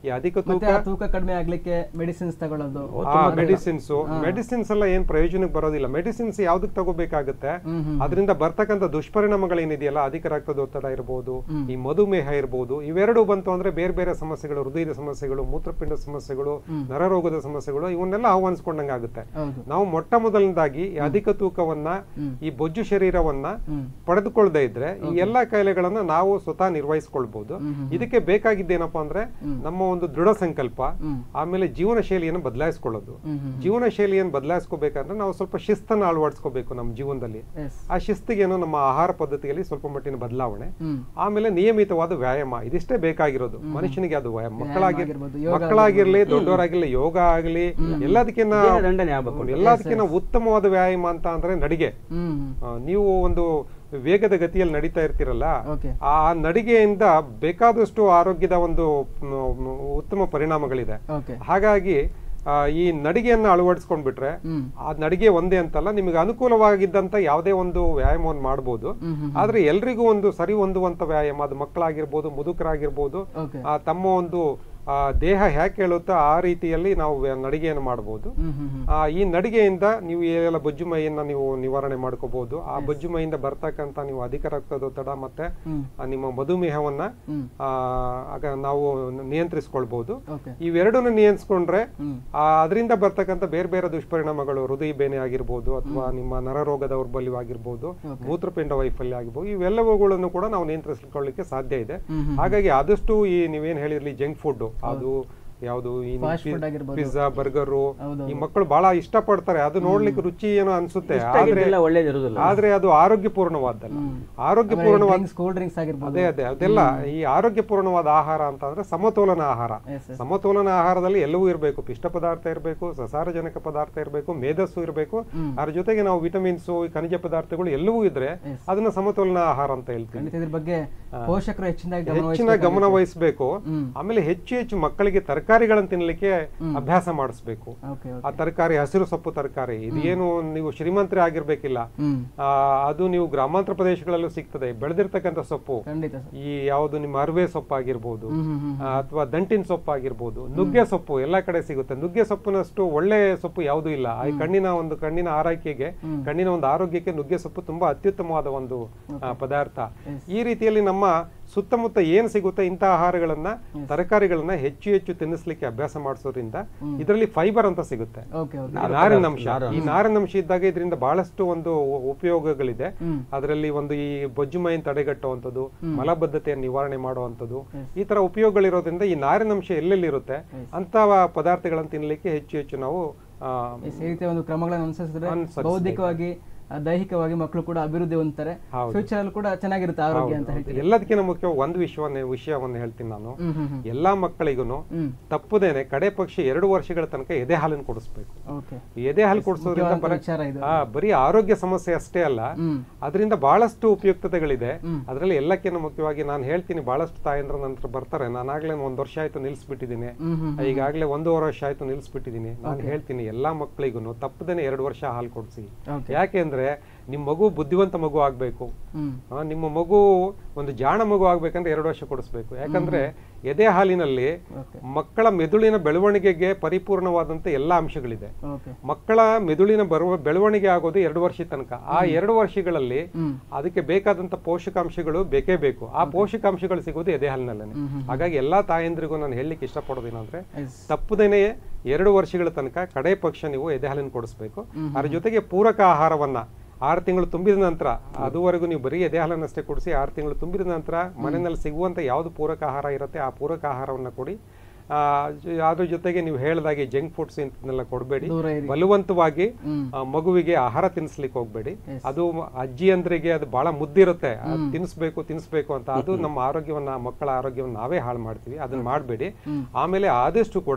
ಈ ಅಧಿಕ ತೂಕ ಮತ್ತೆ ಆ ತೂಕ ಕಡಿಮೆ ಆಗ್ಲಿಕ್ಕೆ ಮೆಡಿಸಿನ್ಸ್ ತಗೊಳ್ಳೋದು ಮೆಡಿಸಿನ್ಸ್ ಮೆಡಿಸಿನ್ಸ್ ಎಲ್ಲ ಏನ್ ಪ್ರಯೋಜನಕ್ಕೆ ಬರೋದಿಲ್ಲ ಮೆಡಿಸಿನ್ಸ್ ಯಾವ್ದಕ್ ತಗೋಬೇಕಾಗುತ್ತೆ ಅದರಿಂದ ಬರ್ತಕ್ಕಂಥ ದುಷ್ಪರಿಣಾಮಗಳೇನಿದೆಯಲ್ಲ ಅಧಿಕ ರಕ್ತದೊತ್ತಡ ಇರಬಹುದು ಈ ಮಧುಮೇಹ ಇರಬಹುದು ಇವೆರಡು ಬಂತು ಅಂದ್ರೆ ಬೇರೆ ಬೇರೆ ಸಮಸ್ಯೆಗಳು ಹೃದಯದ ಸಮಸ್ಯೆಗಳು ಮೂತ್ರಪಿಂಡ ಸಮಸ್ಯೆಗಳು ನರರೋಗದ ಸಮಸ್ಯೆಗಳು ಇವನ್ನೆಲ್ಲ ಆಹ್ವಾನಿಸ್ಕೊಂಡಂಗೆ ಆಗುತ್ತೆ ಹೌದು ನಾವು ಮೊಟ್ಟ ಮೊದಲನೇದಾಗಿ ಈ ಅಧಿಕ ತೂಕವನ್ನ ಈ ಬೊಜ್ಜು ಶರೀರವನ್ನ ಪಡೆದುಕೊಳ್ಳದೆ ಇದ್ರೆ ಈ ಎಲ್ಲಾ ಕಾಯಿಲೆಗಳನ್ನ ನಾವು ಸ್ವತಃ ನಿರ್ವಹಿಸ್ಕೊಳ್ಬಹುದು ಇದಕ್ಕೆ ಬೇಕಾಗಿದ್ದೇನಪ್ಪಾ ಅಂದ್ರೆ ನಮ್ಮ ಒಂದು ದೃಢ ಸಂಕಲ್ಪ ಆಮೇಲೆ ಜೀವನ ಶೈಲಿಯನ್ನು ಬದಲಾಯಿಸ್ಕೊಳ್ಳೋದು ಜೀವನ ಶೈಲಿಯನ್ನು ಬದಲಾಯಿಸ್ಕೋಬೇಕಂದ್ರೆ ನಾವು ಸ್ವಲ್ಪ ಶಿಸ್ತನ್ನ ಅಳವಡಿಸ್ಕೋಬೇಕು ನಮ್ಮ ಜೀವನದಲ್ಲಿ ಎಸ್ ಆ ಶಿಸ್ತಿಗೇನೋ ನಮ್ಮ ಆಹಾರ ಪದ್ಧತಿಯಲ್ಲಿ ಸ್ವಲ್ಪ ಮಟ್ಟಿನ ಬದಲಾವಣೆ ಹ್ಮ್ ಆಮೇಲೆ ನಿಯಮಿತವಾದ ವ್ಯಾಯಾಮ ಇದಿಷ್ಟೇ ಬೇಕಾಗಿರೋದು ಮನುಷ್ಯನಿಗೆ ಅದು ವ್ಯಾಯಾಮ ಮಕ್ಕಳಾಗಿ ಆಗಿರ್ಬೋದು, ಯೋಗ ಮಕ್ಕಳಾಗಿರ್ಲಿ ದೊಡ್ಡವರಾಗಿರ್ಲಿ ಯೋಗ ಆಗಲಿ ಎಲ್ಲದಕ್ಕಿಂತ ದೇಹ ದಂಡನೆ ಆಗ್ಬೇಕು ಎಲ್ಲದಕ್ಕಿಂತ ಉತ್ತಮವಾದ ವ್ಯಾಯಾಮ ಅಂತ ಅಂದ್ರೆ ನಡಿಗೆ ಹ್ಮ್ ಆ, ನೀವು ಒಂದು ವೇಗದ ಗತಿಯಲ್ಲಿ ನಡೀತಾ ಇರ್ತೀರಲ್ಲ ಓಕೆ ಆ ನಡಿಗೆಯಿಂದ ಬೇಕಾದಷ್ಟು ಆರೋಗ್ಯದ ಒಂದು ಮ್, ಉತ್ತಮ ಪರಿಣಾಮಗಳಿದೆ ಓಕೆ ಹಾಗಾಗಿ ಆ, ಈ ನಡಿಗೆಯನ್ನ ಅಳವಡಿಸ್ಕೊಂಡ್ಬಿಟ್ರೆ ಹ್ಮ್ ಆ ನಡಿಗೆ ಒಂದೇ ಅಂತಲ್ಲ ನಿಮಗೆ ಅನುಕೂಲವಾಗಿದ್ದಂತ ಯಾವುದೇ ಒಂದು ವ್ಯಾಯಾಮವನ್ನು ಮಾಡ್ಬೋದು ಹ್ಮ್ ಹ್ಮ್ ಆದ್ರೆ ಎಲ್ರಿಗೂ ಒಂದು ಸರಿ ಹೊಂದುವಂತ ವ್ಯಾಯಾಮ ಅದು ಮಕ್ಕಳಾಗಿರ್ಬೋದು ಮುದುಕರಾಗಿರ್ಬೋದು ಓಕೆ ಆ, ತಮ್ಮ ಒಂದು ಆ, ದೇಹ ಹ್ಯಾಕೆ ಹೇಳುತ್ತೋ ಆ ರೀತಿಯಲ್ಲಿ ನಾವು ವ್ಯ- ನಡಿಗೆಯನ್ನು ಮಾಡಬಹುದು ಹ್ಮ್ ಹ್ಮ್ ಹ್ಮ್ ಆ, ಈ ನಡಿಗೆಯಿಂದ ನೀವು ಎಲ್ಲ ಬೊಜ್ಜು ಮೈಯನ್ನ ನೀವು ನಿವಾರಣೆ ಮಾಡ್ಕೋಬಹುದು ಆ ಬೊಜ್ಜು ಮೈಯಿಂದ ಬರ್ತಕ್ಕಂತ ನೀವು ಅಧಿಕ ರಕ್ತದೊತ್ತಡ ಮತ್ತೆ ಹ್ಮ್ ಆ, ನಿಮ್ಮ ಮಧುಮೇಹವನ್ನ ಹ್ಮ್ ಆ, ಆಗ ನಾವು ನಿಯಂತ್ರಿಸ್ಕೊಳ್ಬಹುದು ಓಕೆ ಇವೆರಡನ್ನು ನಿಯಂತ್ರಿಸ್ಕೊಂಡ್ರೆ ಹ್ಮ್ ಅದರಿಂದ ಬರ್ತಕ್ಕಂಥ ಬೇರೆ ಬೇರೆ ದುಷ್ಪರಿಣಾಮಗಳು ಹೃದಯ ಬೇನೆ ಆಗಿರ್ಬೋದು ಅಥವಾ ನಿಮ್ಮ ನರರೋಗ ದೌರ್ಬಲ್ಯವಾಗಿರ್ಬೋದು ಮೂತ್ರಪಿಂಡ ವೈಫಲ್ಯ ಆಗಿರ್ಬೋದು ಇವೆಲ್ಲವುಗಳನ್ನು ಕೂಡ ನಾವು ನಿಯಂತ್ರಿಸಿಕೊಳ್ಳಿಕ್ಕೆ ಸಾಧ್ಯ ಇದೆ ಹ್ಮ್ ಹ್ಮ್ ಹಾಗಾಗಿ ಆದಷ್ಟು ಈ ನೀವೇನ್ ಹೇಳಿರ್ಲಿ ಜಂಕ್ ಫುಡ್ ಅದು ಯಾವುದು ಈ Fast food ಆಗಿರ್ಬೋದು. ಪಿಜ್ಜಾ ಬರ್ಗರು ಹೌದು ಈ ಮಕ್ಕಳು ಬಹಳ ಇಷ್ಟಪಡ್ತಾರೆ ಅದು ನೋಡ್ಲಿಕ್ಕೆ ರುಚಿ ಏನೋ ಅನ್ಸುತ್ತೆ ಆದ್ರೆ ಆಗಿದ್ದೆಲ್ಲ ಒಳ್ಳೇದಿರುವುದಿಲ್ಲ ಆದ್ರೆ ಅದು ಆರೋಗ್ಯಪೂರ್ಣವಾದಲ್ಲ ಆರೋಗ್ಯಪೂರ್ಣವಾದ ಡ್ರಿಂಕ್ಸ್ ಕೋಲ್ಡ್ ಡ್ರಿಂಕ್ಸ್ ಆಗಿರ್ಬೋದು ಅದೇ ಅದೇ ಅದೆಲ್ಲ ಈ ಆರೋಗ್ಯಪೂರ್ಣವಾದ ಆಹಾರ ಅಂತ ಅಂದ್ರೆ ಸಮತೋಲನ ಆಹಾರ ಎಸ್ ಎಸ್ ಸಮತೋಲನ ಆಹಾರದಲ್ಲಿ ಎಲ್ಲವೂ ಇರಬೇಕು ಪಿಷ್ಟ ಪದಾರ್ಥ ಇರಬೇಕು ಸಸಾರಜನಕ ಪದಾರ್ಥ ಇರಬೇಕು ಮೇಧಸ್ಸು ಇರಬೇಕು ಅದ್ರ ಜೊತೆಗೆ ನಾವು ವಿಟಮಿನ್ಸ್ ಖನಿಜ ಪದಾರ್ಥಗಳು ಎಲ್ಲವೂ ಇದ್ರೆ ಅದನ್ನ ಸಮತೋಲನ ಆಹಾರ ಅಂತ ಹೇಳ್ತೀವಿ ಖಂಡಿತ ಇದ್ರ ಬಗ್ಗೆ ಪೋಷಕರು ಹೆಚ್ಚಿನದಾಗಿ ಗಮನ ಹೆಚ್ಚಿನ ಗಮನ ವಹಿಸಬೇಕು ಹ್ಮ್. ಆಮೇಲೆ ಹೆಚ್ಚು ಹೆಚ್ಚು ಮಕ್ಕಳಿಗೆ ತರಕಾರಿಗಳನ್ನು ತಿನ್ನಲಿಕ್ಕೆ ಅಭ್ಯಾಸ ಮಾಡಿಸ್ಬೇಕು ಓಕೆ ಆ ತರಕಾರಿ ಹಸಿರು ಸೊಪ್ಪು ತರಕಾರಿ ಇದೇನು ನೀವು ಶ್ರೀಮಂತರೇ ಆಗಿರ್ಬೇಕಿಲ್ಲ ಹ್ಮ್ ಆ, ಅದು ನೀವು ಗ್ರಾಮಾಂತರ ಪ್ರದೇಶಗಳಲ್ಲೂ ಸಿಗ್ತದೆ ಬೆಳೆದಿರ್ತಕ್ಕಂಥ ಸೊಪ್ಪು ಖಂಡಿತ ಸರ್ ಈ ಯಾವುದು ನಿಮ್ಮ ಅರಿವೆ ಸೊಪ್ಪಾಗಿರ್ಬೋದು ಹ್ಮ್ ಹ್ಮ್ ಹ್ಮ್ ಅಥವಾ ದಂಟಿನ ಸೊಪ್ಪು ಆಗಿರ್ಬೋದು ನುಗ್ಗೆ ಸೊಪ್ಪು ಎಲ್ಲಾ ಕಡೆ ಸಿಗುತ್ತೆ ನುಗ್ಗೆ ಸೊಪ್ಪಿನಷ್ಟು ಒಳ್ಳೆ ಸೊಪ್ಪು ಯಾವುದೂ ಇಲ್ಲ ಆ ಕಣ್ಣಿನ ಒಂದು ಕಣ್ಣಿನ ಆರೈಕೆಗೆ ಕಣ್ಣಿನ ಒಂದು ಆರೋಗ್ಯಕ್ಕೆ ನುಗ್ಗೆ ಸೊಪ್ಪು ತುಂಬಾ ಅತ್ಯುತ್ತಮವಾದ ಒಂದು ಆ, ಪದಾರ್ಥ ಈ ರೀತಿಯಲ್ಲಿ ನಮ್ಮ ಸುತ್ತಮುತ್ತ ಏನ್ ಸಿಗುತ್ತೆ ಇಂಥ ಆಹಾರಗಳನ್ನ ತರಕಾರಿಗಳನ್ನ ಹೆಚ್ಚು ಹೆಚ್ಚು ತಿನ್ನಿಸ್ಲಿಕ್ಕೆ ಅಭ್ಯಾಸ ಮಾಡಿಸೋದ್ರಿಂದ ಇದರಲ್ಲಿ ಫೈಬರ್ ಅಂತ ಸಿಗುತ್ತೆ ಓಕೆ ಓಕೆ ಈ ನಾರಿನಂಶ ಈ ನಾರಿನಂಶ ಇದ್ದಾಗ ಇದರಿಂದ ಬಹಳಷ್ಟು ಒಂದು ಉ- ಉಪಯೋಗಗಳಿದೆ ಹ್ಮ್. ಅದರಲ್ಲಿ ಒಂದು ಈ ಬೊಜ್ಜು ಮೈನ್ ತಡೆಗಟ್ಟುವಂಥದ್ದು ಮಲಬದ್ಧತೆಯನ್ನು ನಿವಾರಣೆ ಮಾಡುವಂಥದ್ದು ಈ ತರ ಉಪಯೋಗಗಳಿರೋದ್ರಿಂದ ಈ ನಾರಿನಂಶ ಎಲ್ಲೆಲ್ಲಿರುತ್ತೆ ಅಂತ ಪದಾರ್ಥಗಳನ್ನು ತಿನ್ನಲಿಕ್ಕೆ ಹೆಚ್ಚು ಹೆಚ್ಚು ನಾವು ಆ, ಎಸ್, ಈ ರೀತಿಯ ಒಂದು ಕ್ರಮಗಳನ್ನು ಅನುಸರಿಸಿದ್ರೆ ಅನುಸರಿಸ್ಬೇಕು. ಬೌದ್ಧಿಕವಾಗಿ ಆ, ದೈಹಿಕವಾಗಿ ಮಕ್ಕಳು ಕೂಡ ಅಭಿವೃದ್ಧಿ ಹೊಂದ್ತಾರೆ ಹೌದು. ಫ್ಯೂಚರ್ ಅಲ್ಲಿ ಕೂಡ ಚೆನ್ನಾಗಿರುತ್ತೆ ಆರೋಗ್ಯ ಅಂತ ಹೇಳ್ತೀವಿ ಎಲ್ಲದಕ್ಕಿಂತ ಮುಖ್ಯ ಒಂದು ವಿಷಯವನ್ನ ವಿಷಯವನ್ನು ಹೇಳ್ತೀನಿ ನಾನು ಹ್ಮ್ ಹ್ಮ್ ಹ್ಮ್ ಎಲ್ಲಾ ಮಕ್ಕಳಿಗೂ ಹ್ಮ್ ತಪ್ಪದೇನೆ ಕಡೆ ಪಕ್ಷ ಎರಡು ವರ್ಷಗಳ ತನಕ ಎದೆ ಹಾಲನ್ನು ಕೊಡಿಸ್ಬೇಕು ಓಕೆ ಈ ಎದೆ ಹಾಲು ಕೊಡಿಸೋದ್ರಿಂದ ಮುಖ್ಯವಾದ ಬರ ವಿಚಾರ ಇದು ಆ, ಬರೀ ಆರೋಗ್ಯ ಸಮಸ್ಯೆ ಅಷ್ಟೇ ಅಲ್ಲ ಹ್ಮ್ ಅದರಿಂದ ಬಹಳಷ್ಟು ಉಪಯುಕ್ತತೆಗಳಿದೆ ಅದರಲ್ಲಿ ಎಲ್ಲಕ್ಕಿಂತ ಮುಖ್ಯವಾಗಿ ನಾನು ಹೇಳ್ತೀನಿ ಬಹಳಷ್ಟು ತಾಯಂದ್ರ ನಂತರ ಬರ್ತಾರೆ ನಾನಾಗ್ಲೇ ಒಂದ್ ವರ್ಷ ಆಯ್ತು ನಿಲ್ಸ್ಬಿಟ್ಟಿದ್ದೀನಿ ಹ್ಮ್ ಹ್ಮ್ ಈಗಾಗಲೇ ಒಂದೂವರೆ ವರ್ಷ ಆಯ್ತು ನಿಲ್ಸ್ಬಿಟ್ಟಿದ್ದೀನಿ ನಾನು ಹೇಳ್ತೀನಿ ಎಲ್ಲಾ ಮಕ್ಕಳಿಗೂ ತಪ್ಪದೇನೆ ಎರಡು ವರ್ಷ ಹಾಲು ಕೊಡಿಸಿ ಓಕೆ ಯಾಕೆಂದ್ರೆ ನಿಮ್ ಮಗು ಬುದ್ಧಿವಂತ ಮಗು ಆಗ್ಬೇಕು ಹ್ಮ್ ಆ, ನಿಮ್ಮ ಮಗು ಒಂದು ಜಾಣ ಮಗು ಆಗ್ಬೇಕಂದ್ರೆ ಎರಡು ವರ್ಷ ಕೊಡಿಸ್ಬೇಕು ಯಾಕಂದ್ರೆ ಎದೆ ಹಾಲಿನಲ್ಲಿ ಓಕೆ ಮಕ್ಕಳ ಮೆದುಳಿನ ಬೆಳವಣಿಗೆಗೆ ಪರಿಪೂರ್ಣವಾದಂತ ಎಲ್ಲಾ ಅಂಶಗಳಿದೆ ಓಕೆ ಮಕ್ಕಳ ಮೆದುಳಿನ ಬರುವ ಬೆಳವಣಿಗೆ ಆಗೋದು ಎರಡು ವರ್ಷದ ತನಕ ಆ ಎರಡು ವರ್ಷಗಳಲ್ಲಿ ಹ್ಮ್ ಅದಕ್ಕೆ ಬೇಕಾದಂತ ಪೋಷಕಾಂಶಗಳು ಬೇಕೇ ಬೇಕು ಆ ಪೋಷಕಾಂಶಗಳು ಸಿಗೋದು ಎದೆ ಹಾಲಿನಲ್ಲೇ ಹಾಗಾಗಿ ಎಲ್ಲಾ ತಾಯಂದ್ರಿಗೂ ನಾನು ಹೇಳಲಿಕ್ಕೆ ಇಷ್ಟಪಡೋದೇನಂದ್ರೆ ಎಸ್ ತಪ್ಪದೇನೆ ಎರಡು ವರ್ಷಗಳ ತನಕ ಕಡೆ ಪಕ್ಷ ನೀವು ಎದೆ ಹಾಲನ್ನು ಕೊಡಿಸ್ಬೇಕು ಅದ್ರ ಜೊತೆಗೆ ಪೂರಕ ಆಹಾರವನ್ನ ಆರು ತಿಂಗಳು ತುಂಬಿದ ನಂತರ ಅದುವರೆಗೂ ನೀವು ಬರೀ ಎದೆ ಹಾಲನ್ನಷ್ಟೇ ಕೊಡಿಸಿ ಆರು ತಿಂಗಳು ತುಂಬಿದ ನಂತರ ಮನೆಯಲ್ಲಿ ಸಿಗುವಂತ ಯಾವ್ದು ಪೂರಕ ಆಹಾರ ಇರುತ್ತೆ ಆ ಪೂರಕ ಆಹಾರವನ್ನ ಕೊಡಿ ಆ, ಜ- ಅದ್ರ ಜೊತೆಗೆ ನೀವು ಹೇಳ್ದಾಗೆ ಜಂಕ್ ಫುಡ್ಸ್ ಇಂತನೆಲ್ಲ ಕೊಡಬೇಡಿ ದೂರ ಇರಿ ಬಲವಂತವಾಗಿ ಹ್ಮ್ ಆ, ಮಗುವಿಗೆ ಆಹಾರ ತಿನ್ನಿಸ್ಲಿಕ್ಕೆ ಹೋಗ್ಬೇಡಿ ಅದು ಮ- ಅಜ್ಜಿಯಂದ್ರಿಗೆ ಅದು ಬಹಳ ಮುದ್ದಿರುತ್ತೆ ಅದ್ ತಿನ್ನಿಸ್ಬೇಕು ತಿನ್ನಿಸ್ಬೇಕು ಅಂತ ಅದು ನಮ್ಮ ಆರೋಗ್ಯವನ್ನ ಮಕ್ಕಳ ಆರೋಗ್ಯವನ್ನ ನಾವೇ ಹಾಳು ಮಾಡ್ತೀವಿ ಅದನ್ನ ಮಾಡಬೇಡಿ ಆಮೇಲೆ ಆದಷ್ಟು ಕೂಡ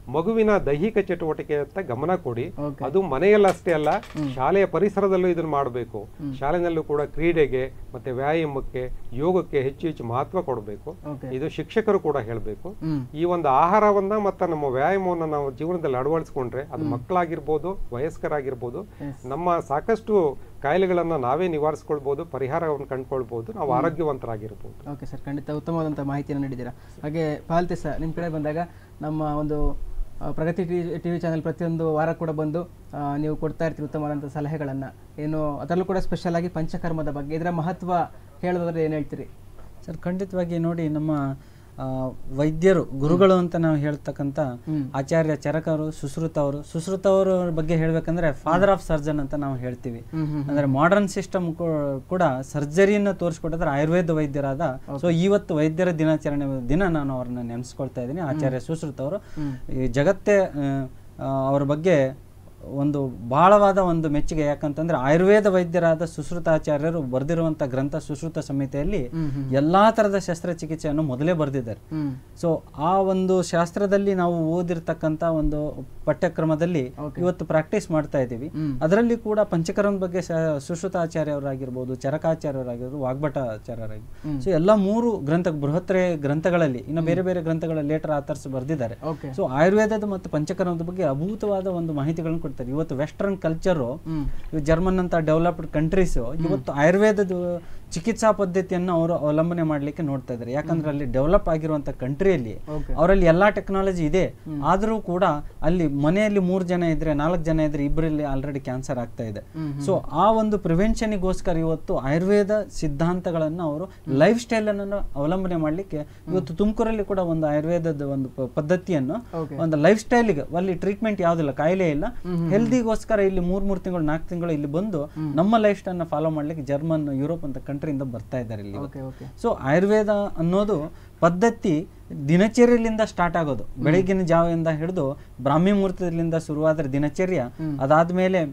ಮಗುವಿನ ದೈಹಿಕ ಚಟುವಟಿಕೆ ಅಂತ ಗಮನ ಕೊಡಿ Okay. ಅದು ಮನೆಯಲ್ಲಷ್ಟೇ ಅಲ್ಲ ಶಾಲೆಯ ಪರಿಸರದಲ್ಲೂ ಇದನ್ನ ಮಾಡಬೇಕು ಶಾಲೆನಲ್ಲೂ ಕೂಡ ಕ್ರೀಡೆಗೆ ಮತ್ತೆ ವ್ಯಾಯಾಮಕ್ಕೆ ಯೋಗಕ್ಕೆ ಹೆಚ್ಚು ಹೆಚ್ಚು ಮಹತ್ವ ಕೊಡಬೇಕು Okay. ಇದು ಶಿಕ್ಷಕರು ಕೂಡ ಹೇಳಬೇಕು ಹ್ಮ್. ಈ ಒಂದು ಆಹಾರವನ್ನ ಮತ್ತೆ ನಮ್ಮ ವ್ಯಾಯಾಮವನ್ನ ನಾವು ಜೀವನದಲ್ಲಿ ಅಳವಡಿಸ್ಕೊಂಡ್ರೆ ಅದು ಮಕ್ಕಳಾಗಿರ್ಬೋದು ವಯಸ್ಕರಾಗಿರ್ಬೋದು ನಮ್ಮ ಸಾಕಷ್ಟು ಕಾಯಿಲೆಗಳನ್ನ ನಾವೇ ನಿವಾರಿಸ್ಕೊಳ್ಬಹುದು ಪರಿಹಾರವನ್ನು ಕಂಡುಕೊಳ್ಬಹುದು ನಾವು ಆರೋಗ್ಯವಂತರಾಗಿರ್ಬೋದು ಓಕೆ ಸರ್ ಖಂಡಿತ ಉತ್ತಮವಾದಂಥ ಮಾಹಿತಿಯನ್ನು ನೀಡಿದ್ದೀರಾ ಹಾಗೆ ಪಾಲ್ತೆ ಸರ್ ನಿಮ್ಮ ಕಡೆ ಬಂದಾಗ ನಮ್ಮ ಒಂದು ಆ, Pragati T T V channel ಪ್ರತಿಯೊಂದು ವಾರ ಕೂಡ ಬಂದು ಆ, ನೀವು ಕೊಡ್ತಾ ಇರ್ತೀರಿ ಉತ್ತಮವಾದಂಥ ಸಲಹೆಗಳನ್ನು ಏನು ಅದರಲ್ಲೂ ಕೂಡ ಸ್ಪೆಷಲ್ ಆಗಿ ಪಂಚಕರ್ಮದ ಬಗ್ಗೆ ಇದರ ಮಹತ್ವ ಹೇಳೋದಾದ್ರೆ ಏನು ಹೇಳ್ತೀರಿ ಸರ್ ಖಂಡಿತವಾಗಿ ನೋಡಿ ನಮ್ಮ ಆ, ವೈದ್ಯರು ಗುರುಗಳು ಅಂತ ನಾವು ಹೇಳ್ತಕ್ಕಂಥ ಆಚಾರ್ಯ ಚರಕ ಅವರು ಸುಶ್ರುತ ಅವರು ಸುಶ್ರುತ ಅವರ ಬಗ್ಗೆ ಹೇಳ್ಬೇಕಂದ್ರೆ ಫಾದರ್ ಆಫ್ ಸರ್ಜನ್ ಅಂತ ನಾವು ಹೇಳ್ತೀವಿ ಅಂದ್ರೆ ಮಾಡರ್ನ್ ಸಿಸ್ಟಮ್ ಕೂಡ ಸರ್ಜರಿಯನ್ನು ತೋರಿಸ್ಕೊಟ್ಟಿದ್ರೆ ಆಯುರ್ವೇದ ವೈದ್ಯರಾದ ಸೊ ಇವತ್ತು ವೈದ್ಯರ ದಿನಾಚರಣೆ ದಿನ ನಾನು ಅವ್ರನ್ನ ನೆನೆಸ್ಕೊಳ್ತಾ ಇದ್ದೀನಿ ಆಚಾರ್ಯ ಸುಶ್ರುತ ಅವರು ಈ ಜಗತ್ತೇ ಆ, ಆ, ಅವ್ರ ಬಗ್ಗೆ ಒಂದು ಬಹಳವಾದ ಒಂದು ಮೆಚ್ಚುಗೆ ಯಾಕಂತಂದ್ರೆ ಆಯುರ್ವೇದ ವೈದ್ಯರಾದ ಸುಶ್ರುತಾಚಾರ್ಯರು ಬರೆದಿರುವಂತ ಗ್ರಂಥ ಸುಶ್ರುತ ಸಂಹಿತೆಯಲ್ಲಿ ಎಲ್ಲಾ ತರದ ಶಸ್ತ್ರಚಿಕಿತ್ಸೆಯನ್ನು ಮೊದಲೇ ಬರೆದಿದ್ದಾರೆ ಸೊ ಆ ಒಂದು ಶಾಸ್ತ್ರದಲ್ಲಿ ನಾವು ಓದಿರ್ತಕ್ಕಂತ ಒಂದು ಪಠ್ಯಕ್ರಮದಲ್ಲಿ ಇವತ್ತು ಪ್ರಾಕ್ಟೀಸ್ ಮಾಡ್ತಾ ಇದ್ದೀವಿ ಅದರಲ್ಲಿ ಕೂಡ ಪಂಚಕರ್ಮದ ಬಗ್ಗೆ ಸ- ಸುಶ್ರುತಾಚಾರ್ಯ ಅವರಾಗಿರ್ಬೋದು ಚರಕಾಚಾರ್ಯರಾಗಿರ್ಬೋದು ವಾಗ್ಭಟಾಚಾರ್ಯರಾಗಿ ಸೊ ಎಲ್ಲ ಮೂರು ಗ್ರಂಥ ಬೃಹತ್ರೆ ಗ್ರಂಥಗಳಲ್ಲಿ ಇನ್ನು ಬೇರೆ ಬೇರೆ ಗ್ರಂಥಗಳ ಲೇಟರ್ ಆಥರ್ಸ್ ಬರೆದಿದ್ದಾರೆ ಓಕೆ ಸೊ ಆಯುರ್ವೇದದ ಮತ್ತು ಪಂಚಕರ್ಮದ ಬಗ್ಗೆ ಅಭೂತವಾದ ಒಂದು ಮಾಹಿತಿಗಳನ್ನು ಕೊಡ್ತಾರೆ ಇವತ್ತು ವೆಸ್ಟರ್ನ್ ಕಲ್ಚರು ಜರ್ಮನ್ ಅಂತ ಡೆವಲಪ್ಡ್ ಕಂಟ್ರೀಸ್ ಇವತ್ತು ಆಯುರ್ವೇದದ ಚಿಕಿತ್ಸಾ ಪದ್ಧತಿಯನ್ನು ಅವರು ಅವಲಂಬನೆ ಮಾಡ್ಲಿಕ್ಕೆ ನೋಡ್ತಾ ಇದ್ದಾರೆ ಯಾಕಂದ್ರೆ ಅಲ್ಲಿ ಡೆವಲಪ್ ಆಗಿರುವಂತ ಕಂಟ್ರಿಯಲ್ಲಿ Okay. ಅವರಲ್ಲಿ ಎಲ್ಲಾ ಟೆಕ್ನಾಲಜಿ ಇದೆ ಆದರೂ ಕೂಡ ಅಲ್ಲಿ ಮನೆಯಲ್ಲಿ ಮೂರು ಜನ ಇದ್ರೆ ನಾಲ್ಕು ಜನ ಇದ್ರೆ ಇಬ್ಬರಲ್ಲಿ ಆಲ್ರೆಡಿ ಕ್ಯಾನ್ಸರ್ ಆಗ್ತಾ ಇದೆ ಸೊ ಆ ಒಂದು ಪ್ರಿವೆನ್ಷನ್ಗೋಸ್ಕರ ಇವತ್ತು ಆಯುರ್ವೇದ ಸಿದ್ಧಾಂತಗಳನ್ನು ಅವರು ಲೈಫ್ ಸ್ಟೈಲ್ ಅನ್ನು ಅವಲಂಬನೆ ಮಾಡ್ಲಿಕ್ಕೆ ಇವತ್ತು ತುಮಕೂರಲ್ಲಿ ಕೂಡ ಒಂದು ಆಯುರ್ವೇದದ ಒಂದು ಪ- ಪದ್ಧತಿಯನ್ನು Okay. ಒಂದು ಲೈಫ್ ಸ್ಟೈಲ್ಗೆ ಅಲ್ಲಿ ಟ್ರೀಟ್ಮೆಂಟ್ ಯಾವುದಿಲ್ಲ ಕಾಯಿಲೆ ಇಲ್ಲ ಹೆಲ್ದಿಗೋಸ್ಕರ ಇಲ್ಲಿ ಮೂರ್ ಮೂರ್ ತಿಂಗಳು ನಾಲ್ಕು ತಿಂಗಳು ಇಲ್ಲಿ ಬಂದು ನಮ್ಮ ಲೈಫ್ ಸ್ಟೈಲ್ ಫಾಲೋ ಮಾಡ್ಲಿಕ್ಕೆ ಜರ್ಮನ್ ಯುರೋಪ್ ಅಂತ ಕಂಟ್ರಿಯಿಂದ ಬರ್ತಾ ಇದ್ದಾರೆ ಇಲ್ಲಿ ಓಕೆ ಓಕೆ ಸೊ ಆಯುರ್ವೇದ ಅನ್ನೋದು ಪದ್ಧತಿ ದಿನಚರ್ಯಲಿಂದ ಸ್ಟಾರ್ಟ್ ಆಗೋದು ಬೆಳಗಿನ ಜಾವದಿಂದ ಹಿಡಿದು ಬ್ರಾಹ್ಮಿ ಮುಹೂರ್ತದಿಂದ ಶುರುವಾದ್ರೆ ದಿನಚರ್ಯ ಅದಾದ್ಮೇಲೆ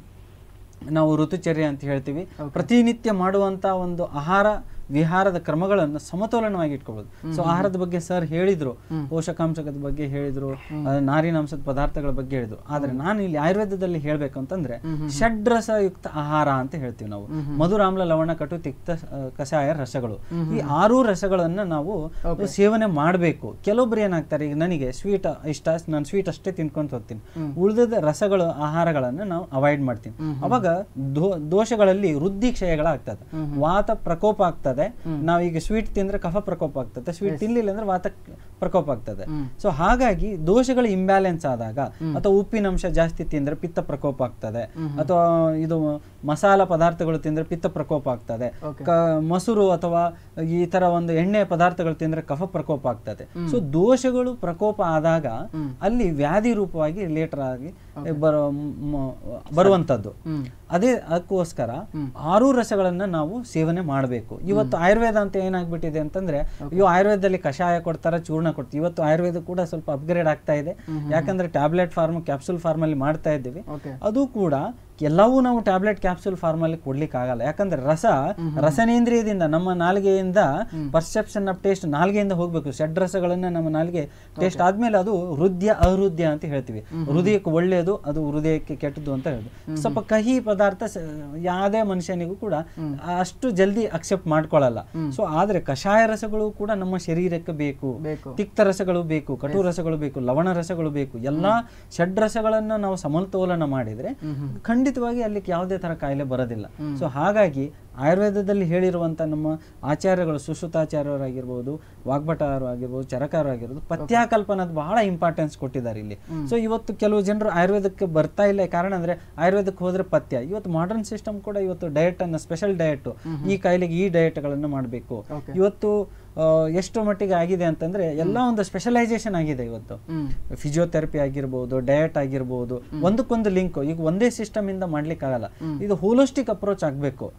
ನಾವು ಋತುಚರ್ಯ ಅಂತ ಹೇಳ್ತೀವಿ ಪ್ರತಿನಿತ್ಯ ಮಾಡುವಂತ ಒಂದು ಆಹಾರ ವಿಹಾರದ ಕ್ರಮಗಳನ್ನು ಸಮತೋಲನವಾಗಿ ಇಟ್ಕೊಳ್ಬೋದು ಸೊ ಆಹಾರದ ಬಗ್ಗೆ ಸರ್ ಹೇಳಿದ್ರು ಪೋಷಕಾಂಶದ ಬಗ್ಗೆ ಹೇಳಿದ್ರು ಆ, ನಾರಿನಾಂಶದ ಪದಾರ್ಥಗಳ ಬಗ್ಗೆ ಹೇಳಿದ್ರು ಆದ್ರೆ ನಾನು ಇಲ್ಲಿ ಆಯುರ್ವೇದದಲ್ಲಿ ಹೇಳ್ಬೇಕು ಅಂತಂದ್ರೆ ಷಡ್ರಸಯುಕ್ತ ಆಹಾರ ಅಂತ ಹೇಳ್ತೀವಿ ನಾವು ಮಧುರಾಮ್ಲ ಲವಣ ಕಟು ತಿಕ್ತ ಆ, ಕಷಾಯ ರಸಗಳು ಈ ಆರು ರಸಗಳನ್ನ ನಾವು ಸೇವನೆ ಮಾಡಬೇಕು ಕೆಲವೊಬ್ರು ಏನಾಗ್ತಾರೆ ಈಗ ನನಗೆ ಸ್ವೀಟ್ ಇಷ್ಟ ನಾನು ಸ್ವೀಟ್ ಅಷ್ಟೇ ತಿನ್ಕೊಂತ ಹೋಗ್ತೀನಿ ಉಳಿದ ರಸಗಳು ಆಹಾರಗಳನ್ನ ನಾವು ಅವಾಯ್ಡ್ ಮಾಡ್ತೀನಿ ಅವಾಗ ದೋ- ದೋಷಗಳಲ್ಲಿ ವೃದ್ಧಿ ಕ್ಷಯಗಳಾಗ್ತದೆ ವಾತ ಪ್ರಕೋಪ ಆಗ್ತದೆ ನಾವೀಗ ಸ್ವೀಟ್ ತಿಂದ್ರೆ ಕಫ ಪ್ರಕೋಪ ಆಗ್ತದೆ ಸ್ವೀಟ್ ತಿನ್ಲಿಲ್ಲ ಅಂದ್ರೆ ವಾತ ಪ್ರಕೋಪ ಆಗ್ತದೆ ಸೊ ಹಾಗಾಗಿ ದೋಷಗಳು ಇಂಬ್ಯಾಲೆನ್ಸ್ ಆದಾಗ ಅಥವಾ ಉಪ್ಪಿನಂಶ ಜಾಸ್ತಿ ತಿಂದ್ರೆ ಪಿತ್ತ ಪ್ರಕೋಪ ಆಗ್ತದೆ ಅಥವಾ ಇದು ಮಸಾಲ ಪದಾರ್ಥಗಳು ತಿಂದ್ರೆ ಪಿತ್ತ ಪ್ರಕೋಪ ಆಗ್ತದೆ ಕ- ಮೊಸರು ಅಥವಾ ಈ ತರ ಒಂದು ಎಣ್ಣೆ ಪದಾರ್ಥಗಳು ತಿಂದ್ರೆ ಕಫ ಪ್ರಕೋಪ ಆಗ್ತದೆ ಸೊ ದೋಷಗಳು ಪ್ರಕೋಪ ಆದಾಗ ಅಲ್ಲಿ ವ್ಯಾಧಿ ರೂಪವಾಗಿ ಲೇಟರ್ ಆಗಿ ಬರೋ ಮ- ಬರುವಂತದ್ದು ಅದೇ ಅದಕ್ಕೋಸ್ಕರ ಆರು ರಸಗಳನ್ನ ನಾವು ಸೇವನೆ ಮಾಡಬೇಕು ಇವತ್ತು ಆಯುರ್ವೇದ ಅಂತ ಏನಾಗ್ಬಿಟ್ಟಿದೆ ಅಂತಂದ್ರೆ ಅಯ್ಯೋ ಆಯುರ್ವೇದದಲ್ಲಿ ಕಷಾಯ ಕೊಡ್ತಾರ ಚೂರ್ಣ ಕೊಡ್ತೀವಿ ಇವತ್ತು ಆಯುರ್ವೇದ ಕೂಡ ಸ್ವಲ್ಪ ಅಪ್ಗ್ರೇಡ್ ಆಗ್ತಾ ಇದೆ ಯಾಕಂದ್ರೆ ಟ್ಯಾಬ್ಲೆಟ್ ಫಾರ್ಮ್ ಕ್ಯಾಪ್ಸೂಲ್ ಫಾರ್ಮ್ ಅಲ್ಲಿ ಮಾಡ್ತಾ ಇದ್ದೀವಿ ಓಕೆ ಅದು ಕೂಡ ಎಲ್ಲವೂ ನಾವು ಟ್ಯಾಬ್ಲೆಟ್ ಕ್ಯಾಪ್ಸೂಲ್ ಫಾರ್ಮ್ ಅಲ್ಲಿ ಕೊಡ್ಲಿಕ್ಕೆ ಆಗಲ್ಲ ಯಾಕಂದ್ರೆ ರಸ ರಸನೇಂದ್ರಿಯದಿಂದ ನಮ್ಮ ನಾಲಿಗೆಯಿಂದ ಪರ್ಸೆಪ್ಷನ್ ಆಫ್ ಟೇಸ್ಟ್ ನಾಲಿಗೆಯಿಂದ ಹೋಗ್ಬೇಕು ಷಡ್ರಸಗಳನ್ನ ನಮ್ಮ ನಾಲಿಗೆ ಟೇಸ್ಟ್ ಆದ್ಮೇಲೆ ಅದು ಹೃದಯ ಅಹೃದಯ ಅಂತ ಹೇಳ್ತೀವಿ ಹೃದಯಕ್ಕೆ ಒಳ್ಳೆಯದು ಅದು ಹೃದಯಕ್ಕೆ ಕೆಟ್ಟದ್ದು ಅಂತ ಹೇಳುದು ಸ್ವಲ್ಪ ಕಹಿ ಪದಾರ್ಥ ಸ- ಯಾವುದೇ ಮನುಷ್ಯನಿಗೂ ಕೂಡ ಅಷ್ಟು ಜಲ್ದಿ ಅಕ್ಸೆಪ್ಟ್ ಮಾಡ್ಕೊಳ್ಳಲ್ಲ ಸೊ ಆದ್ರೆ ಕಷಾಯ ರಸಗಳು ಕೂಡ ನಮ್ಮ ಶರೀರಕ್ಕೆ ಬೇಕು ಬೇಕು ತಿಕ್ತ ರಸಗಳು ಬೇಕು ಕಟು ರಸಗಳು ಬೇಕು ಲವಣ ರಸಗಳು ಬೇಕು ಎಲ್ಲಾ ಷಡ್ರಸಗಳನ್ನ ನಾವು ಸಮತೋಲನ ಮಾಡಿದ್ರೆ ಖಂಡಿತವಾಗಿ ಅಲ್ಲಿ ಯಾವುದೇ ತರ ಕಾಯಿಲೆ ಬರೋದಿಲ್ಲ ಸೊ ಹಾಗಾಗಿ ಆಯುರ್ವೇದದಲ್ಲಿ ಹೇಳಿರುವಂತ ನಮ್ಮ ಆಚಾರ್ಯಗಳು ಸುಶ್ರುತಾಚಾರ್ಯರಾಗಿರ್ಬೋದು ವಾಗ್ಭಟರು ಆಗಿರ್ಬೋದು ಚರಕಾರು ಆಗಿರ್ಬೋದು ಪಥ್ಯಾಕಲ್ಪನದ ಬಹಳ ಇಂಪಾರ್ಟೆನ್ಸ್ ಕೊಟ್ಟಿದ್ದಾರೆ ಇಲ್ಲಿ ಸೊ ಇವತ್ತು ಕೆಲವು ಜನರು ಆಯುರ್ವೇದಕ್ಕೆ ಬರ್ತಾ ಇಲ್ಲ ಕಾರಣ ಅಂದ್ರೆ ಆಯುರ್ವೇದಕ್ಕೆ ಹೋದ್ರೆ ಪಥ್ಯ ಇವತ್ತು ಮಾಡರ್ನ್ ಸಿಸ್ಟಮ್ ಕೂಡ ಇವತ್ತು ಡಯಟ್ ಅನ್ನ ಸ್ಪೆಷಲ್ ಡಯಟ್ ಈ ಕಾಯಿಲೆಗೆ ಈ ಡಯಟ್ ಗಳನ್ನ ಮಾಡಬೇಕು ಇವತ್ತು ಆ, ಎಷ್ಟು ಮಟ್ಟಿಗೆ ಆಗಿದೆ ಅಂತಂದ್ರೆ ಎಲ್ಲ ಒಂದು ಸ್ಪೆಷಲೈಸೇಷನ್ ಆಗಿದೆ ಇವತ್ತು ಫಿಸಿಯೋಥೆರಪಿ ಆಗಿರ್ಬೋದು ಡಯಟ್ ಆಗಿರ್ಬೋದು ಒಂದಕ್ಕೊಂದು ಲಿಂಕ್ ಈಗ ಒಂದೇ ಸಿಸ್ಟಮ್ ಇಂದ ಮಾಡ್ಲಿಕ್ಕೆ ಆಗಲ್ಲ ಇದು ಹೋಲಿಸ್ಟಿಕ್ ಅಪ್ರೋಚ್ ಆಗ್ಬೇಕು ಓಕೆ ಆ,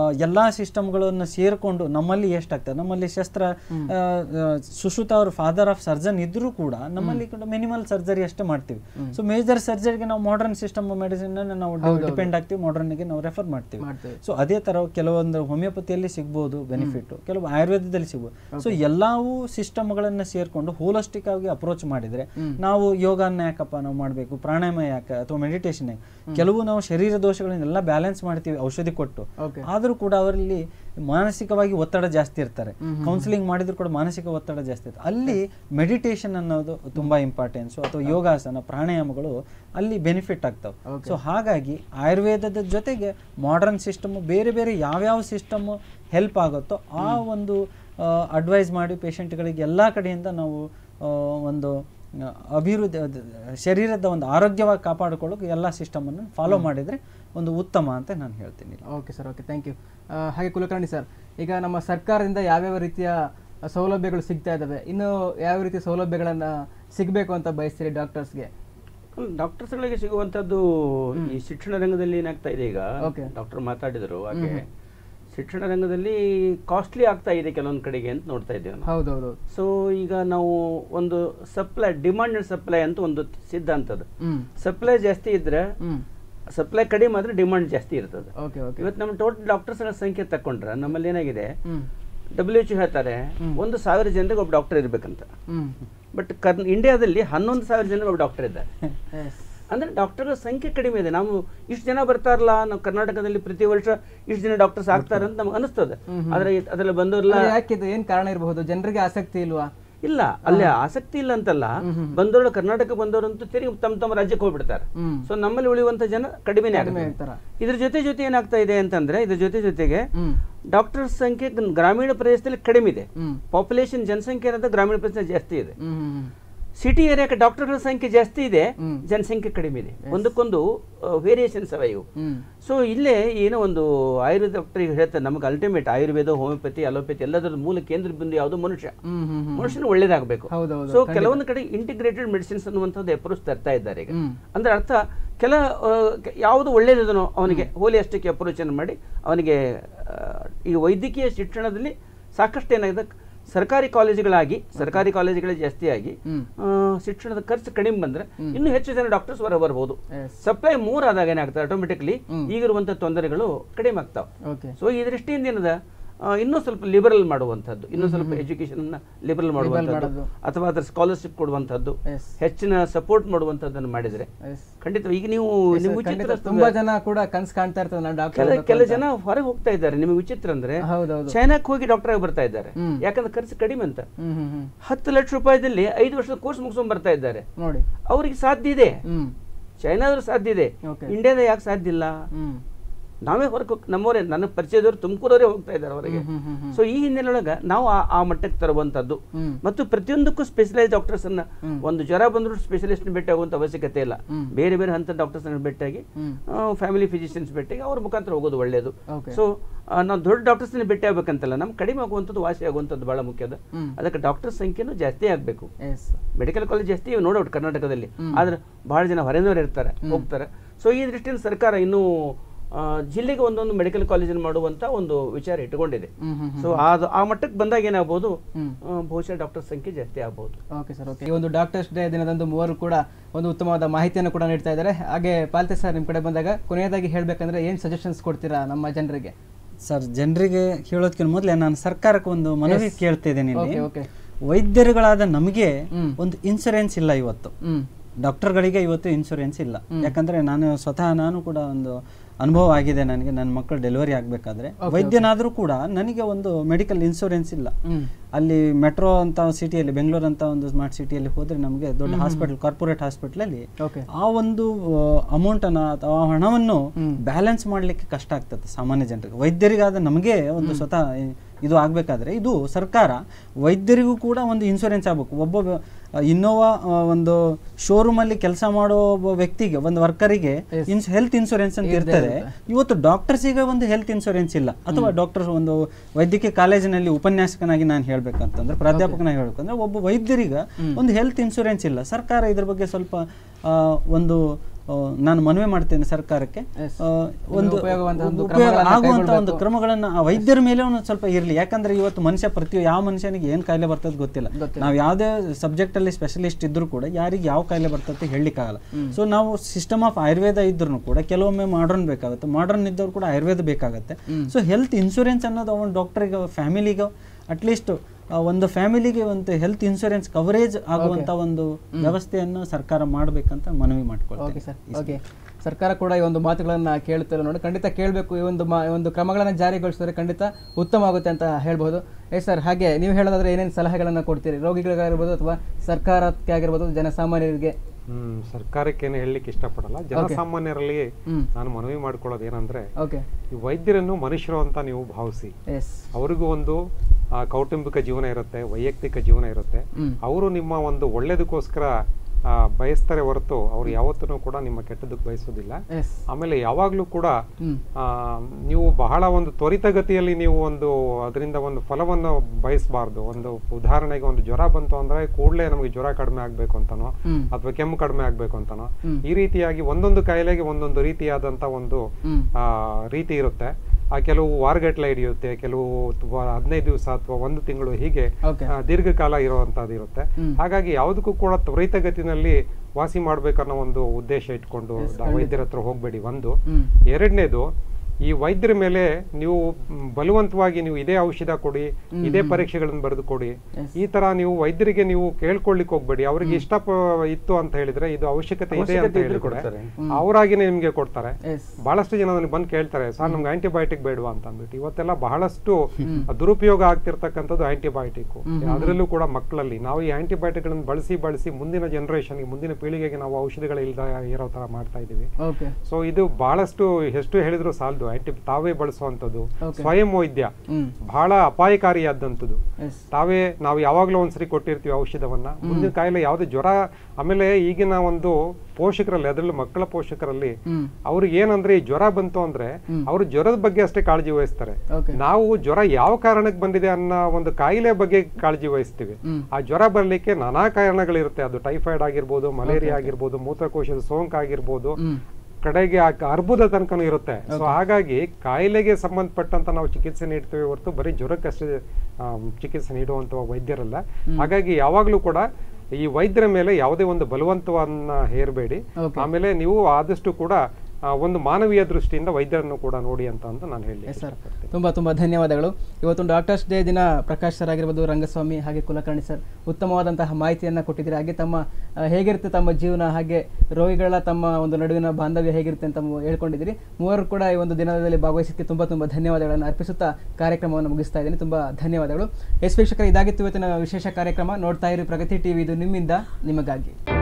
ಎಲ್ಲ ಸಿಸ್ಟಮ್ಗಳನ್ನು ಸೇರಿಕೊಂಡು ನಮ್ಮಲ್ಲಿ ಎಷ್ಟಾಗ್ತದೆ ನಮ್ಮಲ್ಲಿ ಶಸ್ತ್ರ ಆ, ಆ, ಸುಶ್ರುತ ಅವ್ರ ಫಾದರ್ ಆಫ್ ಸರ್ಜನ್ ಇದ್ರೂ ಕೂಡ ನಮ್ಮಲ್ಲಿ ಮಿನಿಮಲ್ ಸರ್ಜರಿ ಅಷ್ಟೇ ಮಾಡ್ತೀವಿ ಸೊ ಮೇಜರ್ ಸರ್ಜರಿಗೆ ನಾವು ಮಾಡರ್ನ್ ಸಿಸ್ಟಮ್ ಮೆಡಿಸಿನ್ ನಾವು ಡಿಪೆಂಡ್ ಆಗ್ತೀವಿ ಮಾಡರ್ನ್ಗೆ ನಾವು ರೆಫರ್ ಮಾಡ್ತೀವಿ ಮಾಡ್ತೇವೆ ಸೊ ಅದೇ ತರ ಕೆಲವೊಂದು ಹೋಮಿಯೋಪತಿಯಲ್ಲಿ ಸಿಗ್ಬೋದು ಬೆನಿಫಿಟ್ ಕೆಲವು ಆಯುರ್ವೇದದಲ್ಲಿ ಸಿಗ್ಬೋದು ಸೊ ಎಲ್ಲವೂ ಸಿಸ್ಟಮ್ಗಳನ್ನ ಸೇರ್ಕೊಂಡು ಹೋಲಿಸ್ಟಿಕ್ ಆಗಿ ಅಪ್ರೋಚ್ ಮಾಡಿದ್ರೆ ನಾವು ಯೋಗನ ಯಾಕಪ್ಪ ನಾವು ಮಾಡಬೇಕು ಪ್ರಾಣಾಯಾಮ ಯಾಕೆ ಅಥವಾ ಮೆಡಿಟೇಷನ್ ಕೆಲವು ನಾವು ಶರೀರ ದೋಷಗಳನ್ನೆಲ್ಲ ಬ್ಯಾಲೆನ್ಸ್ ಮಾಡ್ತೀವಿ ಔಷಧಿ ಕೊಟ್ಟು Okay. ಆದರೂ ಕೂಡ ಅವರಲ್ಲಿ ಮಾನಸಿಕವಾಗಿ ಒತ್ತಡ ಜಾಸ್ತಿ ಇರ್ತಾರೆ ಕೌನ್ಸಿಲಿಂಗ್ ಮಾಡಿದ್ರು ಕೂಡ ಮಾನಸಿಕ ಒತ್ತಡ ಜಾಸ್ತಿ ಇರ್ತದೆ ಅಲ್ಲಿ ಮೆಡಿಟೇಷನ್ ಅನ್ನೋದು ತುಂಬಾ ಇಂಪಾರ್ಟೆನ್ಸು ಅಥವಾ ಯೋಗಾಸನ ಪ್ರಾಣಾಯಾಮಗಳು ಅಲ್ಲಿ ಬೆನಿಫಿಟ್ ಆಗ್ತವೆ ಸೊ ಹಾಗಾಗಿ ಆಯುರ್ವೇದದ ಜೊತೆಗೆ ಮಾಡರ್ನ್ ಸಿಸ್ಟಮ್ ಬೇರೆ ಬೇರೆ ಯಾವ್ಯಾವ ಸಿಸ್ಟಮ್ ಹೆಲ್ಪ್ ಆಗುತ್ತೋ ಆ ಒಂದು ಅಡ್ವೈಸ್ ಮಾಡಿ ಪೇಷಂಟ್ಗಳಿಗೆ ಎಲ್ಲ ಕಡೆಯಿಂದ ನಾವು ಆ, ಒಂದು ಆ, ಅಭಿವೃದ್ಧಿ ಅದ್- ಶರೀರದ ಒಂದು ಆರೋಗ್ಯವಾಗಿ ಕಾಪಾಡಿಕೊಳ್ಳೋಕೆ ಎಲ್ಲ ಸಿಸ್ಟಮನ್ನು ಫಾಲೋ ಮಾಡಿದರೆ ಒಂದು ಉತ್ತಮ ಅಂತ ನಾನು ಹೇಳ್ತೀನಿ okay sir okay thank you ಹಾಗೆ ಕುಲಕರ್ಣಿ ಸರ್ ಈಗ ನಮ್ಮ ಸರ್ಕಾರದಿಂದ ಯಾವ್ಯಾವ ರೀತಿಯ ಸೌಲಭ್ಯಗಳು ಸಿಗ್ತಾ ಇದ್ದಾವೆ ಇನ್ನು ಯಾವ ರೀತಿಯ ಸೌಲಭ್ಯಗಳನ್ನು ಸಿಗಬೇಕು ಅಂತ ಬಯಸ್ತೀರಿ ಡಾಕ್ಟರ್ಸ್ಗೆ ಡಾಕ್ಟರ್ಸ್ಗಳಿಗೆ ಸಿಗುವಂತದ್ದು ಈ ಶಿಕ್ಷಣ ರಂಗದಲ್ಲಿ ಏನಾಗ್ತಾ ಇದೆ ಈಗ Okay. ಡಾಕ್ಟರ್ ಮಾತಾಡಿದ್ರು ಹಾಗೆ ಶಿಕ್ಷಣ ರಂಗದಲ್ಲಿ ಕಾಸ್ಟ್ಲಿ ಆಗ್ತಾ ಇದೆ ಕೆಲವೊಂದು ಕಡೆಗೆ ಅಂತ ನೋಡ್ತಾ ಇದ್ದೇವೆ ನಾವು ಹೌದೌದು ಸೊ ಈಗ ನಾವು ಒಂದು ಸಪ್ಲೈ ಡಿಮಾಂಡ್ ಅಂಡ್ ಸಪ್ಲೈ ಅಂತ ಒಂದು ಸಿದ್ಧಾಂತ ಅದು ಹ್ಮ್ ಸಪ್ಲೈ ಜಾಸ್ತಿ ಇದ್ರೆ ಹ್ಮ್ ಸಪ್ಲೈ ಕಡಿಮೆ ಆದ್ರೆ ಡಿಮಾಂಡ್ ಜಾಸ್ತಿ ಇರ್ತದೆ ಓಕೆ ಓಕೆ ಇವತ್ತು ನಮ್ಮ ಟೋಟಲ್ ಡಾಕ್ಟರ್ಸ್ ಸಂಖ್ಯೆ ತಕೊಂಡ್ರೆ ನಮ್ಮಲ್ಲಿ ಏನಾಗಿದೆ ಹ್ಮ್ ಡಬ್ಲ್ಯೂ ಎಚ್ ಹೇಳ್ತಾರೆ ಒಂದು ಸಾವಿರ ಜನರಿಗೆ ಒಬ್ಬ ಡಾಕ್ಟರ್ ಇರ್ಬೇಕಂತ ಹ್ಮ್ ಬಟ್ ಕರ್ ಇಂಡಿಯಾದಲ್ಲಿ ಹನ್ನೊಂದು ಸಾವಿರ ಜನರಿಗೆ ಒಬ್ಬ ಡಾಕ್ಟರ್ ಇದ್ದಾರೆ ಎಸ್ ಅಂದ್ರೆ ಡಾಕ್ಟರ್ಗಳ ಸಂಖ್ಯೆ ಕಡಿಮೆ ಇದೆ ನಾವು ಇಷ್ಟು ಜನ ಬರ್ತಾರಲ್ಲ ನಾವು ಕರ್ನಾಟಕದಲ್ಲಿ ಪ್ರತಿ ವರ್ಷ ಇಷ್ಟು ಜನ ಡಾಕ್ಟರ್ಸ್ ಆಗ್ತಾರೆ ಅಂತ ನಮ್ಗೆ ಅನಿಸ್ತದೆ ಆದ್ರೆ ಇದ್- ಅದ್ರಲ್ಲಿ ಬಂದವರೆಲ್ಲ ಯಾಕೆ ಇದು ಏನ್ ಕಾರಣ ಇರಬಹುದು ಜನರಿಗೆ ಆಸಕ್ತಿ ಇಲ್ವಾ ಇಲ್ಲ ಅಲ್ಲಿ ಆಸಕ್ತಿ ಇಲ್ಲ ಅಂತಲ್ಲ ಬಂದವರು ಕರ್ನಾಟಕ ಬಂದವರಂತೂ ತಿರುಗಿ ತಮ್ಮ ತಮ್ಮ ರಾಜ್ಯಕ್ಕೆ ಹೋಗ್ಬಿಡ್ತಾರೆ ಹ್ಮ್ ಸೊ ನಮ್ಮಲ್ಲಿ ಉಳಿಯುವಂತ ಜನ ಕಡಿಮೆನೇ ಕಡಿಮೆ ಆಗುತ್ತೆ ಇರ್ತಾರ ಇದ್ರ ಜೊತೆ ಜೊತೆ ಏನಾಗ್ತಾ ಇದೆ ಅಂತಂದ್ರೆ ಇದ್ರ ಜೊತೆ ಜೊತೆಗೆ ಹ್ಮ್ ಡಾಕ್ಟರ್ ಸಂಖ್ಯೆ ಗ್- ಗ್ರಾಮೀಣ ಪ್ರದೇಶದಲ್ಲಿ ಕಡಿಮೆ ಇದೆ ಹ್ಮ್ ಪಾಪ್ಯುಲೇಷನ್ ಜನಸಂಖ್ಯೆ ಅನ್ನೋದು ಗ್ರಾಮೀಣ ಪ್ರದೇಶ ಜಾಸ್ತಿ ಇದೆ ಹ್ಮ್ ಹ್ಮ್ ಹ್ಮ್ ಸಿಟಿ ಏರಿಯಾಕ್ಕೆ ಡಾಕ್ಟರ್ಗಳ ಸಂಖ್ಯೆ ಜಾಸ್ತಿ ಇದೆ ಹ್ಮ್. ಜನಸಂಖ್ಯೆ ಕಡಿಮೆ ಇದೆ ಒಂದಕ್ಕೊಂದು ವೇರಿಯೇಷನ್ಸ್ ಅವ ಇವು ಹ್ಮ್ ಸೊ ಇಲ್ಲೇ ಏನೋ ಒಂದು ಆಯುರ್ವೇದ ಡಾಕ್ಟರ್ ಹೇಳ್ತಾರೆ ನಮಗೆ ಅಲ್ಟಿಮೇಟ್ ಆಯುರ್ವೇದ ಹೋಮಿಯೋಪತಿ ಅಲೋಪತಿ ಎಲ್ಲದರ ಮೂಲ ಕೇಂದ್ರ ಬಿಂದು ಯಾವುದು ಮನುಷ್ಯ ಹ್ಮ್ ಹ್ಮ್ ಹ್ಮ್ ಮನುಷ್ಯನ ಒಳ್ಳೇದಾಗಬೇಕು ಹೌದೌದು ಸೊ ಕೆಲವೊಂದು ಕಡೆ ಇಂಟಿಗ್ರೇಟೆಡ್ ಮೆಡಿಸಿನ್ಸ್ ಅನ್ನುವಂಥದ್ದು ಅಪ್ರೋಚ್ ತರ್ತಾ ಇದ್ದಾರೆ ಈಗ ಹ್ಮ್ ಅಂದ್ರೆ ಅರ್ಥ ಕೆಲ ಆ, ಕೆ- ಯಾವುದು ಒಳ್ಳೇದನೋ ಅವನಿಗೆ ಹೋಲಿ ಅಷ್ಟಕ್ಕೆ ಅಪ್ರೋಚ್ ಅನ್ನು ಮಾಡಿ ಅವನಿಗೆ ಆ, ಈ ವೈದ್ಯಕೀಯ ಶಿಕ್ಷಣದಲ್ಲಿ ಸಾಕಷ್ಟು ಏನಾಗಿದೆ ಸರ್ಕಾರಿ ಕಾಲೇಜುಗಳಾಗಿ ಸರ್ಕಾರಿ ಕಾಲೇಜುಗಳೇ ಜಾಸ್ತಿ ಆಗಿ ಹ್ಮ್ ಆ, ಶಿಕ್ಷಣದ ಖರ್ಚು ಕಡಿಮೆ ಬಂದ್ರೆ ಇನ್ನೂ ಹೆಚ್ಚು ಜನ ಡಾಕ್ಟರ್ಸ್ ಹೊರ ಬರ್ಬೋದು ಎಸ್ ಸಪ್ಲೈ ಮೂರ್ ಆದಾಗ ಏನಾಗ್ತದೆ ಆಟೋಮೆಟಿಕ್ಲಿ ಈಗಿರುವಂತ ತೊಂದರೆಗಳು ಕಡಿಮೆ ಆಗ್ತಾವೆ ಓಕೆ ಸೊ ಈ ದೃಷ್ಟಿಯಿಂದ ಏನದ ಆ, ಇನ್ನೂ ಸ್ವಲ್ಪ ಲಿಬರಲ್ ಮಾಡುವಂಥದ್ದು ಇನ್ನೂ ಸ್ವಲ್ಪ ಎಜುಕೇಶನ್ ಅನ್ನ ಲಿಬರಲ್ ಮಾಡುವಂಥದ್ದು ಮಾಡೋದು. ಅಥವಾ ಅದರ ಸ್ಕಾಲರ್ಶಿಪ್ ಕೊಡುವಂಥದ್ದು ಎಸ್ ಹೆಚ್ಚಿನ ಸಪೋರ್ಟ್ ಮಾಡುವಂಥದ್ದನ್ನು ಮಾಡಿದ್ರೆ ಎಸ್ ಖಂಡಿತ ಈಗ ನೀವು ನಿಮ್ಗೆ ವಿಚಿತ್ರ ಖಂಡಿತ ತುಂಬಾ ಜನ ಕೂಡ ಕನ್ಸ್ ಕಾಣ್ತಾ ಇರ್ತದೆ ನಾನು ಡಾಕ್ಟರ್ ಕೆಲ ಕೆಲ ಜನ ಹೊರಗೆ ಹೋಗ್ತಾ ಇದ್ದಾರೆ ನಿಮಗೆ ವಿಚಿತ್ರ ಅಂದ್ರೆ ಹೌದೌದು ಚೈನಾಕ್ಕೆ ಹೋಗಿ ಡಾಕ್ಟರ್ ಆಗಿ ಬರ್ತಾ ಇದ್ದಾರೆ ಹ್ಮ್. ಯಾಕಂದ್ರೆ ಖರ್ಚು ಕಡಿಮೆ ಅಂತ ಹ್ಮ್ ಹ್ಮ್ ಹ್ಮ್ ಹತ್ತು ಲಕ್ಷ ರೂಪಾಯಿದಲ್ಲಿ ಐದು ವರ್ಷದ ಕೋರ್ಸ್ ಮುಗಿಸ್ಕೊಂಡ್ ಬರ್ತಾ ಇದ್ದಾರೆ ನೋಡಿ ಅವ್ರಿಗೆ ಸಾಧ್ಯ ಇದೆ ಹ್ಮ್ ಚೈನಾದ್ರು ಸಾಧ್ಯ ಇದೆ ಓಕೆ ಇಂಡಿಯಾದ ಯಾಕೆ ಸಾಧ್ಯ ಇಲ್ಲ ಹ್ಮ್ ನಾವೇ ಹೊರಗೆ ಹೋಗ್- ನಮ್ಮವರೇ ನನ್ನ ಪರಿಚಯದವರು ತುಮಕೂರವರೇ ಹೋಗ್ತಾ ಇದ್ದಾರೆ ಹೊರಗೆ ಹ್ಮ್ ಹ್ಮ್ ಹ್ಮ್ ಸೊ ಈ ಹಿನ್ನೆಲೆಯೊಳಗೆ ನಾವು ಆ- ಆ ಮಟ್ಟಕ್ಕೆ ತರುವಂತದ್ದು ಹ್ಮ್ ಮತ್ತು ಪ್ರತಿಯೊಂದಕ್ಕೂ ಸ್ಪೆಷಲೈಸ್ ಡಾಕ್ಟರ್ಸ್ ಅನ್ನ ಒಂದು ಜ್ವರ ಬಂದರೂ ಸ್ಪೆಷಲಿಸ್ಟ್ ಭೇಟಿ ಆಗುವಂತ ಅವಶ್ಯಕತೆ ಇಲ್ಲ ಹ್ಮ್. ಬೇರೆ ಬೇರೆ ಹಂತದ ಡಾಕ್ಟರ್ಸ್ ಅನ್ನ ಭೇಟಿಯಾಗಿ ಹ್ಮ್ ಫ್ಯಾಮಿಲಿ ಫಿಸಿಷಿಯನ್ಸ್ ಭೇಟಿಯಾಗಿ ಅವ್ರ ಮುಖಾಂತರ ಹೋಗೋದು ಒಳ್ಳೆಯದು ಓಕೆ ಸೊ ನಾವು ದೊಡ್ಡ ಡಾಕ್ಟರ್ಸ್ ಭೇಟಿ ಆಗ್ಬೇಕಂತಲ್ಲ ನಮ್ಗೆ ಕಡಿಮೆ ಆಗುವಂಥದ್ದು ವಾಸಿ ಆಗುವಂಥದ್ದು ಬಹಳ ಮುಖ್ಯದ ಹ್ಮ್ ಅದಕ್ಕೆ ಡಾಕ್ಟರ್ ಸಂಖ್ಯೆನೂ ಜಾಸ್ತಿ ಆಗಬೇಕು ಎಸ್ ಮೆಡಿಕಲ್ ಕಾಲೇಜ್ ಜಾಸ್ತಿ ಇವೆ ನೋಡೋದು ಕರ್ನಾಟಕದಲ್ಲಿ ಆದ್ರೆ ಬಹಳ ಜನ ಹೊರನವರು ಇರ್ತಾರೆ ಹೋಗ್ತಾರೆ ಸೊ ಈ ದೃಷ್ಟಿಯಿಂದ ಸರ್ಕಾರ ಇನ್ನೂ ಆ, ಜಿಲ್ಲೆಗೆ ಒಂದೊಂದು ಮೆಡಿಕಲ್ ಕಾಲೇಜನ್ನು ಮಾಡುವಂತ ಒಂದು ವಿಚಾರ ಇಟ್ಟುಕೊಂಡಿದೆ ಹ್ಮ್ ಹ್ಮ್ ಸೊ ಅದು ಆ ಮಟ್ಟಕ್ಕೆ ಬಂದಾಗ ಏನಾಗ್ಬೋದು ಹ್ಮ್ ಆ, ಬಹುಶಃ ಡಾಕ್ಟರ್ ಸಂಖ್ಯೆ ಜಾಸ್ತಿ ಆಗ್ಬೋದು ಓಕೆ ಸರ್ ಓಕೆ ಈ ಒಂದು ಡಾಕ್ಟರ್ಸ್ ಡೇ ದಿನದಂದು ಮೂವರು ಕೂಡ ಒಂದು ಉತ್ತಮವಾದ ಮಾಹಿತಿಯನ್ನು ಕೂಡ ನೀಡ್ತಾ ಇದ್ದಾರೆ ಹಾಗೆ ಪಾಲ್ತೆ ಸರ್ ನಿಮ್ಮ ಕಡೆ ಬಂದಾಗ ಕೊನೆಯದಾಗಿ ಹೇಳ್ಬೇಕಂದ್ರೆ ಏನು ಸಜೆಷನ್ಸ್ ಕೊಡ್ತೀರಾ ನಮ್ಮ ಜನರಿಗೆ ಸರ್ ಜನರಿಗೆ ಹೇಳೋದಕ್ಕಿಂತ ಮೊದಲೇ ನಾನು ಸರ್ಕಾರಕ್ಕೆ ಒಂದು ಮನವಿ ಕೇಳ್ತಿದ್ದೇನೆ ಓಕೆ ಇಲ್ಲಿ ಓಕೆ ವೈದ್ಯರುಗಳಾದ ನಮಗೆ ಹ್ಮ್. ಒಂದು ಇನ್ಸೂರೆನ್ಸ್ ಇಲ್ಲ ಇವತ್ತು ಹ್ಮ್ ಡಾಕ್ಟರ್ಗಳಿಗೆ ಇವತ್ತು ಇನ್ಶೂರೆನ್ಸ್ ಇಲ್ಲ ಯಾಕಂದ್ರೆ ನಾನು ಸ್ವತಃ ನಾನು ಕೂಡ ಒಂದು ಅನುಭವ ಆಗಿದೆ ನನಗೆ ನನ್ನ ಮಕ್ಕಳು ಡೆಲಿವರಿ ಆಗಬೇಕಾದ್ರೆ ವೈದ್ಯನಾದರೂ ಕೂಡ ನನಗೆ ಒಂದು ಮೆಡಿಕಲ್ ಇನ್ಶೂರೆನ್ಸ್ ಇಲ್ಲ ಹ್ಮ್ ಅಲ್ಲಿ ಮೆಟ್ರೋ ಅಂತ ಸಿಟಿಯಲ್ಲಿ ಬೆಂಗಳೂರು ಅಂತ ಒಂದು ಸ್ಮಾರ್ಟ್ ಸಿಟಿಯಲ್ಲಿ ಹೋದ್ರೆ ನಮಗೆ ದೊಡ್ಡ ಹಾಸ್ಪಿಟಲ್ ಕಾರ್ಪೊರೇಟ್ ಹಾಸ್ಪಿಟಲಲ್ಲಿ ಓಕೆ ಆ ಒಂದು ಅಮೌಂಟನ್ನು ಅಥವಾ ಆ ಹಣವನ್ನು ಬ್ಯಾಲೆನ್ಸ್ ಮಾಡಲಿಕ್ಕೆ ಕಷ್ಟ ಆಗ್ತದೆ ಸಾಮಾನ್ಯ ಜನರಿಗೆ ವೈದ್ಯರಿಗಾದ ನಮಗೆ ಒಂದು ಸ್ವತಃ ಇ- ಇದು ಆಗಬೇಕಾದ್ರೆ ಇದು ಸರ್ಕಾರ ವೈದ್ಯರಿಗೂ ಕೂಡ ಒಂದು ಇನ್ಶೂರೆನ್ಸ್ ಆಗಬೇಕು ಒಬ್ಬ ವ್ಯ- ಆ, ಇನ್ನೋವಾ ಆ, ಒಂದು ಶೋರೂಮಲ್ಲಿ ಕೆಲಸ ಮಾಡೋ ಒಬ್ಬ ವ್ಯಕ್ತಿಗೆ ಒಂದು ವರ್ಕರಿಗೆ ಇನ್ಸ್ ಹೆಲ್ತ್ ಇನ್ಶೂರೆನ್ಸ್ ಅಂತ ಇರ್ತದೆ ಇವತ್ತು ಡಾಕ್ಟರ್ಸಿಗೆ ಒಂದು ಹೆಲ್ತ್ ಇನ್ಶೂರೆನ್ಸ್ ಇಲ್ಲ ಅಥವಾ ಡಾಕ್ಟರ್ ಒಂದು ವೈದ್ಯಕೀಯ ಕಾಲೇಜಿನಲ್ಲಿ ಉಪನ್ಯಾಸಕನಾಗಿ ನಾನು ಹೇಳ್ಬೇಕಂತಂದ್ರೆ ಪ್ರಾಧ್ಯಾಪಕನಾಗಿ ಹೇಳ್ಬೇಕಂದ್ರೆ ಒಬ್ಬ ವೈದ್ಯರಿಗೆ ಒಂದು ಹೆಲ್ತ್ ಇನ್ಶೂರೆನ್ಸ್ ಇಲ್ಲ ಸರ್ಕಾರ ಇದ್ರ ಬಗ್ಗೆ ಸ್ವಲ್ಪ ಆ, ಒಂದು ಆ, ನಾನು ಮನವಿ ಮಾಡ್ತೇನೆ ಸರ್ಕಾರಕ್ಕೆ Yes. ಆ, ಒಂದು ಉಪಯೋಗವಂತ ಒಂದು ಉಪಯೋಗ ಕ್ರಮಗಳನ್ನ ಆಗುವಂತ ಒಂದು ಕೈಗೊಳ್ಬೇಕು. ಕ್ರಮಗಳನ್ನ ಆ ವೈದ್ಯರ ಮೇಲೆ ಒಂದು ಸ್ವಲ್ಪ ಇರಲಿ ಯಾಕಂದ್ರೆ ಇವತ್ತು ಮನುಷ್ಯ ಪ್ರತಿ ಯಾವ ಮನುಷ್ಯನಿಗೆ ಏನ್ ಕಾಯಿಲೆ ಬರ್ತದೆ ಗೊತ್ತಿಲ್ಲ ನಾವು ಯಾವುದೇ ಸಬ್ಜೆಕ್ಟ್ ಅಲ್ಲಿ ಸ್ಪೆಷಲಿಸ್ಟ್ ಇದ್ರೂ ಕೂಡ ಯಾರಿಗೆ ಯಾವ ಕಾಯಿಲೆ ಬರ್ತದೆ ಹೇಳಲಿಕ್ಕಾಗಲ್ಲ ಸೊ ನಾವು ಸಿಸ್ಟಮ್ ಆಫ್ ಆಯುರ್ವೇದ ಇದ್ರೂ ಕೂಡ ಕೆಲವೊಮ್ಮೆ ಮಾಡ್ರನ್ ಬೇಕಾಗುತ್ತೆ ಮಾಡ್ರನ್ ಇದ್ದವ್ರು ಕೂಡ ಆಯುರ್ವೇದ ಬೇಕಾಗುತ್ತೆ ಸೊ ಹೆಲ್ತ್ ಇನ್ಶೂರೆನ್ಸ್ ಅನ್ನೋದು ಅವನ ಡಾಕ್ಟರ್ಗೆ ಫ್ಯಾಮಿಲಿಗೆ ಅಟ್ಲೀಸ್ಟ್ ಒಂದು ಫ್ಯಾಮಿಲಿಗೆ ಒಂದು ಹೆಲ್ತ್ ಇನ್ಶೂರೆನ್ಸ್ ಕವರೇಜ್ ಆಗುವಂತ ಒಂದು ವ್ಯವಸ್ಥೆಯನ್ನು ಸರ್ಕಾರ ಮಾಡಬೇಕಂತ ಮನವಿ ಓಕೆ ಮಾಡ್ಕೊಳ್ತೇನೆ ಸರ್ ಓಕೆ ಸರ್ಕಾರ ಕೂಡ ಈ ಒಂದು ಮಾತುಗಳನ್ನ ಕೇಳುತ್ತಿಲ್ಲ ನೋಡಿ ಖಂಡಿತ ಕೇಳಬೇಕು ಈ ಒಂದು ಮಾ ಈ ಒಂದು ಕ್ರಮಗಳನ್ನು ಜಾರಿಗೊಳಿಸಿದ್ರೆ ಖಂಡಿತ ಉತ್ತಮ ಆಗುತ್ತೆ ಅಂತ ಹೇಳ್ಬೋದು ಎಸ್ ಸರ್ ಹಾಗೆ ನೀವು ಹೇಳೋದಾದ್ರೆ ಏನೇನು ಸಲಹೆಗಳನ್ನು ಕೊಡ್ತೀರಿ ರೋಗಿಗಳಿಗಾಗಿರ್ಬೋದು ಅಥವಾ ಸರ್ಕಾರಕ್ಕೆ ಆಗಿರ್ಬೋದು ಜನಸಾಮಾನ್ಯರಿಗೆ ಹ್ಮ್ ಸರ್ಕಾರಕ್ಕೇನು ಹೇಳಲಿಕ್ಕೆ ಇಷ್ಟಪಡಲ್ಲ ಜನಸಾಮಾನ್ಯರಲ್ಲಿ ನಾನು ಮನವಿ ಮಾಡ್ಕೊಳ್ಳೋದು ಏನಂದ್ರೆ ಓಕೆ ಈ ವೈದ್ಯರನ್ನು ಮನುಷ್ಯರು ಅಂತ ನೀವು ಭಾವಿಸಿ ಎಸ್ ಅವರಿಗೂ ಒಂದು ಆ, ಕೌಟುಂಬಿಕ ಜೀವನ ಇರುತ್ತೆ ವೈಯಕ್ತಿಕ ಜೀವನ ಇರುತ್ತೆ ಅವರು ನಿಮ್ಮ ಒಂದು ಒಳ್ಳೇದಕ್ಕೋಸ್ಕರ ಆ, ಬಯಸ್ತಾರೆ ಹೊರತು ಅವ್ರು ಯಾವತ್ತೂ ಕೂಡ ನಿಮ್ಮ ಕೆಟ್ಟದಕ್ಕೆ ಬಯಸೋದಿಲ್ಲ ಎಸ್ ಆಮೇಲೆ ಯಾವಾಗಲೂ ಕೂಡ ಹ್ಮ್. ಆ, ನೀವು ಬಹಳ ಒಂದು ತ್ವರಿತಗತಿಯಲ್ಲಿ ನೀವು ಒಂದು ಅದರಿಂದ ಒಂದು ಫಲವನ್ನು ಬಯಸಬಾರ್ದು ಒಂದು ಉದಾಹರಣೆಗೆ ಒಂದು ಜ್ವರ ಬಂತು ಅಂದ್ರೆ ಕೂಡಲೇ ನಮಗೆ ಜ್ವರ ಕಡಿಮೆ ಆಗ್ಬೇಕು ಅಂತನೋ ಹ್ಮ್. ಅಥವಾ ಕೆಮ್ಮು ಕಡಿಮೆ ಆಗ್ಬೇಕು ಅಂತನೋ ಹ್ಮ್. ಈ ರೀತಿಯಾಗಿ ಒಂದೊಂದು ಕಾಯಿಲೆಗೆ ಒಂದೊಂದು ರೀತಿಯಾದಂತ ಒಂದು ಹ್ಮ್. ಆ, ರೀತಿ ಇರುತ್ತೆ ಆ ಕೆಲವು ವಾರಗಟ್ಟಲೆ ಹಿಡಿಯುತ್ತೆ ಕೆಲವು ವ- ಹದಿನೈದು ದಿವಸ ಅಥವಾ ಒಂದು ತಿಂಗಳು ಹೀಗೆ Okay. ಆ, ದೀರ್ಘಕಾಲ ಇರುವಂತದ್ದು ಇರುತ್ತೆ ಹ್ಮ್. ಹಾಗಾಗಿ ಯಾವುದಕ್ಕೂ ಕೂಡ ತ್ವರಿತಗತಿನಲ್ಲಿ ವಾಸಿ ಮಾಡ್ಬೇಕನ್ನೋ ಒಂದು ಉದ್ದೇಶ ಇಟ್ಕೊಂಡು ವೈದ್ಯರ ಹತ್ರ ಹೋಗ್ಬೇಡಿ ಒಂದು ಹ್ಮ್ ಎರಡನೇದು ಈ ವೈದ್ಯರ ಮೇಲೆ ನೀವು ಮ್, ಬಲವಂತವಾಗಿ ನೀವು ಇದೇ ಔಷಧ ಕೊಡಿ ಇದೇ ಪರೀಕ್ಷೆಗಳನ್ನು ಬರೆದು ಕೊಡಿ ಈ ತರ ನೀವು ವೈದ್ಯರಿಗೆ ನೀವು ಕೇಳ್ಕೊಳ್ಳಿಕ್ ಹೋಗ್ಬೇಡಿ ಅವ್ರಿಗೆ ಇಷ್ಟ ಪ- ಇತ್ತು ಅಂತ ಹೇಳಿದ್ರೆ ಇದು ಅವಶ್ಯಕತೆ ಇದೆ ಅಂತ ಹೇಳಿದ್ರೆ ಅವರಾಗಿನೇ ನಿಮ್ಗೆ ಕೊಡ್ತಾರೆ ಎಸ್ ಬಹಳಷ್ಟು ಜನ ನನಗೆ ಬಂದು ಕೇಳ್ತಾರೆ ಸರ್ ನಮ್ಗೆ ಆಂಟಿಬಯೋಟಿಕ್ ಬೇಡವಾ ಅಂತ ಅಂದ್ಬಿಟ್ಟು ಇವತ್ತೆಲ್ಲ ಬಹಳಷ್ಟು ದುರುಪಯೋಗ ಆಗ್ತಿರ್ತಕ್ಕಂಥದ್ದು ಆಂಟಿಬಯೋಟಿಕ್ ಅದರಲ್ಲೂ ಕೂಡ ಮಕ್ಕಳಲ್ಲಿ ನಾವು ಈ ಆಂಟಿಬಯೋಟಿಕ್ ಗಳನ್ನು ಬಳಸಿ ಬಳಸಿ ಮುಂದಿನ ಜನರೇಷನ್ಗೆ ಮುಂದಿನ ಪೀಳಿಗೆಗೆ ನಾವು ಔಷಧಿಗಳು ಇಲ್ದ ಇರೋ ತರ ಮಾಡ್ತಾ ಇದೀವಿ ಓಕೆ ಸೊ ಇದು ಬಹಳಷ್ಟು ಎಷ್ಟು ಹೇಳಿದ್ರು ಸಾಲದು ಆಂಟಿ ತಾವೇ ಬಳಸುವಂಥದ್ದು Okay. ಸ್ವಯಂ ವೈದ್ಯ ಹ್ಮ್ ಬಹಳ ಅಪಾಯಕಾರಿಯಾದಂಥದ್ದು ಎಸ್ ತಾವೇ ನಾವು ಯಾವಾಗಲೂ ಒಂದ್ಸರಿ ಕೊಟ್ಟಿರ್ತೀವಿ ಔಷಧವನ್ನ ಮುಂದಿನ ಕಾಯಿಲೆ ಯಾವುದೇ ಜ್ವರ ಆಮೇಲೆ ಈಗಿನ ಒಂದು ಪೋಷಕರಲ್ಲಿ ಅದರಲ್ಲೂ ಮಕ್ಕಳ ಪೋಷಕರಲ್ಲಿ ಹ್ಮ್ ಅವ್ರಿಗೆ ಏನಂದ್ರೆ ಈ ಜ್ವರ ಬಂತು ಅಂದ್ರೆ ಅವರು ಜ್ವರದ ಬಗ್ಗೆ ಅಷ್ಟೇ ಕಾಳಜಿ ವಹಿಸ್ತಾರೆ ಓಕೆ ನಾವು ಜ್ವರ ಯಾವ ಕಾರಣಕ್ಕೆ ಬಂದಿದೆ ಅನ್ನೋ ಒಂದು ಕಾಯಿಲೆ ಬಗ್ಗೆ ಕಾಳಜಿ ವಹಿಸ್ತೀವಿ ಹ್ಮ್. ಆ ಜ್ವರ ಬರ್ಲಿಕ್ಕೆ ನಾನಾ ಕಾರಣಗಳಿರುತ್ತೆ ಅದು ಟೈಫಾಯ್ಡ್ ಆಗಿರ್ಬೋದು ಮಲೇರಿಯಾ ಆಗಿರ್ಬೋದು ಮೂತ್ರಕೋಶದ ಸೋಂಕು ಆಗಿರ್ಬೋದು ಹ್ಮ್ ಕಡೆಗೆ ಆ ಅರ್ಬುದ ತನಕನೂ ಇರುತ್ತೆ ಸೊ ಹಾಗಾಗಿ ಕಾಯಿಲೆಗೆ ಸಂಬಂಧಪಟ್ಟಂತ ನಾವು ಚಿಕಿತ್ಸೆ ನೀಡ್ತೇವೆ ಹೊರತು ಬರೀ ಜ್ವರಕ್ಕಷ್ಟೇ ಆಮ್, ಚಿಕಿತ್ಸೆ ನೀಡುವಂತ ವೈದ್ಯರಲ್ಲ ಹಾಗಾಗಿ ಯಾವಾಗ್ಲೂ ಕೂಡ ಈ ವೈದ್ಯರ ಮೇಲೆ ಯಾವುದೇ ಒಂದು ಬಲವಂತವನ್ನ ಹೇರಬೇಡಿ Okay. ಆಮೇಲೆ ನೀವು ಆದಷ್ಟು ಕೂಡ ಆ, ಒಂದು ಮಾನವೀಯ ದೃಷ್ಟಿಯಿಂದ ವೈದ್ಯರನ್ನು ಕೂಡ ನೋಡಿ ಅಂತ ಅಂತ ನಾನು ಹೇಳಿ ಎಸ್ ಸರ್ ತುಂಬ ತುಂಬ ಧನ್ಯವಾದಗಳು ಇವತ್ತು ಡಾಕ್ಟರ್ಸ್ ಡೇ ದಿನ ಪ್ರಕಾಶ್ ಸರ್ ಆಗಿರ್ಬೋದು ರಂಗಸ್ವಾಮಿ ಹಾಗೆ ಕುಲಕರ್ಣಿ ಸರ್ ಉತ್ತಮವಾದಂತಹ ಮಾಹಿತಿಯನ್ನು ಕೊಟ್ಟಿದ್ದೀರಿ ಹಾಗೆ ತಮ್ಮ ಆ, ಹೇಗಿರುತ್ತೆ ತಮ್ಮ ಜೀವನ ಹಾಗೆ ರೋಗಿಗಳ ತಮ್ಮ ಒಂದು ನಡುವಿನ ಬಾಂಧವ್ಯ ಹೇಗಿರುತ್ತೆ ಅಂತ ಮು- ಹೇಳ್ಕೊಂಡಿದ್ದೀರಿ ಮೂವರು ಕೂಡ ಈ ಒಂದು ದಿನದಲ್ಲಿ ಭಾಗವಹಿಸಕ್ಕೆ ತುಂಬ ತುಂಬ ಧನ್ಯವಾದಗಳನ್ನು ಅರ್ಪಿಸುತ್ತಾ ಕಾರ್ಯಕ್ರಮವನ್ನು ಮುಗಿಸ್ತಾ ಇದ್ದೀನಿ ತುಂಬ ಧನ್ಯವಾದಗಳು ಎಸ್ ವೀಕ್ಷಕರು ಇದಾಗಿತ್ತು ಇವತ್ತಿನ ವಿಶೇಷ ಕಾರ್ಯಕ್ರಮ ನೋಡ್ತಾ ಇರಿ ಪ್ರಗತಿ ಟಿವಿ ಇದು ನಿಮ್ಮಿಂದ ನಿಮಗಾಗಿ